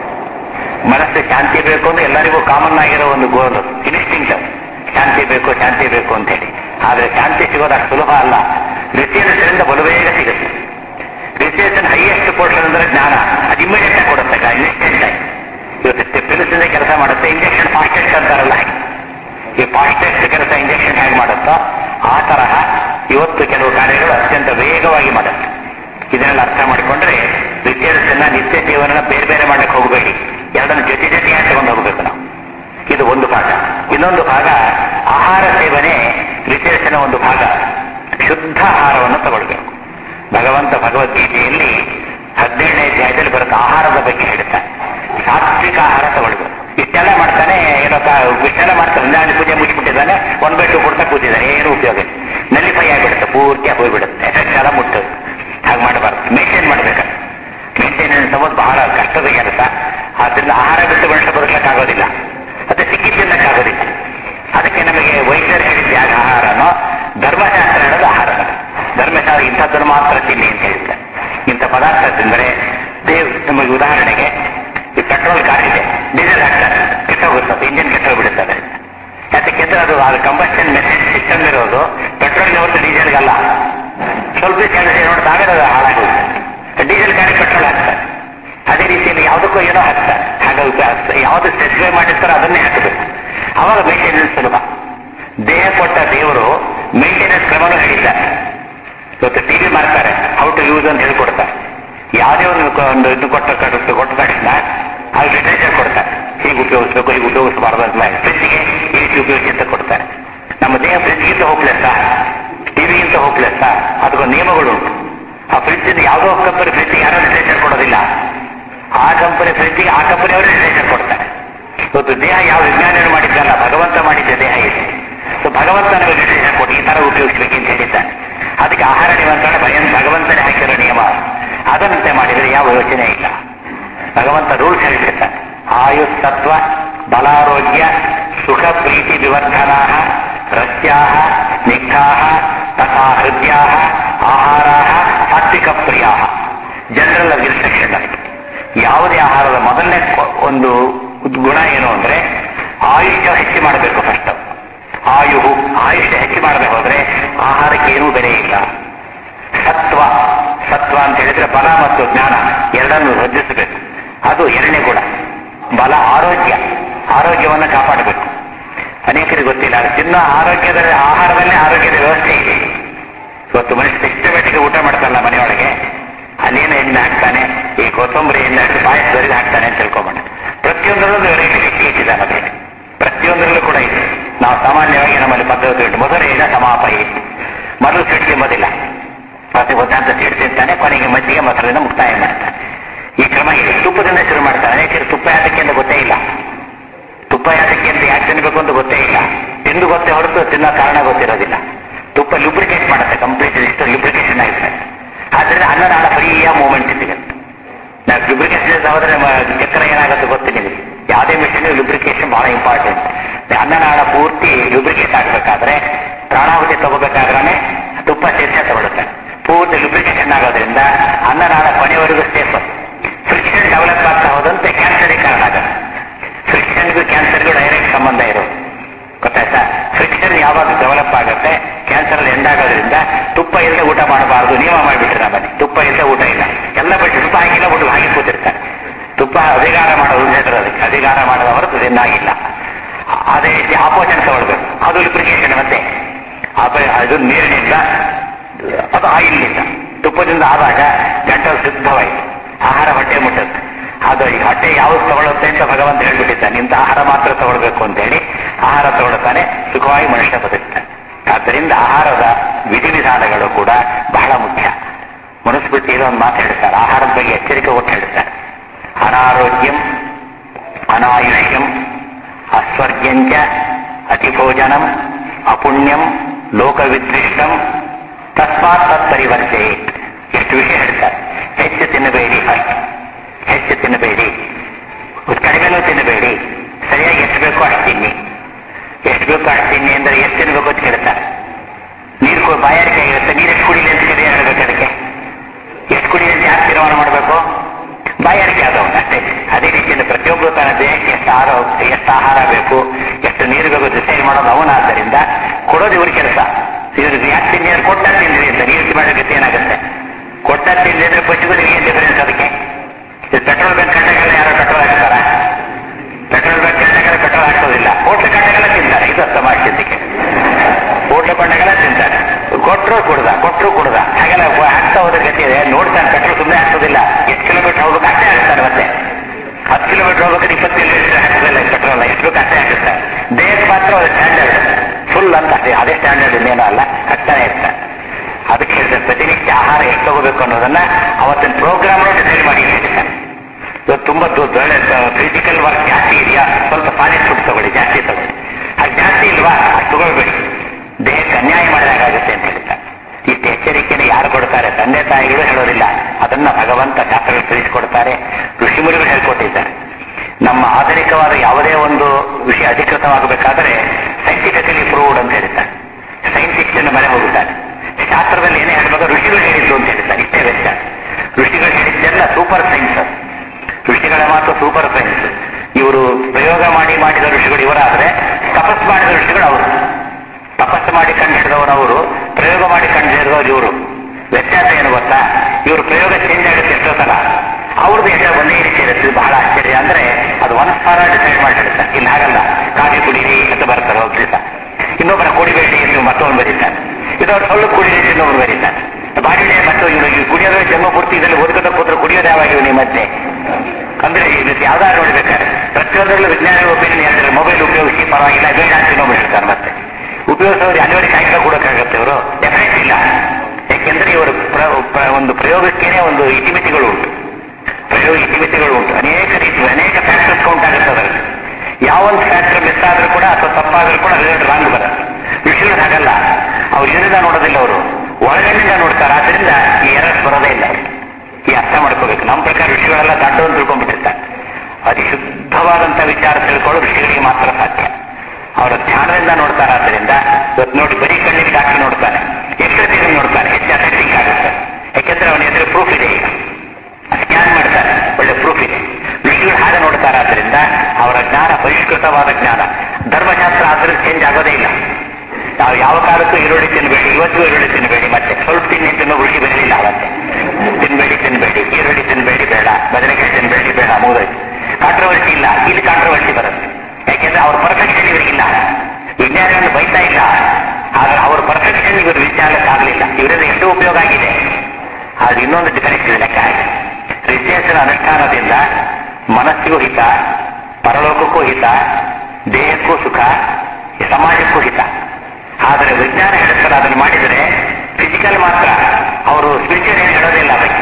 ಮನಸ್ಸು ಶಾಂತಿ ಬೇಕು ಅಂದ್ರೆ ಎಲ್ಲರಿಗೂ ಕಾಮನ್ ಆಗಿರೋ ಒಂದು ಗೋಲು ಇನ್ಸ್ಟಿಂಕ್ಟ್ ಶಾಂತಿ ಬೇಕು ಶಾಂತಿ ಬೇಕು ಅಂತ ಹೇಳಿ ಆದ್ರೆ ಶಾಂತಿ ಸಿಗೋದು ಅಷ್ಟು ಸುಲಭ ಅಲ್ಲ ರಿಸೇಷನ್ನಿಂದ ಬಲು ಬೇಗ ಸಿಗುತ್ತೆ ರಿಸೇಷನ್ ಹೈಯೆಸ್ಟ್ ಪೋರ್ಷನ್ ಅಂದ್ರೆ ಜ್ಞಾನ ಅದು ಇಮಿಡಿಯೇಟ್ ಆಗಿ ಕೊಡುತ್ತೆ ಇನ್ಸ್ಟೆಂಟ್ ಆಗಿ ಇವತ್ತು ಪಿಲಿಸಿಂದ ಕೆಲಸ ಮಾಡುತ್ತೆ ಇಂಜೆಕ್ಷನ್ ಫಾಸ್ಟೆಸ್ಟ್ ಅಂತಾರಲ್ಲ ಹಾಗೆ ಈ ಫಾಸ್ಟೆಸ್ಟ್ ಕೆಲಸ ಇಂಜೆಕ್ಷನ್ ಹೇಗೆ ಮಾಡುತ್ತೋ ಆ ತರಹ ಇವತ್ತು ಕೆಲವು ಕಾರ್ಯಗಳು ಅತ್ಯಂತ ವೇಗವಾಗಿ ಮಾಡುತ್ತೆ ಇದನ್ನೆಲ್ಲ ಅರ್ಥ ಮಾಡಿಕೊಂಡ್ರೆ ರಿಸೇಷನ್ನ ನಿತ್ಯ ಜೀವನ ಬೇರೆ ಬೇರೆ ಮಾಡಕ್ಕೆ ಹೋಗಬೇಡಿ ಎರಡನ್ನು ಜೊತೆ ಜೊತೆಯಾಗಿ ತಗೊಂಡು ಹೋಗಬೇಕು ನಾವು ಇದು ಒಂದು ಭಾಗ ಇನ್ನೊಂದು ಭಾಗ ಆಹಾರ ಸೇವನೆ ರಿಸೇಷನ ಒಂದು ಭಾಗ ಶುದ್ಧ ಆಹಾರವನ್ನು ತಗೊಳ್ಬೇಕು ಭಗವಂತ ಭಗವದ್ಗೀತೆಯಲ್ಲಿ ಹದಿನೇಳನೇ ಅಧ್ಯಾಯದಲ್ಲಿ ಬರುತ್ತೆ ಆಹಾರದ ಬಗ್ಗೆ ಹೇಳ್ತಾನೆ ಸಾತ್ವಿಕ ಆಹಾರ ತಗೊಳ್ಬೇಕು ಇಷ್ಟೆಲ್ಲ ಮಾಡ್ತಾನೆ ಏನೋ ಕ- ಇಷ್ಟೆಲ್ಲ ಮಾಡ್ತಾನೆ ಸಂಧಾನ ಪೂಜೆ ಮುಚ್ಚಿಬಿಟ್ಟಿದ್ದಾನೆ ಒಂದ್ ಬೆಟ್ಟು ಕೊಡ್ತಾ ಕೂತಿದ್ದಾನೆ ಏನು ಉಪಯೋಗ ಇಲ್ಲ ನಲ್ಲಿಫೈ ಆಗಿಬಿಡುತ್ತೆ ಪೂರ್ತಿಯಾಗಿ ಹೋಗ್ಬಿಡುತ್ತೆ ಎಫೆಕ್ಟ್ ಎಲ್ಲ ಮುಟ್ಟು ಹಾಗೆ ಮಾಡಬಾರ್ದು ಮೇಂಟೈನ್ ಮಾಡ್ಬೇಕು ಮೇಂಟೆನೆನ್ಸ್ ಅನ್ನೋದು ಬಹಳ ಕಷ್ಟದ ಕೆಲಸ ಆದ್ರಿಂದ ಆಹಾರ ಬಿಟ್ಟು ಮನುಷ್ಯ ಬದುಕಕ್ಕಾಗೋದಿಲ್ಲ ಮತ್ತೆ ಸಿಕ್ಕಿ ತಿನ್ನಕ್ಕಾಗೋದಿಲ್ಲ ಅದಕ್ಕೆ ನಮಗೆ ವೈದ್ಯರು ಹೇಳಿದ ಯಾಗ ಆಹಾರನೋ ಧರ್ಮಶಾಸ್ತ್ರ ಹೇಳೋದು ಆಹಾರ ಧರ್ಮಶಾಸ್ತ್ರ ಇಂಥದ್ದನ್ನು ಮಾತ್ರ ತಿನ್ನಿ ಅಂತ ಹೇಳ್ತಾರೆ ಇಂಥ ಪದಾರ್ಥ ತಿಂದರೆ ದೇವ್ ನಮಗೆ ಉದಾಹರಣೆಗೆ ಈ ಪೆಟ್ರೋಲ್ ಕಾರ್ ಇದೆ ಡೀಸೆಲ್ ಹಾಕ್ತಾರೆ ಕೆಟ್ಟೋಗುತ್ತದೆ ಇಂಜಿನ್ ಕೆಟ್ಟೋಗ್ಬಿಡುತ್ತದೆ ಯಾಕೆಂದ್ರೆ ಅದು ಅದು ಕಂಬಸ್ಟನ್ ಮೆಥಡ್ ಸಿಸ್ಟಮ್ ಇರೋದು ಪೆಟ್ರೋಲ್ಗೆ ಹೊರತು ಡೀಸೆಲ್ಗಲ್ಲ ಸ್ವಲ್ಪ ಕೆಲಸ ನೋಡಿದ ಆಮೇಲೆ ಅದು ಹಾಳಾಗೋಗುತ್ತೆ ಡೀಸೆಲ್ ಗಾಡಿ ಪೆಟ್ರೋಲ್ ಹಾಕ್ತಾರೆ ಅದೇ ರೀತಿಯಲ್ಲಿ ಯಾವುದಕ್ಕೂ ಏನೋ ಹಾಕ್ತಾರೆ ಹಾಗಾಗಿ ಯಾವುದು ಸ್ಪೆಸಿಫೈ ಮಾಡಿರ್ತಾರೋ ಅದನ್ನೇ ಹಾಕಬೇಕು ಅವಾಗ ಮೇಂಟೆನೆನ್ಸ್ ಸುಲಭ ದೇಹ ಕೊಟ್ಟ ದೇವರು ಮೇಂಟೆನೆನ್ಸ್ ಕ್ರಮನೂ ಹೇಳಿದ್ದಾರೆ ಇವತ್ತು ಟಿವಿ ಮಾಡ್ತಾರೆ ಹೌ ಟು ಯೂಸ್ ಅಂತ ಹೇಳ್ಕೊಡ್ತಾರೆ ಯಾವುದೇ ಒಂದು ಕ- ಒಂದು ಇದು ಕೊಟ್ಟ ಕಟ್ಟು ಕೊಟ್ಟ ತಕ್ಷಣ ಅದು ಲಿಟ್ರೇಚರ್ ಕೊಡ್ತಾರೆ ಹೀಗೆ ಉಪಯೋಗಿಸ್ಬೇಕು ಹೀಗೆ ಉಪಯೋಗಿಸಬಾರ್ದು ಅಂತ ಫ್ರಿಜ್ಗೆ ಈ ರೀತಿ ಉಪಯೋಗಿಸಿ ಅಂತ ಕೊಡ್ತಾರೆ ನಮ್ಮ ದೇಹ ಫ್ರಿಜ್ಗಿಂತ ಹೋಗ್ಲೆಸ್ಸಾ ಟಿವಿಗಿಂತ ಹೋಗ್ಲೆಸ್ಸಾ ಅದಕ್ಕೊಂದು ನಿಯಮಗಳು ಉಂಟು ಆ ಫ್ರಿಜ್ ಯಾವುದೋ ಕಂಪನಿ ಫ್ರಿಜ್ ಯಾರೋ ಲಿಟ್ರೇಚರ್ ಕೊಡೋದಿಲ್ಲ ಆ ಕಂಪನಿ ಫ್ರಿಜ್ಗೆ ಆ ಕಂಪನಿಯವರೇ ಲಿಟ್ರೇಚರ್ ಕೊಡ್ತಾರೆ ಇವತ್ತು ದೇಹ ಯಾವ ವಿಜ್ಞಾನ ಮಾಡಿದ್ದಲ್ಲ ಭಗವಂತ ಮಾಡಿದ್ದ ದೇಹ ಇದೆ ಸೊ ಭಗವಂತ ನಮಗೆ ಲಿಟ್ರೇಚರ್ ಕೊಟ್ಟು ಈ ತರ ಉಪಯೋಗಿಸ್ಬೇಕು ಅಂತ ಹೇಳಿದ್ದಾನೆ ಅದಕ್ಕೆ ಆಹಾರ ನಿಯಂತ್ರಣ ಭಯ ಭಗವಂತನೇ ಹಾಕಿರೋ ನಿಯಮ ಅದು. ಅದರಂತೆ ಮಾಡಿದರೆ ಯಾವ ಯೋಚನೆ ಇಲ್ಲ ಭಗವಂತ ರೂಲ್ಸ್ ಹೇಳಿಬಿಡ್ತಾನೆ ಆಯುಸ್ ಸತ್ವ ಬಲಾರೋಗ್ಯ ಸುಖ ಪ್ರೀತಿ ವಿವರ್ಧನಾ ರಸ್ಯಾ ಸ್ನಿಗ್ಧಾ ತಥಾ ಹೃದಯಾ ಆಹಾರ ಸಾತ್ವಿಕ ಪ್ರಿಯಾ ಜನರಲ್ ರಿಸ್ಟ್ರಿಕ್ಷನ್ ಆಗಿದೆ ಯಾವುದೇ ಆಹಾರದ ಮೊದಲನೇ ಕೊ- ಒಂದು ಗುಣ ಏನು ಅಂದ್ರೆ ಆಯುಷ್ಯ ಹೆಚ್ಚು ಮಾಡಬೇಕು ಫಸ್ಟ್ ಆಯು ಆಯುಷ್ಯ ಹೆಚ್ಚು ಮಾಡದೆ ಹೋದ್ರೆ ಆಹಾರಕ್ಕೆ ಏನೂ ಬೆಲೆ ಇಲ್ಲ ಸತ್ವ ಸತ್ವ ಅಂತ ಹೇಳಿದ್ರೆ ಬಲ ಮತ್ತು ಜ್ಞಾನ ಎರಡನ್ನು ವೃದ್ಧಿಸಬೇಕು ಅದು ಎರಡನೇ ಗುಣ ಬಲ ಆರೋಗ್ಯ ಆರೋಗ್ಯವನ್ನು ಕಾಪಾಡಬೇಕು ಅನೇಕರಿಗೆ ಗೊತ್ತಿಲ್ಲ ಅದು ತಿನ್ನೋ ಆರೋಗ್ಯದ ಆಹಾರದಲ್ಲೇ ಆರೋಗ್ಯದ ವ್ಯವಸ್ಥೆ ಇದೆ ಇವತ್ತು ಮನುಷ್ಯ ಸಿಸ್ಟಮೆಟಿಕ್ ಊಟ ಮಾಡ್ತಾನಲ್ಲ ಮನೆಯೊಳಗೆ ಅಲ್ಲೇನು ಎಣ್ಣೆ ಹಾಕ್ತಾನೆ ಈ ಕೊತ್ತಂಬರಿ ಎಣ್ಣೆ ಹಾಕಿ ಪಾಯಸದವರಿಗೆ ಹಾಕ್ತಾನೆ ಅಂತ ತಿಳ್ಕೊಂಬಂಡ ಪ್ರತಿಯೊಂದರಲ್ಲೂ ವೆರೈಟಿ ಶಕ್ತಿ ಇಟ್ಟಿದ್ದಾನೆ ಅದೇ ಪ್ರತಿಯೊಂದರಲ್ಲೂ ಕೂಡ ಇದೆ ನಾವು ಸಾಮಾನ್ಯವಾಗಿ ನಮ್ಮಲ್ಲಿ ಪದ್ಧತಿ ಉಂಟು ಮೊದಲು ಎಣ್ಣೆ ಸಮಾಪಯಿ ಮೊದಲು ಸಿಟ್ಟು ಎಂಬುದಿಲ್ಲ ಮತ್ತೆ ಗೊತ್ತಾಂತ ಸಿಟ್ಟು ತಿಂತಾನೆ ಕೊನೆಗೆ ಮಜ್ಜಿಗೆ ಮೊಸರಿನ ಮುಕ್ತಾಯ ಮಾಡ್ತಾನೆ ಈ ಕ್ರಮ ಇದೆ ತುಪ್ಪದಿಂದ ಶುರು ಮಾಡ್ತಾನೆ ಅನೇಕರು ತುಪ್ಪ ಯಾತಕ್ಕೆ ಅಂತ ಗೊತ್ತೇ ಇಲ್ಲ ತುಪ್ಪ ಯಾತಕ್ಕೆ ಅಂತ ಯಾಕೆ ತಿನ್ಬೇಕು ಅಂತ ಗೊತ್ತೇ ಇಲ್ಲ ತಿಂದು ಗೊತ್ತೇ ಹೊರತು ತಿನ್ನೋ ಕಾರಣ ಗೊತ್ತಿರೋದಿಲ್ಲ ತುಪ್ಪ ಲುಬ್ರಿಕೇಟ್ ಮಾಡುತ್ತೆ ಕಂಪ್ಲೀಟ್ ಇಷ್ಟು ಲುಬ್ರಿಕೇಶನ್ ಆಗಿರುತ್ತೆ ಆದ್ರಿಂದ ಅನ್ನನಾಳ ಫ್ರೀಯ ಮೂವ್ಮೆಂಟ್ ಸಿಗುತ್ತೆ ನಾವು ಲುಬ್ರಿಕೇಶನ್ ಹೋದ್ರೆ ನಮ್ಮ ಚಕ್ರ ಏನಾಗುತ್ತೆ ಗೊತ್ತು ನಿಮಗೆ ಯಾವುದೇ ಮಿಷನ್ ಲುಬ್ರಿಕೇಶನ್ ಬಹಳ ಇಂಪಾರ್ಟೆಂಟ್ ಅನ್ನನಾಳ ಪೂರ್ತಿ ಲುಬ್ರಿಕೇಟ್ ಆಗಬೇಕಾದ್ರೆ ಪ್ರಾಣಾಹುತಿ ತಗೋಬೇಕಾದ್ರೆ ತುಪ್ಪ ಸೇರಿಸೇ ತಗೊಳುತ್ತೆ ಪೂರ್ತಿ ಲುಬ್ರಿಕೇಶನ್ ಆಗೋದ್ರಿಂದ ಅನ್ನನಾಳ ಕೊನೆವರೆಗೂ ಸೇಫ್ ಫ್ರಿಕ್ಷನ್ ಡೆವಲಪ್ ಆಗ್ತಾ ಹೋದಂತೆ ಕ್ಯಾನ್ಸರ್ಗೆ ಕಾರಣ ಆಗುತ್ತೆ ಫ್ರಿಕ್ಷನ್ಗೂ ಕ್ಯಾನ್ಸರ್ಗೂ ಡೈರೆಕ್ಟ್ ಸಂಬಂಧ ಇರೋದು ಗೊತ್ತಾಯ್ತಾ ಫ್ರಿಕ್ಷನ್ ಯಾವಾಗ ಡೆವಲಪ್ ಆಗುತ್ತೆ ಕ್ಯಾನ್ಸರ್ ಎಂಡ್ ಆಗೋದ್ರಿಂದ ತುಪ್ಪ ಇಲ್ಲದೆ ಊಟ ಮಾಡಬಾರದು ನಿಯಮ ಮಾಡಿಬಿಟ್ರೆ ನಮ್ಮಲ್ಲಿ ತುಪ್ಪ ಇಲ್ಲದೆ ಊಟ ಇಲ್ಲ ಎಲ್ಲ ಬಿಟ್ಟು ತುಪ್ಪ ಹಾಕಿಲ್ಲ ಬಿಟ್ಟು ಹಾಗೆ ಕೂತಿರ್ತಾರೆ ತುಪ್ಪ ಅಧಿಕಾರ ಮಾಡೋದು ಹೆಸರು ಅದಕ್ಕೆ ಅಧಿಕಾರ ಮಾಡದ ಹೊರತು ತಿನ್ನಾಗಿಲ್ಲ ಅದೇ ರೀತಿ ಆಪೋಷನ್ ತಗೊಳ್ಬೇಕು ಅದು ಲುಬ್ರಿಕೇಶನ್ ಮತ್ತೆ ಆಪ- ಅದು ನೀರಿನಿಂದ ಅದು ಆಯಿಲ್ನಿಂದ ತುಪ್ಪದಿಂದ ಆದಾಗ ಗಂಟಲು ಸಿದ್ಧವಾಯಿತು ಆಹಾರ ಹೊಟ್ಟೆ ಮುಟ್ಟುತ್ತೆ ಅದು ಈ ಹೊಟ್ಟೆ ಯಾವ್ದು ತಗೊಳುತ್ತೆ ಅಂತ ಭಗವಂತ ಹೇಳ್ಬಿಟ್ಟಿದ್ದಾನೆ ಇಂಥ ಆಹಾರ ಮಾತ್ರ ತಗೊಳ್ಬೇಕು ಅಂತ ಹೇಳಿ ಆಹಾರ ತಗೊಳ್ತಾನೆ ಸುಖವಾಗಿ ಮನುಷ್ಯ ಬದುಕ್ತಾನೆ ಆದ್ದರಿಂದ ಆಹಾರದ ವಿಧಿವಿಧಾನಗಳು ಕೂಡ ಬಹಳ ಮುಖ್ಯ ಮನುಸ್ಮೃತಿ ಒಂದು ಮಾತು ಹೇಳ್ತಾರೆ ಆಹಾರದ ಬಗ್ಗೆ ಎಚ್ಚರಿಕೆ ಕೊಟ್ಟು ಹೇಳ್ತಾರೆ ಅನಾರೋಗ್ಯಂ ಅನಾಯುಷ್ಯಂ ಅಸ್ವರ್ಗ್ಯಂಚ ಅತಿಭೋಜನಂ ಅಪುಣ್ಯಂ ಲೋಕವಿದ್ವಿಷ್ಟಂ ತಸ್ಮಾತ್ ತತ್ಪರಿವರ್ತೆ ಎಷ್ಟು ವಿಷಯ ಹೇಳ್ತಾರೆ ಹೆಚ್ಚು ತಿನ್ನಬೇಡಿ ಅಷ್ಟು ಹೆಚ್ಚು ತಿನ್ನಬೇಡಿ ಕಡಿಮೆನೂ ತಿನ್ನಬೇಡಿ ಸರಿಯಾಗಿ ಎಷ್ಟು ಬೇಕೋ ಅಷ್ಟು ತಿನ್ನಿ ಎಷ್ಟು ಬೇಕೋ ಅಷ್ಟು ತಿನ್ನಿ ಅಂದ್ರೆ ಎಷ್ಟು ತಿನ್ಬೇಕು ಅಂತ ಹೇಳ್ತಾರೆ ನೀರು ಕೊ- ಬಾಯಾರಿಕೆ ಆಗಿರುತ್ತೆ ನೀರು ಎಷ್ಟು ಕುಡಿಲಿ ಅಂತ ಹೇಳಿ ಹೇಳ್ಬೇಕು ಅದಕ್ಕೆ ಎಷ್ಟು ಕುಡಿಲಿ ಅಂತ ಯಾರು ತೀರ್ಮಾನ ಮಾಡಬೇಕು ಬಾಯಾರಿಕೆ ಆದವನು ಅಷ್ಟೇ ಅದೇ ರೀತಿಯಿಂದ ಪ್ರತಿಯೊಬ್ಬರು ತನ್ನ ದೇಹಕ್ಕೆ ಎಷ್ಟು ಆರೋಗ್ಯ ಎಷ್ಟು ಆಹಾರ ಬೇಕು ಎಷ್ಟು ನೀರು ಬೇಕು ಡಿಸೈಡ್ ಮಾಡೋದು ಅವನಾದ್ದರಿಂದ ಕೊಡೋದು ಇವ್ರ ಕೆಲಸ ಇವ್ರಿಗೆ ಯಾಕೆ ತಿನ್ನಿ ಕೊಟ್ಟ ತಿನ್ರಿ ಅಂತ ನೀರು ಮಾಡೋ ಗತಿ ಏನಾಗುತ್ತೆ ಕೊಟ್ಟ ತಿಂದಿದ್ರೆ ಪಂಚಗುದಿಗೆ ಏನ್ ಡಿಫರೆನ್ಸ್ ಅದಕ್ಕೆ ಇದು ಪೆಟ್ರೋಲ್ ಬಂಕ್ ಕಂಡಕ್ಟರ್ ಯಾರೋ ಪೆಟ್ರೋಲ್ ಹಾಕ್ತಾರ ಪೆಟ್ರೋಲ್ ಬಂಕ್ ಕಂಡಕ್ಟರ್ ಪೆಟ್ರೋಲ್ ಹಾಕೋದಿಲ್ಲ ಹೋಟ್ಲು ಕಂಡಕ್ಟರ್ ತಿಂತಾರೆ ಇದು ಅರ್ಥ ಮಾಡ್ತಿದ್ದಕ್ಕೆ ಹೋಟ್ಲು ಕಂಡಕ್ಟರ್ ತಿಂತಾರೆ ಕೊಟ್ಟರು ಕುಡ್ದ ಕೊಟ್ಟರು ಕುಡ್ದ ಹಾಗೆಲ್ಲ ಹಾಕ್ತಾ ಹೋದ ಗತಿ ಇದೆ ನೋಡ್ತಾನೆ ಪೆಟ್ರೋಲ್ ಸುಮ್ಮನೆ ಹಾಕ್ಸೋದಿಲ್ಲ ಎಷ್ಟು ಕಿಲೋಮೀಟರ್ ಹೋಗ್ಬೇಕು ಅಷ್ಟೇ ಹಾಕ್ತಾನೆ ಮತ್ತೆ ಹತ್ತು ಕಿಲೋಮೀಟರ್ ಹೋಗ್ಬೇಕಾದ್ರೆ ಇಪ್ಪತ್ತೇಳು ಲೀಟರ್ ಹಾಕೋದಿಲ್ಲ ಪೆಟ್ರೋಲ್ ಎಷ್ಟು ಬೇಕು ಅಷ್ಟೇ ಹಾಕಿರ್ತಾರೆ ದೇಹಕ್ಕೆ ಮಾತ್ರ ಅದು ಸ್ಟ್ಯಾಂಡರ್ಡ್ ಫುಲ್ ಅಂತ ಅದೇ ಅದೇ ಸ್ಟ್ಯಾಂಡರ್ಡ್ ಇನ್ನೇನು ಅಲ್ಲ ಹಾಕ್ತಾನೆ ಇರ್ತಾರೆ ಅದಕ್ಕೆ ಹೇಳ್ತಾರೆ ಪ್ರತಿನಿತ್ಯ ಆಹಾರ ಎಷ್ಟು ತಗೋಬೇಕು ಅನ್ನೋದನ್ನ ಅವತ್ತಿನ ಪ್ರೋಗ್ರಾಮ್ ಡಿಸೈಡ್ ಮಾಡಿ ಹೇಳ್ತಾರೆ ಇವತ್ತು ತುಂಬಾ ಫಿಸಿಕಲ್ ವರ್ಕ್ ಜಾಸ್ತಿ ಇದೆಯಾ ಸ್ವಲ್ಪ ಸಾಲಿಡ್ ಫುಡ್ ತಗೊಳ್ಳಿ ಜಾಸ್ತಿ ತಗೊಳ್ಳಿ ಅದು ಜಾಸ್ತಿ ಇಲ್ವಾ ಅಷ್ಟು ತಗೊಳ್ಬೇಡಿ ದೇಹಕ್ಕೆ ಅನ್ಯಾಯ ಮಾಡಿದಾಗುತ್ತೆ ಅಂತ ಹೇಳ್ತಾರೆ ಇಷ್ಟು ಎಚ್ಚರಿಕೆಯನ್ನು ಯಾರು ಕೊಡ್ತಾರೆ ತಂದೆ ತಾಯಿಗಳು ಹೇಳೋದಿಲ್ಲ ಅದನ್ನ ಭಗವಂತ ಶಾಸ್ತ್ರಗಳು ತಿಳಿಸಿಕೊಡ್ತಾರೆ ಋಷಿಮುನಿಗಳು ಹೇಳ್ಕೊಟ್ಟಿದ್ದಾರೆ ನಮ್ಮ ಆಧುನಿಕವಾದ ಯಾವುದೇ ಒಂದು ವಿಷಯ ಅಧಿಕೃತವಾಗಬೇಕಾದ್ರೆ ಸೈಂಟಿಫಿಕಲಿ ಪ್ರೂವ್ಡ್ ಅಂತ ಹೇಳ್ತಾರೆ ಸೈಂಟಿಸ್ಟ್ ಮನೆ ಹೋಗುತ್ತಾರೆ ಶಾಸ್ತ್ರದಲ್ಲಿ ಏನೇ ಹೇಳಬೇಕು ಋಷಿಗಳು ಹೇಳಿದ್ದು ಅಂತ ಹೇಳ್ತಾರೆ ಇಷ್ಟೇ ವ್ಯತ್ಯಾಸ ಋಷಿಗಳು ಹೇಳಿದ್ದೆಲ್ಲ ಸೂಪರ್ ಸೈನ್ಸ್ ಋಷಿಗಳ ಮಾತು ಸೂಪರ್ ಸೈನ್ಸ್ ಇವರು ಪ್ರಯೋಗ ಮಾಡಿ ಮಾಡಿದ ಋಷಿಗಳು ಇವರಾದ್ರೆ ತಪಸ್ ಮಾಡಿದ ಋಷಿಗಳು ಅವರು ತಪಸ್ಸು ಮಾಡಿ ಕಂಡುಹಿಡಿದವರು ಅವರು ಪ್ರಯೋಗ ಮಾಡಿ ಕಂಡುಹಿಡಿದವರು ಇವರು ವ್ಯತ್ಯಾಸ ಏನು ಗೊತ್ತಾ ಇವರು ಪ್ರಯೋಗ ಚೇಂಜ್ ಆಗುತ್ತೆ ಎಷ್ಟೋ ಸಲ ಅವ್ರದ್ದು ಎಷ್ಟೋ ಒಂದೇ ರೀತಿ ಇರುತ್ತೆ ಇದು ಬಹಳ ಆಶ್ಚರ್ಯ ಅಂದ್ರೆ ಅದು ಒಂದು ಸಾರ ಡಿಸೈಡ್ ಮಾಡಿರ್ತಾರೆ ಇಲ್ಲಿ ಹಾಗಲ್ಲ ಕಾಫಿ ಕುಡೀರಿ ಅಂತ ಬರ್ತಾರೆ ಒಬ್ಬ ದಿವಸ ಇನ್ನೊಬ್ಬರ ಕುಡಿಬೇಡಿ ಎಂದು ಮತ್ತೊಂದು ಬರೀತಾರೆ ಇದವ್ರು ಸೊಳ್ಳು ಕುಡಿರಿ ಅಂತ ಇನ್ನೊಬ್ರು ಬರೀತಾರೆ ಬಾಡಿಗೆ ಮತ್ತು ಇವರು ಈ ಕುಡಿಯೋದ್ರ ಜನ್ಮ ಪೂರ್ತಿ ಇದರಲ್ಲಿ ಓದ್ಕೊಂಡ ಕೂತ್ರೆ ಕುಡಿಯೋದು ಯಾವಾಗ ಇವ್ ನಿಮ್ಮ ಮಧ್ಯೆ ಅಂದ್ರೆ ಇದಕ್ಕೆ ಯಾವ್ದಾದ್ರು ನೋಡ್ಬೇಕಾದ್ರೆ ಪ್ರತಿಯೊಂದರಲ್ಲೂ ವಿಜ್ಞಾನ ಒಪಿನಿಯನ್ ಹೇಳ್ತಾರೆ ಮೊಬೈಲ್ ಉಪಯೋಗಿಸಿ ಪರವಾಗಿಲ್ಲ ಬೇಡ ಅಂತ ಇನ್ನೊಬ್ರು ಹೇಳ್ತಾರೆ ಮತ್ತೆ ಉಪಯೋಗಿಸೋರು ಅನಿವಾರ್ಯ ಕಾಯ್ಕೊಂಡು ಕೊಡೋಕ್ಕಾಗತ್ತೆ ಇವರು ಡೆಫಿನೆಟ್ ಇಲ್ಲ ಯಾಕೆಂದ್ರೆ ಇವರು ಪ್ರ- ಪ್ರ- ಒಂದು ಪ್ರಯೋಗಕ್ಕೇನೆ ಒಂದು ಇತಿಮಿತಿಗಳು ಉಂಟು ಪ್ರಯೋಗ ಇತಿಮಿತಿಗಳು ಉಂಟು ಅನೇಕ ರೀತಿ ಅನೇಕ ಫ್ಯಾಕ್ಟರ್ಸ್ ಕೌಂಟ್ ಆಗುತ್ತೆ ಅದರಲ್ಲಿ ಯಾವೊಂದು ಫ್ಯಾಕ್ಟರ್ ಮಿಸ್ ಆದ್ರೂ ಕೂಡ ಅಥವಾ ತಪ್ಪಾದ್ರೂ ಕೂಡ ರಿಸಲ್ಟ್ ರಾಂಗ್ ಬರುತ್ತೆ ವಿಷಯಗಳು ಹಾಗಲ್ಲ ಅವ್ರು ಇದರಿಂದ ನೋಡೋದಿಲ್ಲ ಅವರು ಒಳಗಣ್ಣಿಂದ ನೋಡ್ತಾರೆ ಆದ್ರಿಂದ ಈ ಎರಸ್ ಬರೋದೇ ಇಲ್ಲ ಅವ್ರಿಗೆ ಈ ಅರ್ಥ ಮಾಡ್ಕೋಬೇಕು ನಮ್ಮ ಪ್ರಕಾರ ಋಷಿಗಳೆಲ್ಲ ದಡ್ಡ ಅಂತ ತಿಳ್ಕೊಂಡ್ಬಿಟ್ಟಿರ್ತಾರೆ ಅತಿ ಶುದ್ಧವಾದಂತ ವಿಚಾರ ತಿಳ್ಕೊಳ್ಳೋ ಋಷಿಗಳಿಗೆ ಮಾತ್ರ ಸಾಧ್ಯ ಅವರ ಧ್ಯಾನದಿಂದ ನೋಡ್ತಾರೆ ಆದ್ದರಿಂದ ಇವತ್ತು ನೋಡಿ ಬರೀ ಕಣ್ಣಿಗೆ ಡಾಕ್ಟರ್ ನೋಡ್ತಾನೆ ಎಕ್ಸ್ರೇ ನೋಡ್ತಾನೆ ಹೆಚ್ಚು ಅಫೆಕ್ಟಿಂಗ್ ಆಗುತ್ತೆ ಯಾಕೆಂದ್ರೆ ಅವನ ಎದುರು ಪ್ರೂಫ್ ಇದೆ ಈಗ ಸ್ಕ್ಯಾನ್ ಮಾಡ್ತಾರೆ ಒಳ್ಳೆ ಪ್ರೂಫ್ ಇದೆ ಋಷಿಗಳು ಹಾಗೆ ನೋಡ್ತಾರೆ ಆದ್ರಿಂದ ಅವರ ಜ್ಞಾನ ಪರಿಷ್ಕೃತವಾದ ಜ್ಞಾನ ಧರ್ಮಶಾಸ್ತ್ರ ಆದ್ರಿಂದ ಚೇಂಜ್ ಆಗೋದೇ ಇಲ್ಲ ನಾವು ಯಾವ ಕಾಲಕ್ಕೂ ಈರುಳ್ಳಿ ತಿನ್ನಬೇಡಿ ಇವತ್ತು ಈರುಳ್ಳಿ ತಿನ್ನಬೇಡಿ ಮತ್ತೆ ಸ್ವಲ್ಪ ತಿನ್ನಿ ತಿನ್ನೋ ಋಷಿ ಬರಲಿಲ್ಲ ಅವತ್ತೆ ತಿನ್ಬೇಡಿ ತಿನ್ಬೇಡಿ ಈರುಳ್ಳಿ ತಿನ್ಬೇಡಿ ಬೇಡ ಬದನೆಕಾಯಿ ತಿನ್ಬೇಡಿ ಬೇಡ ಮೂದೈತಿ ಕಾಂಟ್ರವರ್ಸಿ ಇಲ್ಲ ಇಲ್ಲಿ ಕಾಂಟ್ರವರ್ಸಿ ಬರುತ್ತೆ ಯಾಕೆಂದ್ರೆ ಅವ್ರ ಪರ್ಫೆಕ್ಷನ್ ಇವರಿಗಿಲ್ಲ ವಿಜ್ಞಾನವನ್ನು ಬೈತಾ ಇಲ್ಲ ಆದ್ರೆ ಅವ್ರ ಪರ್ಫೆಕ್ಷನ್ ಇವರು ವಿಜ್ಞಾನಕ್ಕಾಗಲಿಲ್ಲ ಇವರಿಂದ ಎಷ್ಟು ಉಪಯೋಗ ಆಗಿದೆ ಅದು ಇನ್ನೊಂದು ಡಿಫರೆನ್ಸ್ ಲೆಕ್ಕ ಹಾಕಿ ರಿದ್ಯಾಸನ ಅನುಷ್ಠಾನದಿಂದ ಮನಸ್ಸಿಗೂ ಹಿತ ಪರಲೋಕಕ್ಕೂ ಹಿತ ದೇಹಕ್ಕೂ ಸುಖ ಸಮಾಜಕ್ಕೂ ಹಿತ ಆದರೆ ವಿಜ್ಞಾನ ಹೇಳ್ತಾರೆ ಅದನ್ನು ಮಾಡಿದರೆ ಫಿಸಿಕಲ್ ಮಾತ್ರ ಅವರು ಸ್ಪಿರಿಚುವಲ್ ಏನು ಹೇಳೋದಿಲ್ಲ ಅದಕ್ಕೆ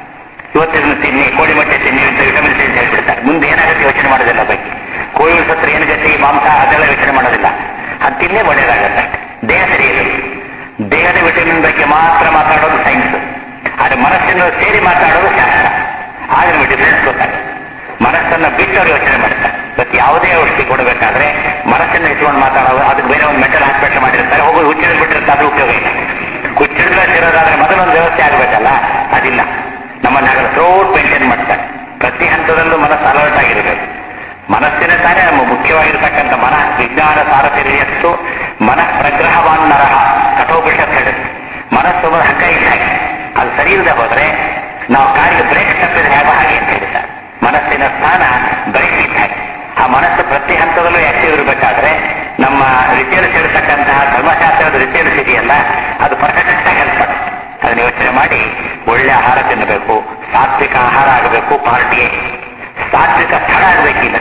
ಇವತ್ತಿನ ತಿನ್ನಿ ಕೋಳಿ ಮೊಟ್ಟೆ ತಿನ್ನಿ ಅಂತ ವಿಟಮಿನ್ ಸಿ ಅಂತ ಹೇಳ್ಬಿಡ್ತಾರೆ ಮುಂದೆ ಏನಾಗುತ್ತೆ ಯೋಚನೆ ಮಾಡೋದಿಲ್ಲ ಬಗ್ಗೆ ಕೋಳಿ ಸತ್ರ ಏನು ಗತಿ ಮಾಂಸ ಅದೆಲ್ಲ ಯೋಚನೆ ಮಾಡೋದಿಲ್ಲ ಅದು ತಿನ್ನೇ ಒಳ್ಳೇದಾಗತ್ತೆ ದೇಹ ಸರಿ ಇದೆ ದೇಹದ ವಿಟಮಿನ್ ಬಗ್ಗೆ ಮಾತ್ರ ಮಾತಾಡೋದು ಸೈನ್ಸ್ ಆದರೆ ಮನಸ್ಸನ್ನು ಸೇರಿ ಮಾತಾಡೋದು ಶಾಸ್ತ್ರ ಆಗ ನಿಮಗೆ ಡಿಫರೆನ್ಸ್ ಗೊತ್ತಾಗುತ್ತೆ ಮನಸ್ಸನ್ನ ಬಿಟ್ಟು ಅವ್ರು ಯೋಚನೆ ಮಾಡ್ತಾರೆ ಇವತ್ತು ಯಾವುದೇ ಔಷಧಿ ಕೊಡಬೇಕಾದ್ರೆ ಮನಸ್ಸನ್ನು ಇಟ್ಕೊಂಡು ಮಾತಾಡೋದು ಅದಕ್ಕೆ ಬೇರೆ ಒಂದು ಮೆಟಲ್ ಹಾಸ್ಪಿಟಲ್ ಮಾಡಿರ್ತಾರೆ ಹೋಗಿ ಹುಚ್ಚಿಡಿದ್ ಬಿಟ್ಟಿರ್ತಾರೆ ಅದು ಉಪಯೋಗ ಇಲ್ಲ ಹುಚ್ಚಿಡಿದ್ರೋದಾದ್ರೆ ಮೊದಲೊಂದು ವ್ಯವಸ್ಥೆ ಆಗಬೇಕಲ್ಲ ಅದಿಲ್ಲ ನಮ್ಮನ್ನ ಆಗಲ್ಲ ಥ್ರೋಟ್ ಮೇಂಟೈನ್ ಮಾಡ್ತಾರೆ ಪ್ರತಿ ಹಂತದಲ್ಲೂ ಮನಸ್ಸು ಅಲರ್ಟ್ ಆಗಿರಬೇಕು ಮನಸ್ಸಿನ ತಾನೇ ನಮ್ಮ ಮುಖ್ಯವಾಗಿರ್ತಕ್ಕಂಥ ಮನ ವಿಜ್ಞಾನ ಸಾರಥಿರ್ಯಸ್ತು ಮನಃ ಪ್ರಗ್ರಹವಾನ್ ನರಹ ಕಠೋಪನಿಷತ್ ಹೇಳುತ್ತೆ ಮನಸ್ಸು ಒಂದು ಹಗ್ಗ ಇದ್ದಾಗೆ ಅದು ಸರಿ ಇಲ್ಲದೆ ಹೋದ್ರೆ ನಾವು ಕಾರಿಗೆ ಬ್ರೇಕ್ ತಪ್ಪಿದ್ರೆ ಹೇಗೋ ಹಾಗೆ ಅಂತ ಹೇಳ್ತಾರೆ ಮನಸ್ಸಿನ ಸ್ಥಾನ ಬ್ರೇಕ್ ಇದ್ದಾಗೆ ಆ ಮನಸ್ಸು ಪ್ರತಿ ಹಂತದಲ್ಲೂ ಆಕ್ಟಿವ್ ಇರಬೇಕಾದ್ರೆ ನಮ್ಮ ರಿಚರ್ಸ್ ಇರತಕ್ಕಂತಹ ಧರ್ಮಶಾಸ್ತ್ರದ ರಿಚರ್ಸ್ ಇದೆಯಲ್ಲ ಅದು ಪರ್ಫೆಕ್ಟ್ ಆಗಿ ಹೆಲ್ಪ್ ಮಾಡುತ್ತೆ ಅದನ್ನ ಯೋಚನೆ ಮಾಡಿ ಒಳ್ಳೆ ಆಹಾರ ತಿನ್ನಬೇಕು ಸಾತ್ವಿಕ ಆಹಾರ ಆಗಬೇಕು ಪಾರ್ಟಿಗೆ ಸಾತ್ವಿಕ ಸ್ಥಳ ಆಗಬೇಕಿಲ್ಲ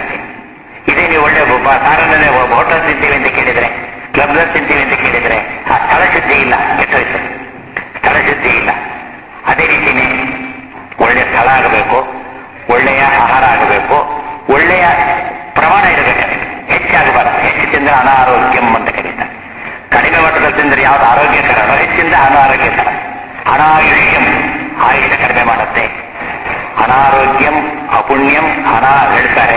ಇದೇ ನೀವು ಒಳ್ಳೆ ಒಬ್ಬ ಸಾರನ್ನೇ ಒಬ್ಬ ಹೋಟೆಲ್ ತಿಂತೀವಿ ಅಂತ ಕೇಳಿದ್ರೆ ಕ್ಲಬ್ನಲ್ಲಿ ತಿಂತೀವಿ ಅಂತ ಕೇಳಿದ್ರೆ ಆ ಸ್ಥಳ ಶುದ್ಧಿ ಇಲ್ಲ ಕೆಟ್ಟೋಯ್ತು ಸ್ಥಳ ಶುದ್ಧಿ ಇಲ್ಲ ಅದೇ ರೀತಿನೇ ಒಳ್ಳೆಯ ಸ್ಥಳ ಆಗಬೇಕು ಒಳ್ಳೆಯ ಆಹಾರ ಆಗಬೇಕು ಒಳ್ಳೆಯ ಪ್ರಮಾಣ ಇರಬೇಕು ಹೆಚ್ಚಾಗಬಾರದು ಹೆಚ್ಚು ತಿಂದ್ರೆ ಅನಾರೋಗ್ಯಂ ಅಂತ ಕರೀತಾರೆ ಕಡಿಮೆ ಮಟ್ಟದಲ್ಲಿ ತಿಂದ್ರೆ ಯಾವ್ದು ಆರೋಗ್ಯಕರನೋ ಹೆಚ್ಚಿಂದ ಅನಾರೋಗ್ಯಕರ ಅನಾಯುಷ್ಯಂ ಆಯುಷ್ಯ ಕಡಿಮೆ ಮಾಡುತ್ತೆ ಅನಾರೋಗ್ಯಂ ಅಪುಣ್ಯಂ ಅನಾ ಹೇಳ್ತಾರೆ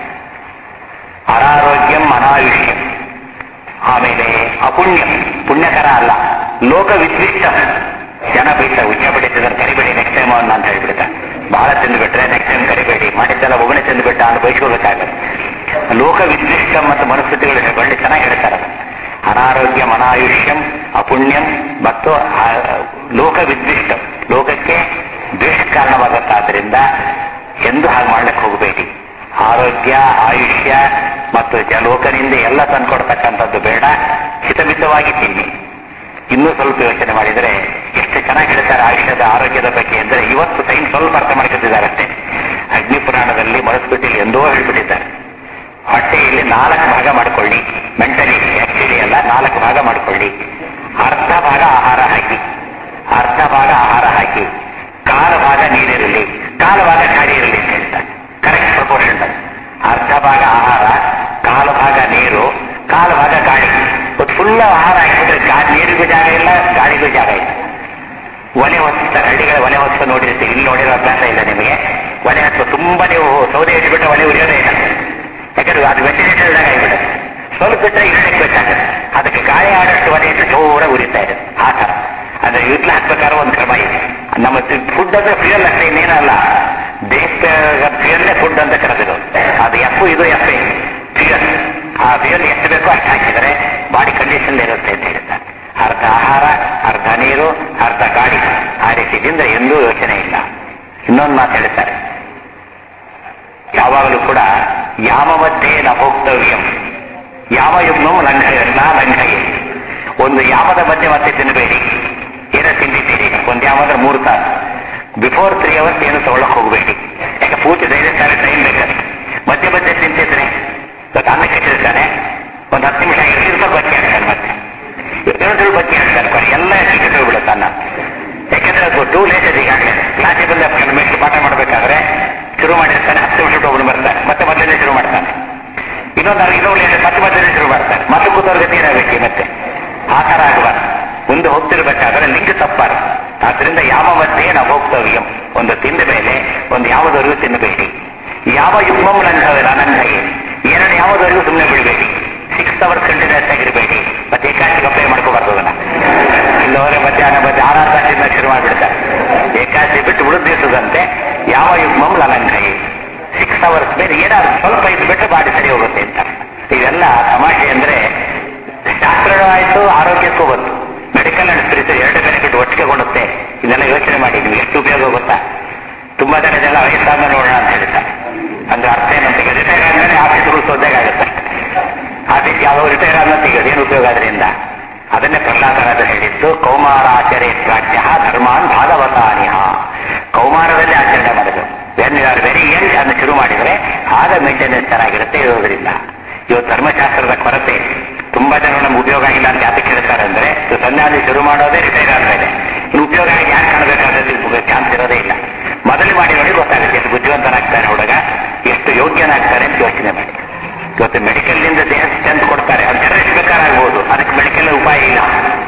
ಅನಾರೋಗ್ಯಂ ಅನಾಯುಷ್ಯಂ ಆಮೇಲೆ ಅಪುಣ್ಯಂ ಪುಣ್ಯಕರ ಅಲ್ಲ ಲೋಕ ವಿದ್ವಿಷ್ಟ ಜನ ಬೈತಾರೆ ಉಚ್ಚ ಬಡಿಸಿದ್ರೆ ಕರಿಬೇಡಿ ನೆಕ್ಸ್ಟ್ ಟೈಮ್ ಅವನ್ನ ಅಂತ ಹೇಳ್ಬಿಡ್ತಾರೆ ಬಹಳ ತಿಂದುಬಿಟ್ರೆ ನೆಕ್ಸ್ಟ್ ಟೈಮ್ ಕರಿಬೇಡಿ ಮಾಡಿದ್ದೆಲ್ಲ ಒಬ್ಬನೇ ತಿಂದುಬಿಟ್ಟ ಅಂತ ಬಯಸ್ಕೋಬೇಕಾಗತ್ತೆ ಲೋಕ ವಿದ್ವಿಷ್ಟ ಮತ್ತು ಮನಸ್ಥಿತಿಗಳು ಒಳ್ಳೆ ಚೆನ್ನಾಗಿ ಹೇಳ್ತಾರೆ ಅದು. ಅನಾರೋಗ್ಯಂ ಅನಾಯುಷ್ಯಂ ಅಪುಣ್ಯಂ ಮತ್ತು ಆ ಲೋಕ ವಿದ್ವಿಷ್ಟ ಲೋಕಕ್ಕೆ ದ್ವೇಷ ಕಾರಣವಾಗುತ್ತಾದ್ರಿಂದ ಎಂದು ಹಾಗೆ ಮಾಡ್ಲಿಕ್ಕೆ ಹೋಗಬೇಡಿ ಆರೋಗ್ಯ ಆಯುಷ್ಯ ಮತ್ತು ಜಲೋಕನಿಂದ ಎಲ್ಲ ತಂದ್ಕೊಡ್ತಕ್ಕಂಥದ್ದು ಬೇಡ ಹಿತಮಿತವಾಗಿ ತಿನ್ನಿ ಇನ್ನೂ ಸ್ವಲ್ಪ ಯೋಚನೆ ಮಾಡಿದರೆ ಎಷ್ಟು ಚೆನ್ನಾಗಿ ಹೇಳ್ತಾರೆ ಆಯುಷ್ಯದ ಆರೋಗ್ಯದ ಬಗ್ಗೆ ಅಂದರೆ ಇವತ್ತು ಸೈನ್ಸ್ ಸ್ವಲ್ಪ ಅರ್ಥ ಮಾಡ್ಕೊತಿದ್ದಾರೆ ಅಷ್ಟೇ ಅಗ್ನಿ ಪುರಾಣದಲ್ಲಿ ಮನಸ್ಬಿಟ್ಟಿಲಿ ಎಂದೋ ಹೇಳ್ಬಿಟ್ಟಿದ್ದಾರೆ ಹೊಟ್ಟೆಯಲ್ಲಿ ನಾಲ್ಕು ಭಾಗ ಮಾಡ್ಕೊಳ್ಳಿ ಮೆಂಟಲಿ ಆಕ್ಚುಲಿ ಎಲ್ಲ ನಾಲ್ಕು ಭಾಗ ಮಾಡ್ಕೊಳ್ಳಿ ಅರ್ಧ ಭಾಗ ಆಹಾರ ಹಾಕಿ ಅರ್ಧ ಭಾಗ ಆಹಾರ ಹಾಕಿ ಕಾಲು ಭಾಗ ನೀರಿರಲಿ ಕಾಲು ಭಾಗ ಗಾಳಿ ಇರಲಿ ಅಂತ ಹೇಳ್ತಾರೆ ಕರೆಕ್ಟ್ ಪ್ರಪೋರ್ಷನ್ ಅರ್ಧ ಭಾಗ ಆಹಾರ ಕಾಲು ಭಾಗ ನೀರು ಕಾಲು ಭಾಗ ಗಾಳಿ ಒಂದು ಫುಲ್ ಆಹಾರ ಹಾಕಿದ್ರೆ ಗಾ- ನೀರಿಗೂ ಜಾಗ ಇಲ್ಲ ಗಾಳಿಗೂ ಜಾಗ ಇಲ್ಲ ಒಲೆ ಹೊತ್ತಿಸ್ತಾರೆ ಹಳ್ಳಿಗಳ ಒಲೆ ಹೊತ್ತು ನೋಡಿರ್ತೀವಿ ಇಲ್ಲಿ ನೋಡಿರೋ ಅಭ್ಯಾಸ ಇಲ್ಲ ನಿಮಗೆ ಒಲೆ ಹತ್ತು ತುಂಬಾ ನೀವು ಸೌದೆ ಇಟ್ಬಿಟ್ರೆ ಒಲೆ ಉರಿಯೋದೇ ಇಲ್ಲ ಯಾಕಂದ್ರೆ ಅದು ವೆಂಟಿಲೇಟರ್ ಜಾಗ ಆಗಿಬಿಡುತ್ತೆ ಸ್ವಲ್ಪ ಬಿಟ್ಟರೆ ಇರಲಿಕ್ಕೆ ಬೇಕಾಗುತ್ತೆ ಅದಕ್ಕೆ ಗಾಳಿ ಆಡಷ್ಟು ಒಲೆ ಇಟ್ಟು ಜೋರ ಉರಿತಾ ಇದೆ ಆ ಥರ ಅಂದ್ರೆ ಯುದ್ಧ ಹಾಕ್ಬೇಕಾದ್ರೆ ಒಂದು ಕ್ರಮ ಇದೆ ನಮ್ಮ ಫುಡ್ ಅಂದ್ರೆ ಫ್ಯೂಯಲ್ ಅಷ್ಟೇ ಇನ್ನೇನಲ್ಲ ದೇಹಕ್ಕೆ ಫ್ಯೂಯಲ್ಲೇ ಫುಡ್ ಅಂತ ಕರೆದಿರು ಅದು ಎಫ್ ಇದು ಎಫ್ ಎ ಫ್ಯೂಯಲ್ ಆ ಫ್ಯೂಯಲ್ ಎಷ್ಟು ಬೇಕೋ ಅಷ್ಟು ಹಾಕಿದರೆ ಬಾಡಿ ಕಂಡೀಷನ್ ಇರುತ್ತೆ ಅಂತ ಹೇಳ್ತಾರೆ ಅರ್ಧ ಆಹಾರ ಅರ್ಧ ನೀರು ಅರ್ಧ ಗಾಳಿ ಆ ರೀತಿ ತಿಂದ್ರೆ ಎಂದೂ ಯೋಚನೆ ಇಲ್ಲ ಇನ್ನೊಂದು ಮಾತು ಹೇಳ್ತಾರೆ ಯಾವಾಗಲೂ ಕೂಡ ಯಾವ ಮಧ್ಯೆ ನ ಭೋಕ್ತವ್ಯಂ ಯಾವ ಯುಗ್ಮಂ ಲಂಘಯ ನಾ ಲಂಘಯೆ ಒಂದು ಯಾವದ ಮಧ್ಯೆ ಮತ್ತೆ ತಿನ್ನಬೇಡಿ ಏನೋ ತಿಂದಿದ್ದೀರಿ ಒಂದು ಯಾವಾದ್ರೆ ಮೂರು ತಾಸು ಬಿಫೋರ್ ತ್ರೀ ಅವರ್ಸ್ ಏನು ತಗೊಳ್ಳಕ್ ಹೋಗಬೇಡಿ ಯಾಕೆ ಪೂರ್ತಿ ಧೈರ್ಯ ಸಾರಿ ಟೈಮ್ ಬೇಕಾದ್ರೆ ಮಧ್ಯೆ ಮಧ್ಯೆ ತಿಂತಿದ್ರೆ ಇವತ್ತು ಅನ್ನ ಕೆಟ್ಟಿರ್ತಾನೆ ಒಂದು ಹತ್ತು ನಿಮಿಷ ಆಗಿರ್ತೀನಿ ಸ್ವಲ್ಪ ಬಚ್ಚಿ ಹಾಕ್ತಾನೆ ಮತ್ತೆ ಇನ್ನೊಂದು ಬಚ್ಚಿ ಹಾಕ್ತಾನೆ ಕೊನೆ ಎಲ್ಲ ಕೆಟ್ಟು ಹೋಗ್ಬಿಡುತ್ತೆ ಅನ್ನ ಯಾಕಂದ್ರೆ ಅದು ಟೂ ಲೇಟ್ ಇದೆ ಈಗಾಗಲೇ ಕ್ಲಾಸಿಗೆ ಬಂದ ಮೆಟ್ಟು ಪಾಠ ಮಾಡಬೇಕಾದ್ರೆ ಶುರು ಮಾಡಿರ್ತಾನೆ ಹತ್ತು ನಿಮಿಷ ಒಬ್ಬನು ಬರ್ತಾನೆ ಮತ್ತೆ ಮೊದಲನೇ ಶುರು ಮಾಡ್ತಾನೆ ಇನ್ನೊಂದು ಇನ್ನೊಂದು ಲೇಟ್ ಮತ್ತೆ ಮೊದಲನೇ ಶುರು ಮಾಡ್ತಾನೆ ಮತ್ತೆ ಕೂತವ್ರ ಗತಿ ಏನಾಗಬೇಕು ಮತ್ತೆ ಆ ಥರ ಆಗಬಾರ್ದು ಮುಂದೆ ಹೋಗ್ತಿರ್ಬೇಕಾದ್ರೆ ಲಿಂಗ ತಪ್ಪಾರು ಆದ್ರಿಂದ ಯಾವ ಮಧ್ಯೆ ನಾವು ಹೋಗ್ತವ್ಯಂ ಒಂದು ತಿಂದ ಮೇಲೆ ಒಂದು ಯಾವುದವರೆಗೂ ತಿನ್ನಬೇಡಿ ಯಾವ ಯುಗ್ಮಂ ಲಂಘವೇ ಲಂಘಯೆ ಎರಡು ಯಾವುದವರೆಗೂ ಸುಮ್ಮನೆ ಬಿಡಬೇಡಿ ಸಿಕ್ಸ್ ಅವರ್ಸ್ ಕಂಟಿನ್ಯೂಸ್ ಆಗಿರಬೇಡಿ ಮತ್ತೆ ಏಕಾಶಿ ಅಪ್ಲೈ ಮಾಡ್ಕೋಬಾರ್ದು ಅದನ್ನ ಇಲ್ಲವರೆ ಮಧ್ಯಾಹ್ನ ಮಧ್ಯ ಆರಾರು ತಾಸಿಂದ ಶುರು ಮಾಡಿಬಿಡ್ತಾರೆ ಏಕಾಶಿ ಬಿಟ್ಟು ಉಳಿದ ದಿವಸದಂತೆ ಯಾವ ಯುಗ್ಮಂ ಲಲಂಘಯೆ ಸಿಕ್ಸ್ ಅವರ್ಸ್ ಮೇಲೆ ಏನಾದ್ರು ಸ್ವಲ್ಪ ಇದು ಬಿಟ್ಟರೆ ಬಾಡಿ ಸರಿ ಹೋಗುತ್ತೆ ಅಂತ ಇವೆಲ್ಲ ತಮಾಷೆ ಅಂದ್ರೆ ಶಾಸ್ತ್ರನೂ ಆಯ್ತು ಆರೋಗ್ಯಕ್ಕೂ ಬಂತು ಮೆಡಿಕಲ್ ಅಂಡ್ ಸ್ಪಿರಿಚುವಲ್ ಎರಡು ಬೆನಿಫಿಟ್ ಒಟ್ಟಿಗೆ ಕೊಡುತ್ತೆ ಇದೆಲ್ಲ ಯೋಚನೆ ಮಾಡಿ ನೀವು ಎಷ್ಟು ಉಪಯೋಗ ಗೊತ್ತಾ ತುಂಬಾ ಜನ ಜನ ವಯಸ್ಸಾದ ನೋಡೋಣ ಅಂತ ಹೇಳ್ತಾರೆ ಅಂದ್ರೆ ಅರ್ಥ ಏನಂತ ರಿಟೈರ್ ಆದ್ಮೇಲೆ ಆಫೀಸ್ ಉಳಿಸೋದಾಗ ಆಗುತ್ತೆ ಆಫೀಸ್ ಯಾವ ರಿಟೈರ್ ಆದ್ಮೇಲೆ ತೆಗೆಯೋದು ಏನು ಉಪಯೋಗ ಅದರಿಂದ ಅದನ್ನೇ ಪ್ರಹ್ಲಾದರಾಜ ಹೇಳಿದ್ದು ಕೌಮಾರಾಚರೆ ಪ್ರಾಜ್ಯ ಧರ್ಮಾನ್ ಭಾಗವತಾನಿಹ ಕೌಮಾರದಲ್ಲಿ ಆಚರಣೆ ಮಾಡಿದ್ರು when you are very young ಅನ್ನು ಶುರು ಮಾಡಿದರೆ ಆಗ ಮೇಂಟೆನೆನ್ಸ್ ಚೆನ್ನಾಗಿರುತ್ತೆ ಇರೋದ್ರಿಂದ ಇವತ್ತು ಧರ್ಮಶಾಸ್ತ್ರದ ಕೊರತೆ ತುಂಬಾ ಜನ ನಮ್ಗೆ ಉಪಯೋಗ ಆಗಿಲ್ಲ ಅಂತ ಯಾತಕ್ಕೆ ಹೇಳ್ತಾರೆ ಅಂದ್ರೆ ಇದು ಸನ್ಯಾಸಿ ಶುರು ಮಾಡೋದೇ ರಿಟೈರ್ ಆದ್ಮೇಲೆ ಇನ್ನು ಉಪಯೋಗ ಆಗಿ ಯಾರು ಕಾಣಬೇಕಾದ್ರೆ ಚಾನ್ಸ್ ಇರೋದೇ ಇಲ್ಲ ಮೊದಲು ಮಾಡಿ ನೋಡಿ ಗೊತ್ತಾಗುತ್ತೆ ಎಷ್ಟು ಬುದ್ಧಿವಂತನಾಗ್ತಾನೆ ಹುಡುಗ ಎಷ್ಟು ಯೋಗ್ಯನಾಗ್ತಾನೆ ಅಂತ ಯೋಚನೆ ಮಾಡಿ ಇವತ್ತು ಮೆಡಿಕಲ್ ನಿಂದ ದೇಹ ಸ್ಟ್ರೆಂತ್ ಕೊಡ್ತಾರೆ ಅದು ಟೆರರಿಸ್ಟ್ ಬೇಕಾರಾಗ್ಬೋದು ಅದಕ್ಕೆ ಮೆಡಿಕಲ್ ಉಪಾಯ ಇಲ್ಲ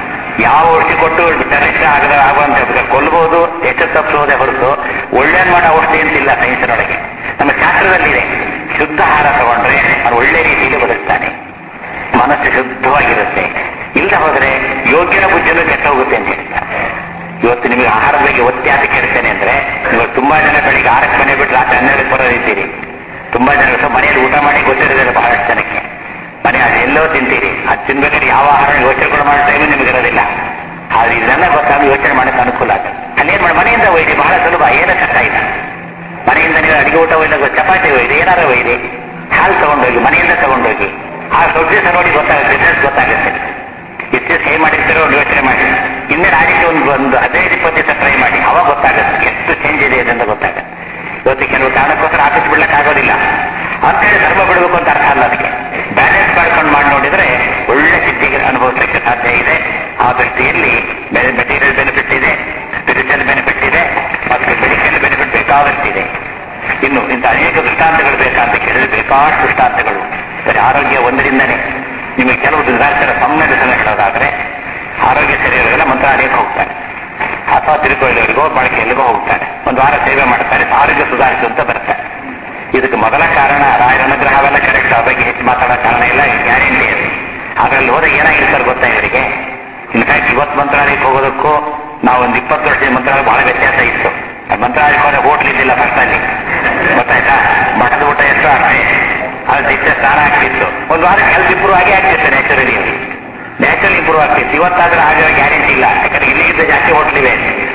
ಯಾವ ಔಷಧಿ ಕೊಟ್ಟು ಟೆರರಿಸ್ಟ್ ಆಗದ ಆಗುವಂತ ಕೊಲ್ಬಹುದು ಹೆಚ್ಚು ತಪ್ಪಿಸೋದೇ ಹೊರತು ಒಳ್ಳೇದ್ ಮಾಡೋ ಔಷಧಿ ಅಂತಿಲ್ಲ ಸೈನ್ಸಿನೊಳಗೆ ನಮ್ಮ ಶಾಸ್ತ್ರದಲ್ಲಿದೆ ಶುದ್ಧ ಆಹಾರ ತಗೊಂಡ್ರೆ ಅವನು ಒಳ್ಳೆ ರೀತಿಯಲ್ಲಿ ಬದುಕ್ತಾನೆ ಮನಸ್ಸು ಶುದ್ಧವಾಗಿರುತ್ತೆ ಇಲ್ಲ ಹೋದ್ರೆ ಯೋಗ್ಯನ ಬುದ್ಧಿನೂ ಕೆಟ್ಟ ಹೋಗುತ್ತೆ ಅಂತ ಹೇಳ್ತಾರೆ ಇವತ್ತು ನಿಮಗೆ ಆಹಾರದ ಬಗ್ಗೆ ಒತ್ತಿ ಅದಕ್ಕೆ ಹೇಳ್ತೇನೆ ಅಂದ್ರೆ ನೀವು ತುಂಬಾ ಜನ ಬೆಳಿಗ್ಗೆ ಆರಕ್ಕೆ ಮನೆ ಬಿಟ್ಟು ರಾತ್ರಿ ಹನ್ನೆರಡಕ್ಕೆ ಬರೋದಿದ್ದೀರಿ ತುಂಬಾ ಜನ ಸೊ ಮನೆಯಲ್ಲಿ ಊಟ ಮಾಡಿ ಗೊತ್ತಿರೋದಿಲ್ಲ ಬಹಳಷ್ಟು ಜನಕ್ಕೆ ಮನೆ ಅದು ಎಲ್ಲೋ ತಿಂತೀರಿ ಅದು ತಿನ್ಬೇಕಾದ್ರೆ ಯಾವ ಆಹಾರ ಯೋಚನೆ ಮಾಡೋ ಟೈಮು ನಿಮ್ಗೆ ಇರೋದಿಲ್ಲ ಆದ್ರೆ ಇದೆಲ್ಲ ಗೊತ್ತಾಗ ಯೋಚನೆ ಮಾಡಕ್ಕೆ ಅನುಕೂಲ ಆಗುತ್ತೆ ಅಲ್ಲೇನ್ ಮಾಡಿ ಮನೆಯಿಂದ ಒಯ್ದಿ ಬಹಳ ಸುಲಭ ಏನೂ ಕಷ್ಟ ಇಲ್ಲ ಮನೆಯಿಂದ ನೀವು ಅಡಿಗೆ ಊಟ ಒಯ್ದಾಗ ಚಪಾತಿ ಒಯ್ದು ಏನಾರು ಒಯ್ದಿ ಹಾಲು ತಗೊಂಡೋಗಿ ಮನೆಯಿಂದ ತಗೊಂಡೋಗಿ ಆ ಸ್ವಲ್ಪ ದಿವಸ ನೋಡಿ ಗೊತ್ತಾಗುತ್ತೆ ಬಿಸ್ನೆಸ್ ಗೊತ್ತಾಗುತ್ತೆ ಇಷ್ಟು ದಿವಸ ಹೇಗೆ ಮಾಡಿರ್ತೀರೋ ಒಂದು ಯೋಚನೆ ಮಾಡಿ ಇನ್ನೇನು ಆ ರೀತಿ ಒಂದು ಒಂದು ಹದಿನೈದು ಇಪ್ಪತ್ತು ದಿವಸ ಟ್ರೈ ಮಾಡಿ ಅವಾಗ ಗೊತ್ತಾಗುತ್ತೆ ಎಷ್ಟು ಚೇಂಜ್ ಇದೆ ಅಂತ ಗೊತ್ತಾಗುತ್ತೆ ಇವತ್ತು ಕೆಲವು ಕಾರಣಕ್ಕೋಸ್ಕರ ಆಫೀಸ್ ಬಿಡ್ಲಕ್ಕೆ ಆಗೋದಿಲ್ಲ ಅಂತೇಳಿ ಧರ್ಮ ಬಿಡಬೇಕು ಅಂತ ಅರ್ಥ ಅಲ್ಲ ಅದಕ್ಕೆ ಬ್ಯಾಲೆನ್ಸ್ ಮಾಡ್ಕೊಂಡು ಮಾಡಿ ನೋಡಿದ್ರೆ ಒಳ್ಳೆ ಸಿದ್ಧಿಗೆ ಅನುಭವಿಸಲಿಕ್ಕೆ ಸಾಧ್ಯ ಇದೆ ಆ ದೃಷ್ಟಿಯಲ್ಲಿ ಮೆಟೀರಿಯಲ್ ಬೆನಿಫಿಟ್ ಇದೆ ಸ್ಪಿರಿಚುವಲ್ ಬೆನಿಫಿಟ್ ಇದೆ ಮತ್ತು ಮೆಡಿಕಲ್ ಬೆನಿಫಿಟ್ ಬೇಕಾದಷ್ಟಿದೆ ಇನ್ನು ಇಂಥ ಅನೇಕ ದೃಷ್ಟಾಂತಗಳು ಬೇಕಂತ ಕೇಳಿದ್ರೆ ಬೇಕಾಷ್ಟು ದೃಷ್ಟಾಂತಗಳು ಬರೀ ಆರೋಗ್ಯ ಒಂದರಿಂದನೇ ನಿಮಗೆ ಕೆಲವು ಡಿಸಾಸ್ಟರ್ ಸಮ್ಮೆಡಿಸನ್ ಹೇಳೋದಾದ್ರೆ ಆರೋಗ್ಯ ಸರಿಯಾಗಲ್ಲ ಮಂತ್ರಾಲಯಕ್ಕೆ ಹೋಗ್ತಾರೆ ಅಥವಾ ತಿರುಕೊಳ್ಳಿವರೆಗೋ ಬಳಕೆಯಲ್ಲಿಗೋ ಹೋಗ್ತಾರೆ ಒಂದು ವಾರ ಸೇವೆ ಮಾಡ್ತಾರೆ ಆರೋಗ್ಯ ಸುಧಾರಿಸು ಅಂತ ಬರ್ತಾರೆ ಇದಕ್ಕೆ ಮೊದಲ ಕಾರಣ ರಾಯರ ಅನುಗ್ರಹ ಅವೆಲ್ಲ ಕರೆಕ್ಟ್ ಅದ್ರ ಬಗ್ಗೆ ಹೆಚ್ಚು ಮಾತಾಡೋ ಕಾರಣ ಇಲ್ಲ ಗ್ಯಾರಂಟಿ ಇದೆ ಅದ್ರಲ್ಲಿ ಹೋದಾಗ ಏನಾಗಿರ್ತಾರೆ ಗೊತ್ತಾ ಇವರಿಗೆ ಇನ್ಫ್ಯಾಕ್ಟ್ ಇವತ್ತು ಮಂತ್ರಾಲಯಕ್ಕೆ ಹೋಗೋದಕ್ಕೂ ನಾವು ಒಂದು ಇಪ್ಪತ್ತು ವರ್ಷದ ಮಂತ್ರಾಲಯ ಬಹಳ ವ್ಯತ್ಯಾಸ ಇತ್ತು ಆ ಮಂತ್ರಾಲಯಕ್ಕೆ ಹೋದ್ರೆ ಹೋಟ್ಲ್ ಇದ್ದಿಲ್ಲ ಫಸ್ಟ್ ಅಲ್ಲಿ ಗೊತ್ತಾಯ್ತಾ ಮಠದ ಊಟ ಎಷ್ಟು ಅಷ್ಟೇ ಅದು ನಿತ್ಯ ಸ್ನಾನ ಆಗ್ತಿತ್ತು ಒಂದು ವಾರ ಹೆಲ್ತ್ ಇಂಪ್ರೂವ್ ಆಗಿ ಆಗ್ತಿತ್ತು ನ್ಯಾಚುರಲಿ ನ್ಯಾಚುರಲ್ ಇಂಪ್ರೂವ್ ಆಗ್ತಿತ್ತು ಇವತ್ತಾದ್ರೆ ಆಗೋ ಗ್ಯಾರಂಟಿ ಇಲ್ಲ ಯಾಕಂದ್ರೆ ಇಲ್ಲಿ ಇದ್ದ ಜಾಸ್ತಿ ಹೋಟ್ಲಿವೆ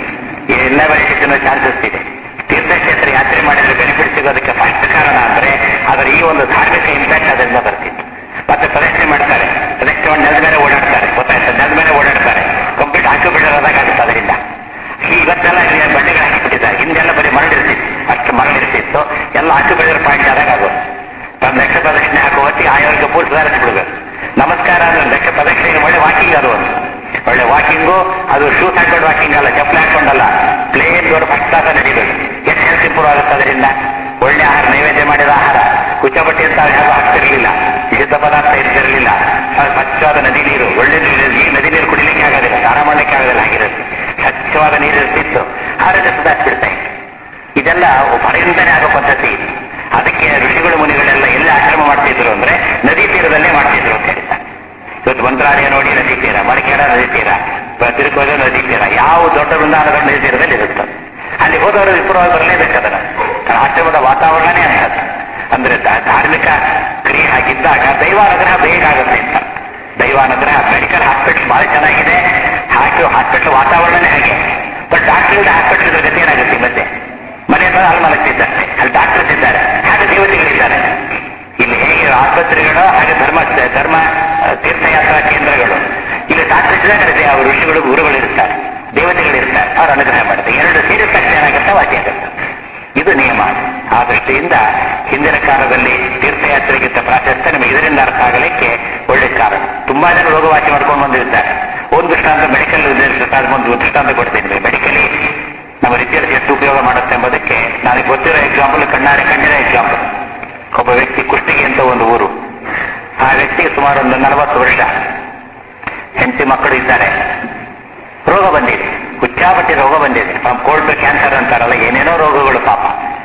ಅನ್ನೋ ಚಾನ್ಸಸ್ ಇದೆ ತೀರ್ಥಕ್ಷೇತ್ರ ಯಾತ್ರೆ ಮಾಡಿದ್ರೆ ಬೆನಿಫಿಟ್ ಸಿಗೋದಕ್ಕೆ ಫಸ್ಟ್ ಕಾರಣ ಅಂದ್ರೆ ಅದರ ಈ ಒಂದು ಧಾರ್ಮಿಕ ಇಂಪ್ಯಾಕ್ಟ್ ಅದರಿಂದ ಬರ್ತಿತ್ತು ಮತ್ತೆ ಪ್ರದಕ್ಷಿಣೆ ಮಾಡ್ತಾರೆ ಪ್ರದಕ್ಷಿಣೆ ಮಾಡಿ ನೆಲದ ಮೇಲೆ ಓಡಾಡ್ತಾರೆ ಗೊತ್ತಾಯ್ತು ನೆಲದ ಮೇಲೆ ಓಡಾಡ್ತಾರೆ ಕಂಪ್ಲೀಟ್ ಆಕ್ಯುಪೇಟರ್ ಆದಾಗ ಆಗುತ್ತೆ ಅದರಿಂದ ಇವತ್ತೆಲ್ಲ ಇಲ್ಲಿ ಬಂಡೆಗಳು ಹಾಕಿಬಿಟ್ಟಿದ್ದಾರೆ ಹಿಂದೆಲ್ಲ ಬರೀ ಮರಳಿರ್ತಿತ್ತು ಅಷ್ಟು ಮರಳಿರ್ತಿತ್ತು ಎಲ್ಲ ಆಕ್ಯುಪೇಟರ್ ಪಾಯಿಂಟ್ ಆದಾಗ ಆಗೋದು ತಮ್ಮ ಲಕ್ಷ ಪ್ರದಕ್ಷಿಣೆ ಹಾಕುವ ಹೊತ್ತಿಗೆ ಆಯೋಗ ಪೂರ್ತಿ ಸುಧಾರಿಸಿ ಬಿಡಬೇಕು ನಮಸ್ಕಾರ ಅಂದ್ರೆ ಲಕ್ಷ ಪ್ರದಕ್ಷಿಣೆ ಒಳ್ಳೆ ವಾಕಿಂಗ್ ಅದು ಒಂದು ಒಳ್ಳೆ ವಾಕಿಂಗು ಅದು ಶೂಸ್ ಹಾಕೊಂಡು ವಾಕಿಂಗ್ ಅಲ್ಲ ಚಪ್ಪಲಿ ಹಾಕೊಂಡಲ್ಲ ಪ್ಲೇನ್ ದೊಡ್ಡ ಫಸ್ಟ್ ಕ್ಲಾಸ್ ನಡೀಬೇಕು ಎಷ್ಟು ಹೆಲ್ತ್ ಇಂಪ್ರೂವ್ ಆಗುತ್ತೆ ಅದರಿಂದ ಒಳ್ಳೆ ಆಹಾರ ನೈವೇದ್ಯ ಮಾಡಿದ ಆಹಾರ ಕುಚ್ಚಬಟ್ಟಿ ಅಂತ ಯಾರು ಹಾಕ್ತಿರ್ಲಿಲ್ಲ ವಿಶುದ್ಧ ಪದಾರ್ಥ ಇರ್ತಿರ್ಲಿಲ್ಲ ಸ್ವಚ್ಛವಾದ ನದಿ ನೀರು ಒಳ್ಳೆ ನೀರು ಈ ನದಿ ನೀರು ಕುಡಿಲಿಕ್ಕೆ ಆಗೋದಿಲ್ಲ ಸ್ನಾನ ಮಾಡ್ಲಿಕ್ಕೆ ಆಗೋದಿಲ್ಲ ಆಗಿರುತ್ತೆ ಸ್ವಚ್ಛವಾದ ನೀರು ಇರ್ತಿತ್ತು ಆರೋಗ್ಯ ಸುಧಾರಿಸ್ಬಿಡ್ತಾ ಇತ್ತು ಇದೆಲ್ಲ ಹೊರಗಿಂದನೇ ಆಗೋ ಪದ್ಧತಿ ಇದು ಅದಕ್ಕೆ ಋಷಿಗಳು ಮುನಿಗಳೆಲ್ಲ ಎಲ್ಲಿ ಆಶ್ರಮ ಮಾಡ್ತಿದ್ರು ಅಂದ್ರೆ ನದಿ ತೀರದಲ್ಲೇ ಮಾಡ್ತಿದ್ರು ಅಂತ ಹೇಳ್ತಾರೆ ಇವತ್ತು ಮಂತ್ರಾಲಯ ನೋಡಿ ನದಿ ತೀರ ಮಡಿಕೇರ ನದಿ ತೀರ ತಿರುಕೋದ ನದಿ ತೀರ ಯಾವ ದೊಡ್ಡ ವೃಂದಾವನಗಳ ನದಿ ತೀರದಲ್ಲಿ ಇರುತ್ತೆ ಅಲ್ಲಿ ಹೋದವರು ವಿಪುರವಾಗಿ ಬರಲೇಬೇಕು ಅದನ್ನ ಕಾರಣ ಆಶ್ರಮದ ವಾತಾವರಣನೇ ಅಂತದ್ದು ಅಂದ್ರೆ ಧ- ಧಾರ್ಮಿಕ ಕ್ರಿಯೆ ಹಾಗಿದ್ದಾಗ ದೈವಾನುಗ್ರಹ ಬೇಗ ಆಗುತ್ತೆ ಅಂತ ದೈವಾನುಗ್ರಹ ಮೆಡಿಕಲ್ ಹಾಸ್ಪಿಟಲ್ ಬಹಳ ಚೆನ್ನಾಗಿದೆ ಹಾಕಿ ಹಾಸ್ಪಿಟಲ್ ವಾತಾವರಣನೇ ಹಾಗೆ ಬಟ್ ಡಾಕ್ಟರ್ ಹಾಸ್ಪಿಟಲ್ ಗತಿ ಏನಾಗುತ್ತೆ ಮತ್ತೆ ಮನೆ ಹತ್ರ ಅಲ್ಲಿ ಮಲಗ್ತಿದ್ದಾರೆ ಅಲ್ಲಿ ಡಾಕ್ಟರ್ಸ್ ಇದ್ದಾರೆ ಹಾಗೆ ದೇವತೆಗಳಿದ್ದಾರೆ ಇಲ್ಲಿ ಹೇಗೆ ಆಸ್ಪತ್ರೆಗಳು ಹಾಗೆ ಧರ್ಮ ಧರ್ಮ ಆ, ತೀರ್ಥಯಾತ್ರಾ ಕೇಂದ್ರಗಳು ಇಲ್ಲಿ ಡಾಕ್ಟರ್ ಇದ್ದಾರೆ ಅವರು ಋಷಿಗಳು ಗುರುಗಳು ಇರ್ತಾರೆ ದೇವತೆಗಳಿರ್ತಾರೆ ಅವ್ರು ಅನುಗ್ರಹ ಮಾಡ್ತಾರೆ ಎರಡು ಸೇರಿದ ತಕ್ಷಣ ಏನಾಗುತ್ತೆ ವಾಸಿ ಆಗುತ್ತೆ ಇದು ನಿಯಮ ಆ ದೃಷ್ಟಿಯಿಂದ ಹಿಂದಿನ ಕಾಲದಲ್ಲಿ ತೀರ್ಥಯಾತ್ರೆಗಿಂತ ಪ್ರಾಶಸ್ತ್ಯ ನಮಗೆ ಇದರಿಂದ ಅರ್ಥ ಆಗಲಿಕ್ಕೆ ಒಳ್ಳೆ ಕಾರಣ ತುಂಬಾ ಜನ ರೋಗವಾಸಿ ಮಾಡ್ಕೊಂಡು ಬಂದಿರ್ತಾರೆ ಒಂದು ದೃಷ್ಟಾಂತ ಮೆಡಿಕಲ್ ಒಂದು ದೃಷ್ಟಾಂತ ಕೊಡ್ತೀನಿ ಮೆಡಿಕಲಿ ನಮ್ಮ ರಿಸರ್ಚ್ ಎಷ್ಟು ಉಪಯೋಗ ಮಾಡುತ್ತೆ ಎಂಬುದಕ್ಕೆ ನನಗೆ ಗೊತ್ತಿರೋ ಎಕ್ಸಾಂಪಲ್ ಕಣ್ಣಾರೆ ಕಂಡಿರೋ ಎಕ್ಸಾಂಪಲ್ ಒಬ್ಬ ವ್ಯಕ್ತಿ ಕುಷ್ಟಗಿ ಅಂತ ಒಂದು ಊರು ಆ ವ್ಯಕ್ತಿಗೆ ಸುಮಾರು ಒಂದು ನಲವತ್ತು ವರ್ಷ ಹೆಂಡತಿ ಮಕ್ಕಳು ಇದ್ದಾರೆ ರೋಗ ಬಂದಿದೆ ಹುಚ್ಚಾಪಟ್ಟಿ ರೋಗ ಬಂದಿದೆ ಕೋಲ್ಡ್ ಕ್ಯಾನ್ಸರ್ ಅಂತಾರಲ್ಲ ಏನೇನೋ ರೋಗಗಳು ಪಾಪ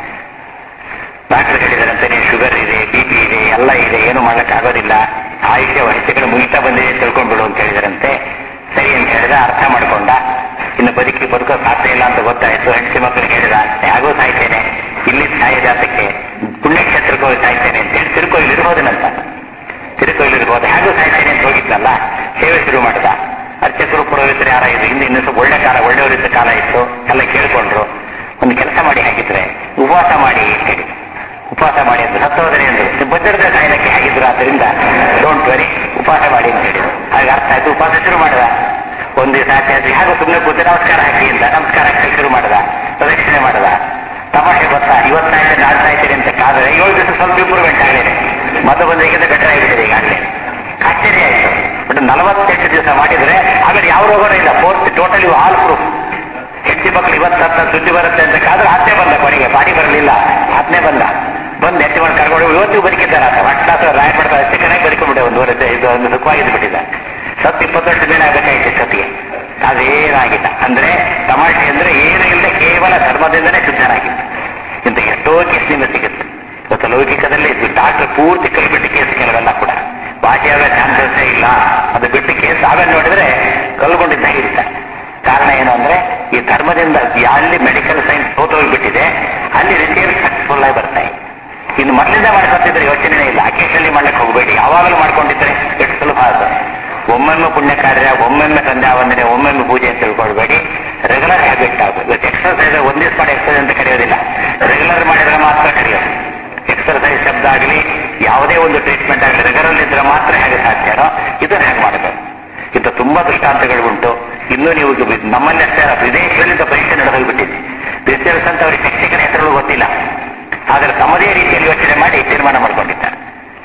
ಡಾಕ್ಟರ್ ಹೇಳಿದಾರಂತೆ ನೀವು ಶುಗರ್ ಇದೆ ಬಿ ಪಿ ಇದೆ ಎಲ್ಲ ಇದೆ ಏನು ಮಾಡೋಕ್ಕಾಗೋದಿಲ್ಲ ಆಯುಷ್ಯ ವರ್ಷಗಳು ಮುಗಿತಾ ಬಂದಿದೆ ಅಂತ ತಿಳ್ಕೊಂಡ್ಬಿಡು ಅಂತ ಹೇಳಿದಾರಂತೆ ಸರಿ ಅಂತ ಹೇಳಿದ ಅರ್ಥ ಮಾಡ್ಕೊಂಡ ಇನ್ನು ಬದುಕಿ ಬದುಕೋ ಸಾಧ್ಯ ಇಲ್ಲ ಅಂತ ಗೊತ್ತಾಯ್ತು ಹೆಂಡತಿ ಮಕ್ಕಳಿಗೆ ಹೇಳಿದ ಯಾಗೋ ಸಾಯ್ತೇನೆ ಇಲ್ಲಿ ಸಾಯಜಾತಕ್ಕೆ ಪುಣ್ಯಕ್ಷೇತ್ರಕ್ಕೆ ಹೋಗಿ ಸಾಯ್ತೇನೆ ಅಂತ ಹೇಳಿ ತಿರುಕೋಇಲ್ಲಿ ಇರ್ಬೋದನಂತ ತಿರುಕೋಯಲ್ಲಿ ಹೋದ ಹೇಗೂ ಸಾಯ್ತೇನೆ ಅಂತ ಹೋಗಿದ್ನಲ್ಲ ಸೇವೆ ಶುರು ಮಾಡ್ದ ಅರ್ಚಕರು ಪುರೋಹಿತರು ಯಾರ ಇದು ಹಿಂದೆ ಇನ್ನೂ ಸ್ವಲ್ಪ ಒಳ್ಳೆ ಕಾಲ ಒಳ್ಳೆಯವರಿದ್ದ ಕಾಲ ಇತ್ತು ಎಲ್ಲ ಕೇಳ್ಕೊಂಡ್ರು ಒಂದು ಕೆಲಸ ಮಾಡಿ ಹಾಗಿದ್ರೆ ಉಪವಾಸ ಮಾಡಿ ಅಂತ ಹೇಳಿ ಉಪವಾಸ ಮಾಡಿ ಅಂತ ಸತ್ತೋದರೆ ಅಂದ್ರು ಬಜ್ರದ ಸಾಯಲಕ್ಕೆ ಆಗಿದ್ರು ಆದ್ದರಿಂದ ಡೋಂಟ್ ವರಿ ಉಪವಾಸ ಮಾಡಿ ಅಂತ ಹೇಳಿದ್ರು ಹಾಗೆ ಅರ್ಥ ಆಯ್ತು ಉಪವಾಸ ಶುರು ಮಾಡಿದ ಒಂದು ದಿವಸ ಆಚೆ ಆಚೆ ಹಾಗೆ ಸುಮ್ಮನೆ ಕೂತು ನಮಸ್ಕಾರ ಹಾಕಿ ಅಂತ ನಮಸ್ಕಾರ ಹಾಕಿ ಶುರು ಮಾಡಿದ ಪ್ರದಕ್ಷಿಣೆ ಮಾಡಿದ ತಮಾಷೆ ಗೊತ್ತಾ ಇವತ್ತಾಯ್ತು ನಾಳೆ ಸಾಯ್ತೀರಿ ಅಂತ ಕಾದ್ರೆ ಏಳು ದಿವಸ ಸ್ವಲ್ಪ ಇಂಪ್ರೂವ್ಮೆಂಟ್ ಆಗಿದೆ ಮೊದಲು ಬಂದಿಗಿಂತ ಬೆಟರ್ ಆಗಿಬಿಟ್ಟಿದೆ ಈಗಾಗಲೇ ಆಶ್ಚರ್ಯ ಆಯ್ತು ಬಟ್ ನಲವತ್ತೆಂಟು ದಿವಸ ಮಾಡಿದ್ರೆ ಆಮೇಲೆ ಯಾವ ರೋಗನೂ ಇಲ್ಲ ಫೋರ್ತ್ ಟೋಟಲಿ ಆಲ್ ಪ್ರೂಫ್ ಹೆಂಡತಿ ಮಕ್ಕಳು ಇವತ್ತ ಸುದ್ದಿ ಬರುತ್ತೆ ಅಂತ ಕಾದ್ರೆ ಹತ್ತನೇ ಬಂದ ಕೊನೆಗೆ ಬಾಡಿ ಬರಲಿಲ್ಲ ಹತ್ತನೇ ಬಂದ ಬಂದು ಹೆಂಡತಿ ಮಕ್ಕಳು ಕರ್ಕೊಂಡು ಇವತ್ತು ಬದುಕಿದ್ದಾರೆ ಅಂತ ಮಟ್ಟ ರಾಯ ಮಾಡ್ತಾರೆ ಚಿಕ್ಕನಾಗಿ ಬದುಕೊಂಡ್ಬಿಟ್ಟೆ ಒಂದು ವರ್ಷ ಇದು ಒಂದು ಸುಖವಾಗಿದ್ದು ಬಿಟ್ಟಿದ್ದ ಸತ್ತು ಇಪ್ಪತ್ತು ವರ್ಷ ಮೇಲೆ ಆಗಬೇಕಾಯ್ತು ಸತಿಗೆ ಅದೇನಾಗಿಲ್ಲ ಅಂದ್ರೆ ತಮಾಷೆ ಅಂದ್ರೆ ಏನು ಇಲ್ಲದೆ ಕೇವಲ ಧರ್ಮದಿಂದನೇ ಶುದ್ಧನಾಗಿತ್ತು ಇಂಥ ಎಷ್ಟೋ ಕೇಸ್ ನಿಮಗೆ ಸಿಗುತ್ತೆ ಇವತ್ತು ಲೌಕಿಕದಲ್ಲಿ ಡಾಕ್ಟರ್ ಪೂರ್ತಿ ಕೈ ಬಿಟ್ಟು ಕೇಸ್ ಕೆಲವೆಲ್ಲ ಕೂಡ ಭಾಷೆಯಾಗ ಚಾನ್ಸಸ್ ಇಲ್ಲ ಅದು ಬಿಟ್ಟು ಕೇಸ್ ಆಮೇಲೆ ನೋಡಿದ್ರೆ ಕಲ್ಕೊಂಡಿದ್ದಾಗ ಇರುತ್ತೆ ಕಾರಣ ಏನು ಅಂದ್ರೆ ಈ ಧರ್ಮದಿಂದ ಎಲ್ಲಿ ಮೆಡಿಕಲ್ ಸೈನ್ಸ್ ಹೋಗ್ಬಿಟ್ಟಿದೆ ಅಲ್ಲಿ ರಿಸರ್ಚ್ ಸಕ್ಸಸ್ಫುಲ್ ಆಗಿ ಬರ್ತಾ ಇದೆ ಇನ್ನು ಮೊದಲಿಂದ ಮಾಡ್ಕೊತಿದ್ರೆ ಯೋಚನೆ ಇಲ್ಲ ಅಕೇಶಲ್ಲಿ ಮಾಡ್ಲಿಕ್ಕೆ ಹೋಗಬೇಡಿ ಯಾವಾಗಲೂ ಮಾಡ್ಕೊಂಡಿದ್ರೆ ಎಷ್ಟು ಸುಲಭ ಅದು ಒಮ್ಮೊಮ್ಮೆ ಪುಣ್ಯ ಕಾರ್ಯ ಒಮ್ಮೊಮ್ಮೆ ಸಂಧ್ಯಾ ವಂದನೆ ಒಮ್ಮೊಮ್ಮೆ ಪೂಜೆ ಅಂತ ತಿಳ್ಕೊಳ್ಬೇಡಿ ರೆಗ್ಯುಲರ್ ಹ್ಯಾಬಿಟ್ ಆಗಬೇಕು ಇವತ್ತು ಎಕ್ಸರ್ಸೈಸ್ ಒಂದ್ ದಿವಸ ಮಾಡಿ ಎಕ್ಸರ್ಸೈಸ್ ಅಂತ ಕರೆಯೋದಿಲ್ಲ ರೆಗ್ಯುಲರ್ ಮಾಡಿದ್ರೆ ಮಾತ್ರ ಕರೆಯೋದು ಎಕ್ಸರ್ಸೈಸ್ ಶಬ್ದ ಆಗಲಿ ಯಾವುದೇ ಒಂದು ಟ್ರೀಟ್ಮೆಂಟ್ ಆಗಲಿ ರೆಗ್ಯುಲರ್ ಇದ್ರೆ ಮಾತ್ರ ಹೇಗೆ ಸಾಧ್ಯನೋ ಇದನ್ನ ಹೇಗೆ ಮಾಡಬೇಕು ಇಂಥ ತುಂಬಾ ದೃಷ್ಟಾಂತಗಳು ಉಂಟು ಇನ್ನೂ ನೀವು ಇದು ನಮ್ಮಲ್ಲಿ ಅಷ್ಟೇ ಅಲ್ಲ ವಿದೇಶಗಳಿಂದ ಪರೀಕ್ಷೆ ನಡೆದೋಗ್ಬಿಟ್ಟಿದೆ ರಿಸರ್ಚ್ ಅಂತ ಅವರಿಗೆ ಶಿಕ್ಷಕರ ಹೆಸರುಗಳು ಗೊತ್ತಿಲ್ಲ ಆದರೆ ತಮ್ಮದೇ ರೀತಿಯಲ್ಲಿ ಯೋಚನೆ ಮಾಡಿ ತೀರ್ಮಾನ ಮಾಡ್ಕೊಂಡಿದ್ದಾರೆ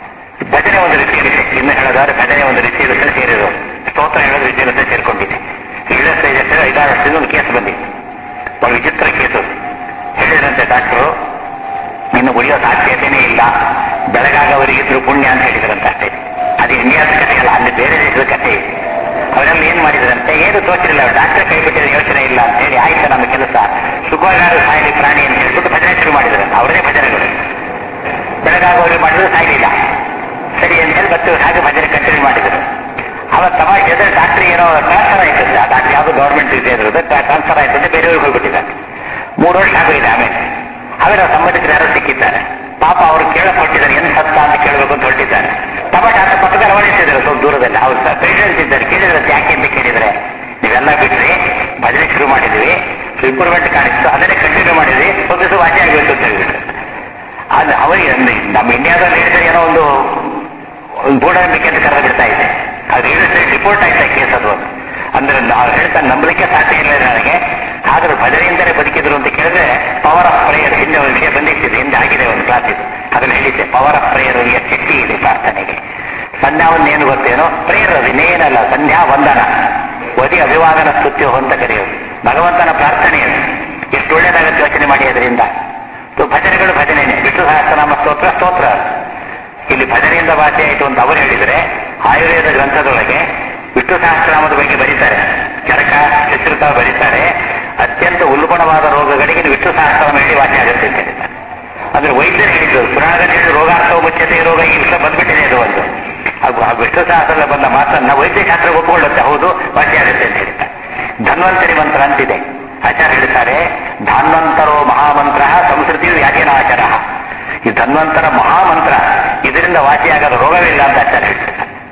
ಭಜನೆ ಒಂದು ರೀತಿಯಲ್ಲಿದೆ ಇನ್ನು ಹೇಳೋದಾದ್ರೆ ಭಜನೆ ಒಂದು ರೀತಿಯಲ್ಲಿ ಸೇರಿದ್ರು ಸ್ತೋತ್ರ ಹೇಳೋದು ರೀತಿಯಲ್ಲಿ ಸೇರ್ಕೊಂಡಿದೆ ಏಳು ಸ್ಟೇಜ್ ಹತ್ತಿರ ಐದಾರು ವರ್ಷದಿಂದ ಒಂದು ಕೇಸ್ ಬಂದಿತ್ತು ಬಹಳ ವಿಚಿತ್ರ ಕೇಸು ಹೇಳಿದ್ರಂತೆ ಡಾಕ್ಟರು ಇನ್ನು ಉಳಿಯೋ ಸಾಧ್ಯತೆನೇ ಇಲ್ಲ ಬೆಳಗಾಗವರಿಗಿದ್ರು ಪುಣ್ಯ ಅಂತ ಹೇಳಿದ್ರಂತೆ ಅಷ್ಟೇ ಅದು ಇಂಡಿಯಾದ ಕಥೆ ಅಲ್ಲ ಅಲ್ಲಿ ಬೇರೆ ದೇಶದ ಕಥೆ ಇದೆ ಅವರೆಲ್ಲ ಏನ್ ಮಾಡಿದ್ರಂತೆ ಏನು ತೋಚಿರಲಿಲ್ಲ ಡಾಕ್ಟರ್ ಕೈ ಬಿಟ್ಟಿದ್ರೆ ಯೋಚನೆ ಇಲ್ಲ ಅಂತ ಹೇಳಿ ಆಯ್ತು ನಮ್ಮ ಕೆಲಸ ಸುಖವಾಗಾರು ಸಾಯಲಿ ಪ್ರಾಣಿ ಅಂತ ಹೇಳ್ಬಿಟ್ಟು ಭಜನೆ ಶುರು ಮಾಡಿದ್ರಂತೆ ಅವರೇ ಭಜನೆಗಳು ಬೆಳಗಾಗುವವರು ಮಾಡಿದ್ರು ಸಾಯಲಿಲ್ಲ ಸರಿ ಅಂತ ಹೇಳಿ ಮತ್ತೆ ಹಾಗೆ ಭಜನೆ ಕಂಟಿನ್ಯೂ ಮಾಡಿದ್ರು ಅವಾಗ ತಮಾಷೆ ಅಂದ್ರೆ ಡಾಕ್ಟರ್ ಏನೋ ಟ್ರಾನ್ಸ್ಫರ್ ಆಯ್ತು ಅಂತ ಡಾಕ್ಟರ್ ಯಾವುದು ಗೌರ್ಮೆಂಟ್ ಇದೆ ಇರೋದು ಟ್ರಾನ್ಸ್ಫರ್ ಆಯ್ತು ಅಂತ ಬೇರೆಯವ್ರಿಗೆ ಹೋಗ್ಬಿಟ್ಟಿದ್ದಾರೆ ಮೂರು ವರ್ಷ ಆಗೋಗಿದೆ ಆಮೇಲೆ ಅವರ ಸಂಬಂಧಿಕರು ಯಾರೋ ಸಿಕ್ಕಿದ್ದಾರೆ ಪಾಪ ಅವರು ಕೇಳಲ್ಪಟ್ಟಿದ್ದಾರೆ ಏನು ಸತ್ತ ಅಂತ ಕೇಳಬೇಕು ಅಂತ ಹೊರಟಿದ್ದಾರೆ ಟಮಾಟ ಅಂತ ಪಕ್ಕದಲ್ಲಿ ಅವಳಿಸಿದ್ದಾರೆ ಸ್ವಲ್ಪ ದೂರದಲ್ಲಿ ಅವ್ರು ಪೇಷಂಟ್ ಇದ್ದಾರೆ ಕೇಳಿದ್ರೆ ಯಾಕೆ ಅಂತ ಕೇಳಿದ್ರೆ ನೀವೆಲ್ಲ ಬಿಟ್ರಿ ಭಜನೆ ಶುರು ಮಾಡಿದ್ವಿ ಇಂಪ್ರೂವ್ಮೆಂಟ್ ಕಾಣಿಸ್ತು ಅದನ್ನೇ ಕಂಟಿನ್ಯೂ ಮಾಡಿದ್ವಿ ಒಂದು ದಿವಸ ವಾಸಿ ಆಗಬೇಕು ಅಂತ ಹೇಳಿದ್ರು ಅದು ಅವರಿಗೆ ನಮ್ಮ ಇಂಡಿಯಾದಲ್ಲಿ ಹೇಳಿದ್ರೆ ಏನೋ ಒಂದು ಒಂದು ಮೂಢನಂಬಿಕೆ ಅಂತ ಕರೆದು ಬಿಡ್ತಾ ಇದೆ ಅದು ಹೇಳಿದ್ರೆ ರಿಪೋರ್ಟ್ ಆಯ್ತಾ ಕೇಸ್ ಅದು ಒಂದು. ಅಂದ್ರೆ ನಾವು ಹೇಳ್ತಾನೆ ನಂಬಲಿಕ್ಕೆ ಸಾಧ್ಯ ಇಲ್ಲ ನನಗೆ ಆದ್ರೂ ಭಜನೆಯಿಂದಲೇ ಬದುಕಿದ್ರು ಅಂತ ಕೇಳಿದ್ರೆ ಪವರ್ ಆಫ್ ಪ್ರೇಯರ್ ಹಿಂದೆ ಒಂದು ವಿಷಯ ಬಂದಿಟ್ಟಿದೆ ಹಿಂದೆ ಆಗಿದೆ ಒಂದು ಕ್ಲಾಸ್ ಇದು ಅದನ್ನು ಹೇಳಿದ್ದೆ ಪವರ್ ಆಫ್ ಪ್ರೇಯರ್ ಶಕ್ತಿ ಇದೆ ಪ್ರಾರ್ಥನೆಗೆ ಸಂಧ್ಯಾ ಏನು ಗೊತ್ತೇನೋ ಪ್ರೇಯರ್ ಅದು ಇನ್ನೇನಲ್ಲ ಸಂಧ್ಯಾ ವಂದನ ವದಿ ಅಭಿವಾದನ ಸ್ತುತ್ಯೋ ಅಂತ ಕರೆಯೋದು ಭಗವಂತನ ಪ್ರಾರ್ಥನೆ ಅದು ಎಷ್ಟು ಒಳ್ಳೇದಾಗುತ್ತೆ ಯೋಚನೆ ಮಾಡಿ ಅದರಿಂದ ಸೊ ಭಜನೆಗಳು ಭಜನೆನೆ ವಿಷ್ಣು ಸಹಸ್ರನಾಮ ಸ್ತೋತ್ರ ಸ್ತೋತ್ರ ಅದು. ಇಲ್ಲಿ ಭಜನೆಯಿಂದ ವಾಸಿ ಆಯಿತು ಅಂತ ಅವರು ಹೇಳಿದರೆ ಆಯುರ್ವೇದ ಗ್ರಂಥದೊಳಗೆ ವಿಷ್ಣು ಸಹಸ್ರನಾಮದ ಬಗ್ಗೆ ಬರೀತಾರೆ ಚರಕ ಚಿತ್ರಿತ ಬರೀತಾರೆ ಅತ್ಯಂತ ಉಲ್ಬಣವಾದ ರೋಗಗಳಿಗೆ ನೀವು ವಿಷ್ಣು ಸಹಸ್ರನಾಮ ಹೇಳಿ ವಾಸಿ ಆಗುತ್ತೆ ಅಂತ ಹೇಳ್ತಾರೆ ಅಂದ್ರೆ ವೈದ್ಯರು ಹೇಳಿದ್ದು ಪುರಾಣದಲ್ಲಿ ಹೇಳಿದ್ದು ರೋಗಾರ್ಥವ ಮುಚ್ಚತೆ ರೋಗ ಈ ವಿಷಯ ಬಂದ್ಬಿಟ್ಟಿದೆ ಅದು ಒಂದು ಅದು ಆ ವಿಷ್ಣು ಸಹಸ್ರದ ಬಂದ ಮಾತನ್ನ ವೈದ್ಯಶಾಸ್ತ್ರ ಒಪ್ಪಿಕೊಳ್ಳುತ್ತೆ ಹೌದು ವಾಸಿ ಆಗುತ್ತೆ ಅಂತ ಹೇಳ್ತಾರೆ ಧನ್ವಂತರಿ ಮಂತ್ರ ಅಂತಿದೆ ಆಚಾರ್ಯ ಹೇಳ್ತಾರೆ ಧಾನ್ವಂತರೋ ಮಹಾಮಂತ್ರ ಸಂಸ್ಕೃತಿ ವ್ಯಾಧಿನಾಚರ ಈ ಧನ್ವಂತರ ಮಹಾಮಂತ್ರ ಇದರಿಂದ ವಾಸಿಯಾಗದ ರೋಗವಿಲ್ಲ ಅಂತ ಆಚಾರ್ಯ ಹೇಳ್ತಾರೆ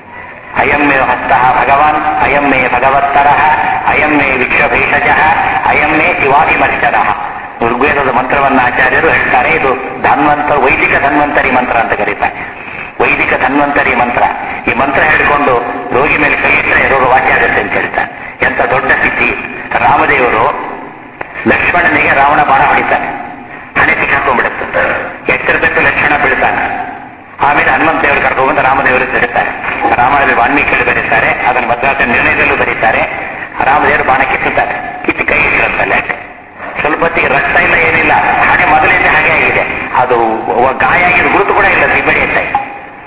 ಅಯಂ ಮೇ ಹಸ್ತಃ ಭಗವಾನ್ ಅಯಂ ಮೇ ಭಗವತ್ತರ ಅಯಂ ಮೇ ವಿಶ್ವಭೇಷಜ ಅಯಂ ಮೇ ಶಿವಾಭಿಮರ್ಶನ ಋಗ್ವೇದದ ಮಂತ್ರವನ್ನ ಆಚಾರ್ಯರು ಹೇಳ್ತಾರೆ ಇದು ಧನ್ವಂತ ವೈದಿಕ ಧನ್ವಂತರಿ ಮಂತ್ರ ಅಂತ ಕರೀತಾರೆ ವೈದಿಕ ಧನ್ವಂತರಿ ಮಂತ್ರ ಈ ಮಂತ್ರ ಹೇಳಿಕೊಂಡು ರೋಗಿ ಮೇಲೆ ಕೈ ಇಟ್ಟರೆ ರೋಗ ವಾಸಿ ಆಗುತ್ತೆ ಅಂತ ಹೇಳ್ತಾರೆ ಎಂತ ದೊಡ್ಡ ಸ್ಥಿತಿ ರಾಮದೇವರು ಲಕ್ಷ್ಮಣನಿಗೆ ರಾವಣ ಬಾಣ ಹೊಡಿತಾನೆ ಹಣೆ ಸಿಕ್ಕಾಕೊಂಡ್ಬಿಡುತ್ತೆ ಎಚ್ಚರದಟ್ಟು ಲಕ್ಷಣ ಬೀಳ್ತಾನೆ ಆಮೇಲೆ ಹನುಮಂತ ದೇವರು ಕರ್ಕೊಂಡ್ಬಂದು ರಾಮದೇವರು ತಿರುತ್ತಾರೆ ರಾಮಾಯಣದಲ್ಲಿ ವಾಲ್ಮೀಕಿಯಲ್ಲಿ ಬರೀತಾರೆ ಅದನ್ನು ಭದ್ರಾತ ನಿರ್ಣಯದಲ್ಲೂ ಬರೀತಾರೆ ರಾಮದೇವರು ಬಾಣ ಕಿತ್ತುತ್ತಾರೆ ಕಿತ್ತು ಕೈ ಇಟ್ಟಿರುತ್ತಲ್ಲ ಸ್ವಲ್ಪ ಹೊತ್ತಿಗೆ ರಕ್ತ ಇಲ್ಲ ಏನಿಲ್ಲ ಹಣೆ ಮೊದಲಿಂದ ಹಾಗೆ ಆಗಿದೆ ಅದು ಒ- ಗಾಯ ಆಗಿದ್ದು ಗುರುತು ಕೂಡ ಇಲ್ಲ ಇಮಿಡಿಯೇಟ್ ಆಗಿ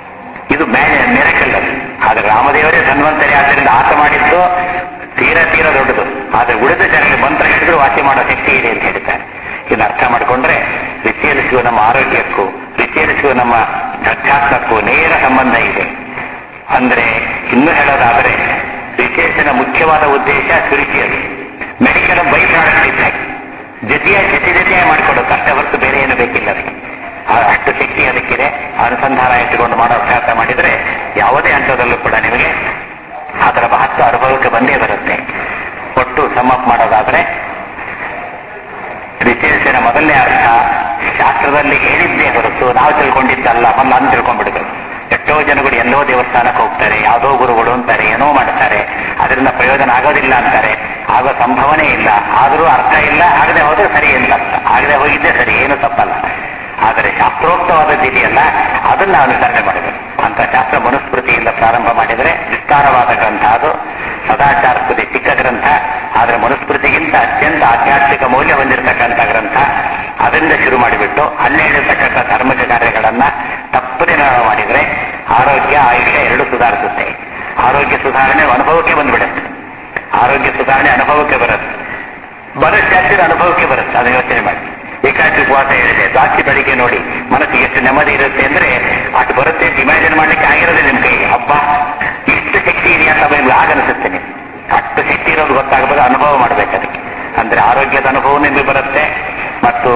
ಇದು ಮೆರಕಲ್ ಅದು ಆದ್ರೆ ರಾಮದೇವರೇ ಧನ್ವಂತರಿ ಆದ್ದರಿಂದ ಆತ ಮಾಡಿದ್ದು ತೀರ ತೀರ ದೊಡ್ಡದು ಆದ್ರೆ ಉಳಿದ ಜನರಿಗೆ ಮಂತ್ರ ಹೇಳಿದ್ರು ವಾಸಿ ಮಾಡೋ ಶಕ್ತಿ ಇದೆ ಅಂತ ಹೇಳ್ತಾರೆ ಇದನ್ನ ಅರ್ಥ ಮಾಡಿಕೊಂಡ್ರೆ ವಿಚೇರಿಸುವ ನಮ್ಮ ಆರೋಗ್ಯಕ್ಕೂ ವಿಚೇರಿಸುವ ನಮ್ಮ ಅಧ್ಯಾತ್ಮಕ್ಕೂ ನೇರ ಸಂಬಂಧ ಇದೆ ಅಂದ್ರೆ ಇನ್ನು ಹೇಳೋದಾದ್ರೆ ವಿಶೇಷನ ಮುಖ್ಯವಾದ ಉದ್ದೇಶ ಸುರಿಸಿಯದು ಮೆಡಿಕಲ್ ಬೈ ಪ್ರಾಡಕ್ಟ್ ಇದ್ದಾಗ ಜೊತೆಯ ಜೊತೆ ಜೊತೆಯಾಗಿ ಮಾಡಿಕೊಡೋದು ಅಷ್ಟೇ ಹೊರತು ಬೇರೆ ಏನು ಬೇಕಿಲ್ಲ ಅದಕ್ಕೆ ಆ ಅಷ್ಟು ಶಕ್ತಿ ಅದಕ್ಕಿದೆ ಅನುಸಂಧಾನ ಇಟ್ಟುಕೊಂಡು ಮಾಡೋ ಅಭ್ಯಾಸ ಮಾಡಿದ್ರೆ ಯಾವುದೇ ಹಂತದಲ್ಲೂ ಕೂಡ ನಿಮಗೆ ಅದರ ಮಹತ್ವ ಅನುಭವಕ್ಕೆ ಬಂದೇ ಬರುತ್ತೆ ಒಟ್ಟು ಸಮ್ಮಪ್ ಮಾಡೋದಾದ್ರೆ ವಿಶೇಷನ ಮೊದಲನೇ ಅರ್ಥ ಶಾಸ್ತ್ರದಲ್ಲಿ ಹೇಳಿದ್ದೇ ಹೊರತು ನಾವು ತಿಳ್ಕೊಂಡಿದ್ದಲ್ಲ ಒಂದು ಅಂತ ತಿಳ್ಕೊಂಡ್ಬಿಡ್ಬೇಕು ಎಷ್ಟೋ ಜನಗಳು ಎಲ್ಲೋ ದೇವಸ್ಥಾನಕ್ಕೆ ಹೋಗ್ತಾರೆ ಯಾವುದೋ ಗುರುಗಳು ಅಂತಾರೆ ಏನೋ ಮಾಡ್ತಾರೆ ಅದರಿಂದ ಪ್ರಯೋಜನ ಆಗೋದಿಲ್ಲ ಅಂತಾರೆ ಆಗೋ ಸಂಭವನೆ ಇಲ್ಲ ಆದರೂ ಅರ್ಥ ಇಲ್ಲ ಆಗದೆ ಹೋದ್ರೆ ಸರಿ ಇಲ್ಲ ಅರ್ಥ ಆಗದೆ ಹೋಗಿದ್ದೆ ಸರಿ ಏನು ತಪ್ಪಲ್ಲ ಆದರೆ ಶಾಸ್ತ್ರೋಕ್ತವಾದದ್ದು ಇದೆಯಲ್ಲ ಅದನ್ನ ಅನುಸರಣೆ ಮಾಡಬೇಕು ಅಂತ ಶಾಸ್ತ್ರ ಮನುಸ್ಮೃತಿಯಿಂದ ಪ್ರಾರಂಭ ಮಾಡಿದರೆ ವಿಸ್ತಾರವಾದ ಗ್ರಂಥ ಅದು ಸದಾಚಾರಸ್ಪತಿ ಚಿಕ್ಕ ಗ್ರಂಥ ಆದರೆ ಮನುಸ್ಮೃತಿಗಿಂತ ಅತ್ಯಂತ ಆಧ್ಯಾತ್ಮಿಕ ಮೌಲ್ಯ ಹೊಂದಿರತಕ್ಕಂಥ ಗ್ರಂಥ ಅದರಿಂದ ಶುರು ಮಾಡಿಬಿಟ್ಟು ಅಲ್ಲೇ ಹೇಳಿರ್ತಕ್ಕಂಥ ಧಾರ್ಮಿಕ ಕಾರ್ಯಗಳನ್ನ ತಪ್ಪದೆ ನಾವು ಮಾಡಿದರೆ ಆರೋಗ್ಯ ಆಯುಷ್ಯ ಎರಡು ಸುಧಾರಿಸುತ್ತೆ ಆರೋಗ್ಯ ಸುಧಾರಣೆ ಅನುಭವಕ್ಕೆ ಬಂದ್ಬಿಡುತ್ತೆ ಆರೋಗ್ಯ ಸುಧಾರಣೆ ಅನುಭವಕ್ಕೆ ಬರುತ್ತೆ ಮನಸ್ಸಾಕ್ಷಿರ ಅನುಭವಕ್ಕೆ ಬರುತ್ತೆ ಅದನ್ನ ಯೋಚನೆ ಮಾಡಿ ಏಕಾಂತಿ ಉಪವಾಸ ಹೇಳಿದೆ ದ್ವಾಸಿ ಬೆಳಿಗ್ಗೆ ನೋಡಿ ಮನಸ್ಸಿಗೆ ಎಷ್ಟು ನೆಮ್ಮದಿ ಇರುತ್ತೆ ಅಂದ್ರೆ ಅಷ್ಟು ಬರುತ್ತೆ ಅಂತ ಇಮ್ಯಾಜಿನ್ ಮಾಡ್ಲಿಕ್ಕೆ ಆಗಿರೋದೇ ನಿಮ್ ಕೈಗೆ ಹಬ್ಬ ಇಷ್ಟು ಶಕ್ತಿ ಇದೆಯಾ ಅಂತ ನಿಮ್ಗೆ ಆಗ ಅನಿಸುತ್ತೆ ನಿಮ್ಗೆ. ಅಷ್ಟು ಶಕ್ತಿ ಇರೋದು ಗೊತ್ತಾಗಬೇಕು ಅನುಭವ ಮಾಡ್ಬೇಕು ಅದಕ್ಕೆ ಅಂದ್ರೆ ಆರೋಗ್ಯದ ಅನುಭವ ನಿಮಗೆ ಬರುತ್ತೆ ಮತ್ತು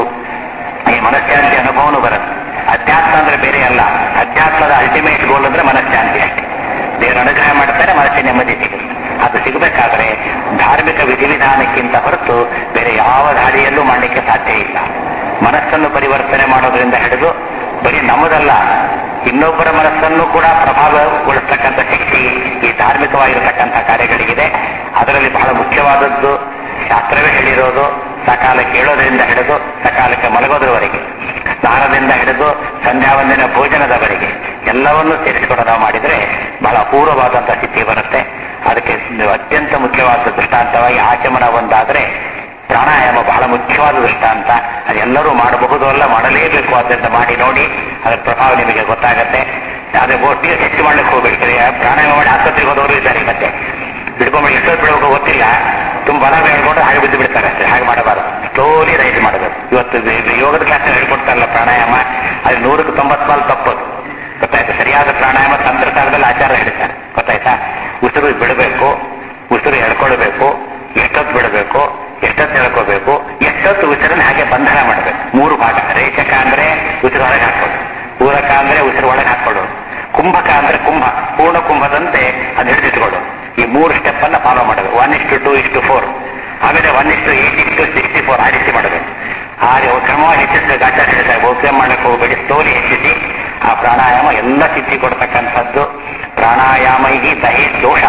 ಈ ಮನಃಶಾಂತಿ ಅನುಭವನೂ ಬರುತ್ತೆ ಅಧ್ಯಾತ್ಮ ಅಂದ್ರೆ ಬೇರೆ ಅಲ್ಲ ಅಧ್ಯಾತ್ಮದ ಅಲ್ಟಿಮೇಟ್ ಗೋಲ್ ಅಂದ್ರೆ ಮನಃಶಾಂತಿ ಅಷ್ಟೇ ದೇವರ ಅನುಗ್ರಹ ಮಾಡ್ತಾರೆ ಮನಸ್ಸಿನ ನೆಮ್ಮದಿ ಸಿಗುತ್ತೆ ಅದು ಸಿಗಬೇಕಾದ್ರೆ ಧಾರ್ಮಿಕ ವಿಧಿವಿಧಾನಕ್ಕಿಂತ ಹೊರತು ಬೇರೆ ಯಾವ ದಾರಿಯಲ್ಲೂ ಮಾಡಲಿಕ್ಕೆ ಸಾಧ್ಯ ಇಲ್ಲ ಮನಸ್ಸನ್ನು ಪರಿವರ್ತನೆ ಮಾಡೋದ್ರಿಂದ ಹಿಡಿದು ಬರೀ ನಮ್ಮದಲ್ಲ ಇನ್ನೊಬ್ಬರ ಮನಸ್ಸನ್ನು ಕೂಡ ಪ್ರಭಾವಗೊಳಿಸ್ತಕ್ಕಂಥ ಶಕ್ತಿ ಈ ಧಾರ್ಮಿಕವಾಗಿರತಕ್ಕಂಥ ಕಾರ್ಯಗಳಿಗಿದೆ ಅದರಲ್ಲಿ ಬಹಳ ಮುಖ್ಯವಾದದ್ದು ಶಾಸ್ತ್ರವೇ ಹೇಳಿರೋದು ಸಕಾಲ ಕೇಳೋದ್ರಿಂದ ಹಿಡಿದು ಸಕಾಲಕ್ಕೆ ಮಲಗೋದ್ರವರೆಗೆ ಸ್ನಾನದಿಂದ ಹಿಡಿದು ಸಂಧ್ಯಾವಂದನ ಭೋಜನದವರೆಗೆ ಎಲ್ಲವನ್ನೂ ಸೇರಿಸಿಕೊಂಡು ನಾವು ಮಾಡಿದ್ರೆ ಬಹಳ ಅಪೂರ್ವವಾದಂತಹ ಸ್ಥಿತಿ ಬರುತ್ತೆ ಅದಕ್ಕೆ ಅತ್ಯಂತ ಮುಖ್ಯವಾದ ದೃಷ್ಟಾಂತವಾಗಿ ಆಚಮನ ಒಂದಾದ್ರೆ ಪ್ರಾಣಾಯಾಮ ಬಹಳ ಮುಖ್ಯವಾದ ದೃಷ್ಟಾಂತ ಅದೆಲ್ಲರೂ ಮಾಡಬಹುದು ಅಲ್ಲ ಮಾಡಲೇಬೇಕು ಆದ್ದರಿಂದ ಮಾಡಿ ನೋಡಿ ಅದರ ಪ್ರಭಾವ ನಿಮಗೆ ಗೊತ್ತಾಗತ್ತೆ ಅದೇ ಒಟ್ಟಿಗೆ ಹೆಚ್ಚು ಮಾಡ್ಲಿಕ್ಕೆ ಹೋಗ್ಬಿಡ್ತಾರೆ ಪ್ರಾಣಾಯಾಮ ಮಾಡಿ ಆಸ್ಪತ್ರೆಗೆ ಹೋದವರು ಇದ್ದಾರೆ ಮತ್ತೆ ಹಿಡ್ಕೊಂಡು ಎಷ್ಟೊತ್ತು ಬಿಡಬೇಕು ಗೊತ್ತಿಲ್ಲ ತುಂಬ ಬಲ ಹೇಳ್ಕೊಂಡು ಹಾಗೆ ಬಿದ್ದು ಬಿಡ್ತಾರೆ ಅಷ್ಟೇ ಹಾಗೆ ಮಾಡಬಾರದು ಸ್ಲೋಲಿ ರೈಸ್ ಮಾಡಬೇಕು ಇವತ್ತು ಇದು- ಇದು ಯೋಗದ ಕ್ಲಾಸ್ ಹೇಳ್ಕೊಡ್ತಾರಲ್ಲ ಪ್ರಾಣಾಯಾಮ ಅದು ನೂರಕ್ಕೆ ತೊಂಬತ್ತು ಪಾಲು ತಪ್ಪದು ಗೊತ್ತಾಯ್ತು ಸರಿಯಾದ ಪ್ರಾಣಾಯಾಮ ತಂತ್ರ ಕಾಲದಲ್ಲಿ ಆಚಾರ ಹೇಳ್ತಾರೆ ಗೊತ್ತಾಯ್ತಾ ಉಸಿರು ಬಿಡಬೇಕು ಉಸಿರು ಎಳ್ಕೊಳ್ಬೇಕು ಎಷ್ಟೊತ್ತು ಬಿಡಬೇಕು ಎಷ್ಟೊತ್ತು ಎಳ್ಕೋಬೇಕು ಎಷ್ಟೊತ್ತು ಉಸಿರನ್ನ ಹಾಗೆ ಬಂಧನ ಮಾಡಬೇಕು ಮೂರು ಭಾಗ ರೇಚಕ ಅಂದ್ರೆ ಉಸಿರು ಹೊರಗೆ ಹಾಕೋದು ಪೂರಕ ಅಂದ್ರೆ ಉಸಿರು ಒಳಗೆ ಹಾಕೊಳ್ಳೋದು ಕುಂಭಕ ಅಂದ್ರೆ ಕುಂಭ ಪೂರ್ಣ ಕುಂಭದಂತೆ ಅದು ಹಿಡಿದಿಟ್ಕೊಳ್ಳೋದು ಈ ಮೂರು ಸ್ಟೆಪ್ ಅನ್ನ ಫಾಲೋ ಮಾಡೋದು ಒನ್ ಇಷ್ಟು ಟೂ ಇಷ್ಟು ಫೋರ್ ಆಮೇಲೆ ಒನ್ ಇಷ್ಟು ಏಟ್ ಇಷ್ಟು ಸಿಕ್ಸ್ಟಿ ಫೋರ್ ಆ ರೀತಿ ಮಾಡಬೇಕು ಆ ರೀ- ಕ್ರಮವಾಗಿ ಹೆಚ್ಚಿಸಬೇಕು ಆಚಾರ್ಯ ಹೇಳ್ತಾರೆ ಬಹುಪ್ರೇಮ ಮಾಡಕ್ಕೆ ಹೋಗಬೇಡಿ ಸ್ಥೂಲಿ ಹೆಚ್ಚಿಸಿ ಆ ಪ್ರಾಣಾಯಾಮ ಎಲ್ಲ ಸಿದ್ಧಿ ಕೊಡ್ತಕ್ಕಂಥದ್ದು ಪ್ರಾಣಾಯಾಮೈಹಿ ದಹಿ ದೋಷ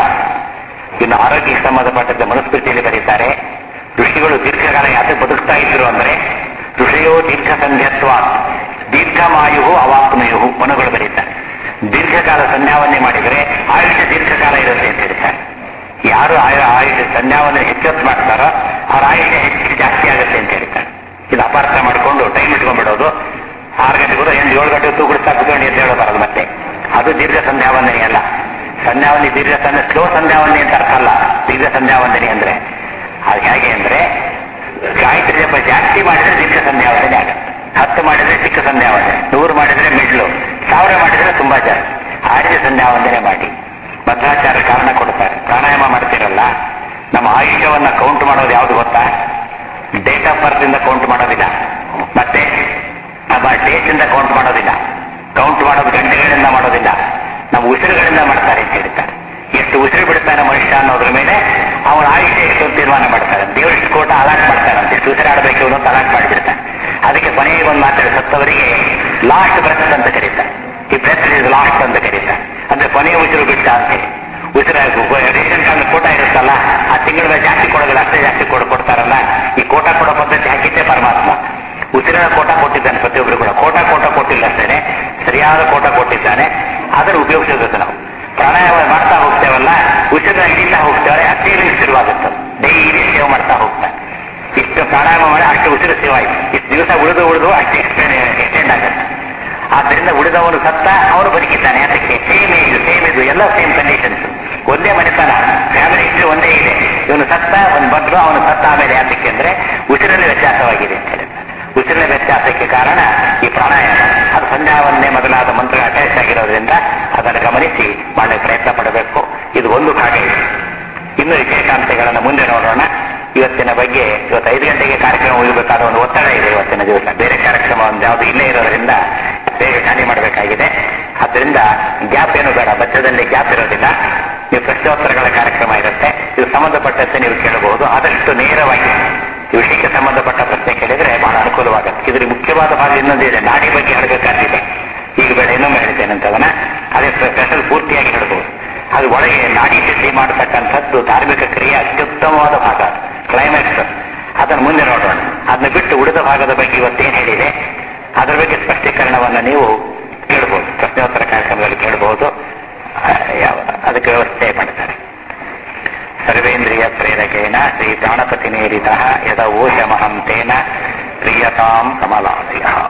ಇನ್ನು ಆರೋಗ್ಯಕ್ಕೆ ಸಂಬಂಧಪಟ್ಟಂತೆ ಮನುಸ್ಮೃತಿಯಲ್ಲಿ ಬರೀತಾರೆ ಋಷಿಗಳು ದೀರ್ಘಕಾಲ ಯಾಕೆ ಬದುಕ್ತಾ ಇದ್ರು ಅಂದ್ರೆ ಋಷಿಯೋ ದೀರ್ಘ ಸಂಧ್ಯತ್ವ ದೀರ್ಘಮಾಯು ಅವಾಪ್ನುಯು ಮನುಗಳು ಬರೀತಾರೆ ದೀರ್ಘಕಾಲ ಸಂಧ್ಯಾವನ್ನೇ ಮಾಡಿದರೆ ಆಯುಷ್ಯ ದೀರ್ಘಕಾಲ ಇರುತ್ತೆ ಅಂತ ಹೇಳ್ತಾರೆ ಯಾರು ಆಯ ಆಯುಷ್ಯ ಸಂಧ್ಯಾವನ್ನೇ ಹೆಚ್ಚೊತ್ತು ಮಾಡ್ತಾರೋ ಅವ್ರ ಆಯುಷ್ಯ ಹೆಚ್ಚು ಜಾಸ್ತಿ ಆಗುತ್ತೆ ಅಂತ ಹೇಳ್ತಾರೆ ಇದು ಅಪಾರ್ಥ ಮಾಡಿಕೊಂಡು ಟೈಮ್ ಇಟ್ಕೊಂಡ್ಬಿಡೋದು ಆರು ಗಂಟೆಗೂ ಎಂದು ಏಳು ಗಂಟೆ ತೂಗುಡ್ತಾ ಕುತ್ಕೊಂಡು ಎದ್ದು ಹೇಳಬಾರದು ಮತ್ತೆ ಅದು ದೀರ್ಘ ಸಂಧ್ಯಾವಂದನೆ ಅಲ್ಲ ಸಂಧ್ಯಾವಂದನೆ ದೀರ್ಘ ಸಂಧ್ಯ ಸ್ಲೋ ಸಂಧ್ಯಾವಂದನೆ ಅಂತ ಅರ್ಥ ಅಲ್ಲ ದೀರ್ಘ ಸಂಧ್ಯಾವಂದನೆ ಅಂದ್ರೆ ಅದು ಹೇಗೆ ಅಂದ್ರೆ ಗಾಯತ್ರಿ ಜಪ ಜಾಸ್ತಿ ಮಾಡಿದ್ರೆ ದೀರ್ಘ ಸಂಧ್ಯಾವಂದನೆ ಆಗುತ್ತೆ ಹತ್ತು ಮಾಡಿದ್ರೆ ಚಿಕ್ಕ ಸಂಧ್ಯಾವಂದನೆ ನೂರು ಮಾಡಿದ್ರೆ ಮಿಡ್ಲು ಸಾವಿರ ಮಾಡಿದ್ರೆ ತುಂಬಾ ಜಾಸ್ತಿ ಆ ರೀತಿ ಸಂಧ್ಯಾವಂದನೆ ಮಾಡಿ ಮಧ್ವಾಚಾರ್ಯ ಕಾರಣ ಕೊಡ್ತಾರೆ ಪ್ರಾಣಾಯಾಮ ಮಾಡ್ತಿರಲ್ಲ ನಮ್ಮ ಆಯುಷ್ಯವನ್ನ ಕೌಂಟ್ ಮಾಡೋದು ಯಾವುದು ಗೊತ್ತಾ ಡೇಟ್ ಆಫ್ ಬರ್ತ್ ಇಂದ ಕೌಂಟ್ ಮಾಡೋದಿಲ್ಲ ಮತ್ತೆ ನಮ್ಮ ಡೇಟ್ ಇಂದ ಕೌಂಟ್ ಮಾಡೋದಿಲ್ಲ ಕೌಂಟ್ ಮಾಡೋದು ಗಂಟೆಗಳಿಂದ ಮಾಡೋದಿಲ್ಲ ನಮ್ಮ ಉಸಿರುಗಳಿಂದ ಮಾಡ್ತಾರೆ ಅಂತ ಹೇಳ್ತಾರೆ ಎಷ್ಟು ಉಸಿರು ಬಿಡ್ತಾನೆ ಮನುಷ್ಯ ಅನ್ನೋದ್ರ ಮೇಲೆ ಅವನ ಆಯುಷ್ಯ ಎಷ್ಟು ಅಂತ ತೀರ್ಮಾನ ಮಾಡ್ತಾರೆ ದೇವರು ಇಷ್ಟು ಕೋಟ ಅಲಾಟ್ ಮಾಡ್ತಾರಂತೆ ಎಷ್ಟು ಉಸಿರಾಡಬೇಕು ಇವನು ಅಂತ ಅಲಾಟ್ ಮಾಡಿಬಿಡ್ತಾನೆ ಅದಕ್ಕೆ ಕೊನೆಗೆ ಒಂದು ಮಾತಾಡಿ ಸತ್ತವರಿಗೆ ಲಾಸ್ಟ್ ಬ್ರೆತ್ ಅಂತ ಕರೀತಾರೆ ಈ ಬ್ರೆತ್ ಇಸ್ ಲಾಸ್ಟ್ ಅಂತ ಕರೀತಾರೆ ಅಂದ್ರೆ ಕೊನೆಯ ಉಸಿರು ಬಿಟ್ಟ ಅಂತೇಳಿ ಉಸಿರು ರೇಷನ್ ಕಾರ್ಡ್ ಕೋಟ ಇರುತ್ತಲ್ಲ ಆ ತಿಂಗಳ ಮೇಲೆ ಜಾಸ್ತಿ ಕೊಡೋದಿಲ್ಲ ಅಷ್ಟೇ ಜಾಸ್ತಿ ಕೊಡ ಕೊಡ್ತಾರಲ್ಲ ಈ ಕೋಟ ಕೊಡೋ ಪದ್ಧತಿ ಹಾಕಿದ್ದೆ ಪರಮಾತ್ಮ ಉಸಿರಿನ ಕೋಟ ಕೊಟ್ಟಿದ್ದಾನೆ ಪ್ರತಿಯೊಬ್ಬರು ಕೂಡ ಕೋಟ ಕೋಟ ಕೊಟ್ಟಿಲ್ಲ ಅಷ್ಟೇನೆ ಸರಿಯಾದ ಕೋಟ ಕೊಟ್ಟಿದ್ದಾನೆ ಅದನ್ನು ಉಪಯೋಗಿಸಬೇಕು ನಾವು ಪ್ರಾಣಾಯಾಮ ಮಾಡ್ತಾ ಹೋಗ್ತೇವಲ್ಲ ಉಸಿರನ್ನ ಹಿಡಿತಾ ಹೋಗ್ತೇವೆ ಅಷ್ಟೇ ಶುರುವಾಗುತ್ತೆ ಡೈಲಿ ಸೇವ್ ಮಾಡ್ತಾ ಹೋಗ್ತಾರೆ ಇಷ್ಟು ಪ್ರಾಣಾಯಾಮ ಮಾಡಿ ಅಷ್ಟು ಉಸಿರು ಸೇವ್ ಆಯ್ತು ಇಷ್ಟು ದಿವಸ ಉಳಿದು ಉಳಿದು ಅಷ್ಟು ಎಕ್ಸ್ಟೆಂಡ್ ಎಕ್ಸ್ಟೆಂಡ್ ಆಗುತ್ತೆ ಆದ್ದರಿಂದ ಉಳಿದವನು ಸತ್ತ ಅವನು ಬದುಕಿದ್ದಾನೆ ಅದಕ್ಕೆ ಸೇಮ್ ಏಜ್ ಸೇಮ್ ಇದು ಎಲ್ಲ ಸೇಮ್ ಕಂಡೀಷನ್ಸ್ ಒಂದೇ ಮನೆತನ ಫ್ಯಾಮಿಲಿ ಹಿಸ್ಟ್ರಿ ಒಂದೇ ಇದೆ ಇವನು ಸತ್ತ ಒಂದು ಬಂದ್ರು ಅವನು ಸತ್ತ ಆಮೇಲೆ ಯಾತಕ್ಕೆ ಅಂದ್ರೆ ಉಸಿರಲ್ಲಿ ವ್ಯತ್ಯಾಸವಾಗಿದೆ ಅಂತ ಹೇಳಿದ ಉಸಿರಿನ ವ್ಯತ್ಯಾಸಕ್ಕೆ ಕಾರಣ ಈ ಪ್ರಾಣಾಯಾಮ ಅದು ಸಂಧ್ಯಾವನ್ನೇ ಮೊದಲಾದ ಮಂತ್ರ ಅಟ್ಯಾಚ್ ಆಗಿರೋದ್ರಿಂದ ಅದನ್ನು ಗಮನಿಸಿ ಮಾಡಲು ಪ್ರಯತ್ನ ಪಡಬೇಕು ಇದು ಒಂದು ಭಾಗ ಇದೆ ಇನ್ನು ವಿಶೇಷಾಂಶಗಳನ್ನು ಮುಂದೆ ನೋಡೋಣ ಇವತ್ತಿನ ಬಗ್ಗೆ ಇವತ್ತು ಐದು ಗಂಟೆಗೆ ಕಾರ್ಯಕ್ರಮ ಮುಗಿಬೇಕಾದ ಒಂದು ಒತ್ತಡ ಇದೆ ಇವತ್ತಿನ ದಿವಸ ಬೇರೆ ಕಾರ್ಯಕ್ರಮ ಒಂದು ಯಾವುದು ಇಲ್ಲೇ ಇರೋದ್ರಿಂದ ಬೇಗ ಖಾಲಿ ಮಾಡಬೇಕಾಗಿದೆ ಆದ್ದರಿಂದ ಗ್ಯಾಪ್ ಏನು ಬೇಡ ಮಧ್ಯದಲ್ಲಿ ಗ್ಯಾಪ್ ಇರೋದಿಲ್ಲ ನೀವು ಪ್ರಶ್ನೋತ್ತರಗಳ ಕಾರ್ಯಕ್ರಮ ಇರುತ್ತೆ ಇದು ಸಂಬಂಧಪಟ್ಟಂತೆ ನೀವು ಕೇಳಬಹುದು ಆದಷ್ಟು ನೇರವಾಗಿ ಈ ವಿಷಯಕ್ಕೆ ಸಂಬಂಧಪಟ್ಟ ಪ್ರಶ್ನೆ ಕೇಳಿದ್ರೆ ಬಹಳ ಅನುಕೂಲವಾಗುತ್ತೆ ಇದ್ರ ಮುಖ್ಯವಾದ ಭಾಗ ಇನ್ನೊಂದಿದೆ ನಾಡಿ ಬಗ್ಗೆ ಹೇಳಬೇಕಾಗಿದೆ ಈಗ ಬೇಡ ಇನ್ನೊಮ್ಮೆ ಹೇಳ್ತೇನೆ ಅಂತವನ ಅದೇ ಸ್ಪೆಷಲ್ ಪೂರ್ತಿಯಾಗಿ ಹೇಳ್ಬೋದು ಅದು ಒಳಗೆ ನಾಡಿ ಶುದ್ಧಿ ಮಾಡತಕ್ಕಂಥದ್ದು ಧಾರ್ಮಿಕ ಕ್ರಿಯೆ ಅತ್ಯುತ್ತಮವಾದ ಭಾಗ ಕ್ಲೈಮ್ಯಾಕ್ಸ್ ಅದನ್ನು ಮುಂದೆ ನೋಡೋಣ ಅದನ್ನ ಬಿಟ್ಟು ಉಳಿದ ಭಾಗದ ಬಗ್ಗೆ ಇವತ್ತೇನು ಹೇಳಿದೆ ಅದರ ಬಗ್ಗೆ ಸ್ಪಷ್ಟೀಕರಣವನ್ನು ನೀವು ಕೇಳಬಹುದು ಪ್ರಶ್ನೋತ್ತರ ಕಾರ್ಯಕ್ರಮದಲ್ಲಿ ಕೇಳಬಹುದು ಆ, ಯಾವ ಅದಕ್ಕೆ ವ್ಯವಸ್ಥೆ ಮಾಡ್ತಾರೆ ಸರ್ವೇಂದ್ರಿಯ ಪ್ರೇರಕೇಣ ಶ್ರೀ ಪ್ರಾಣಪತಿ ನೇರಿತ ಯದ ಓಶಮಹಂ ತೇನ ಪ್ರಿಯತಾಂ ಕಮಲಾಲಯ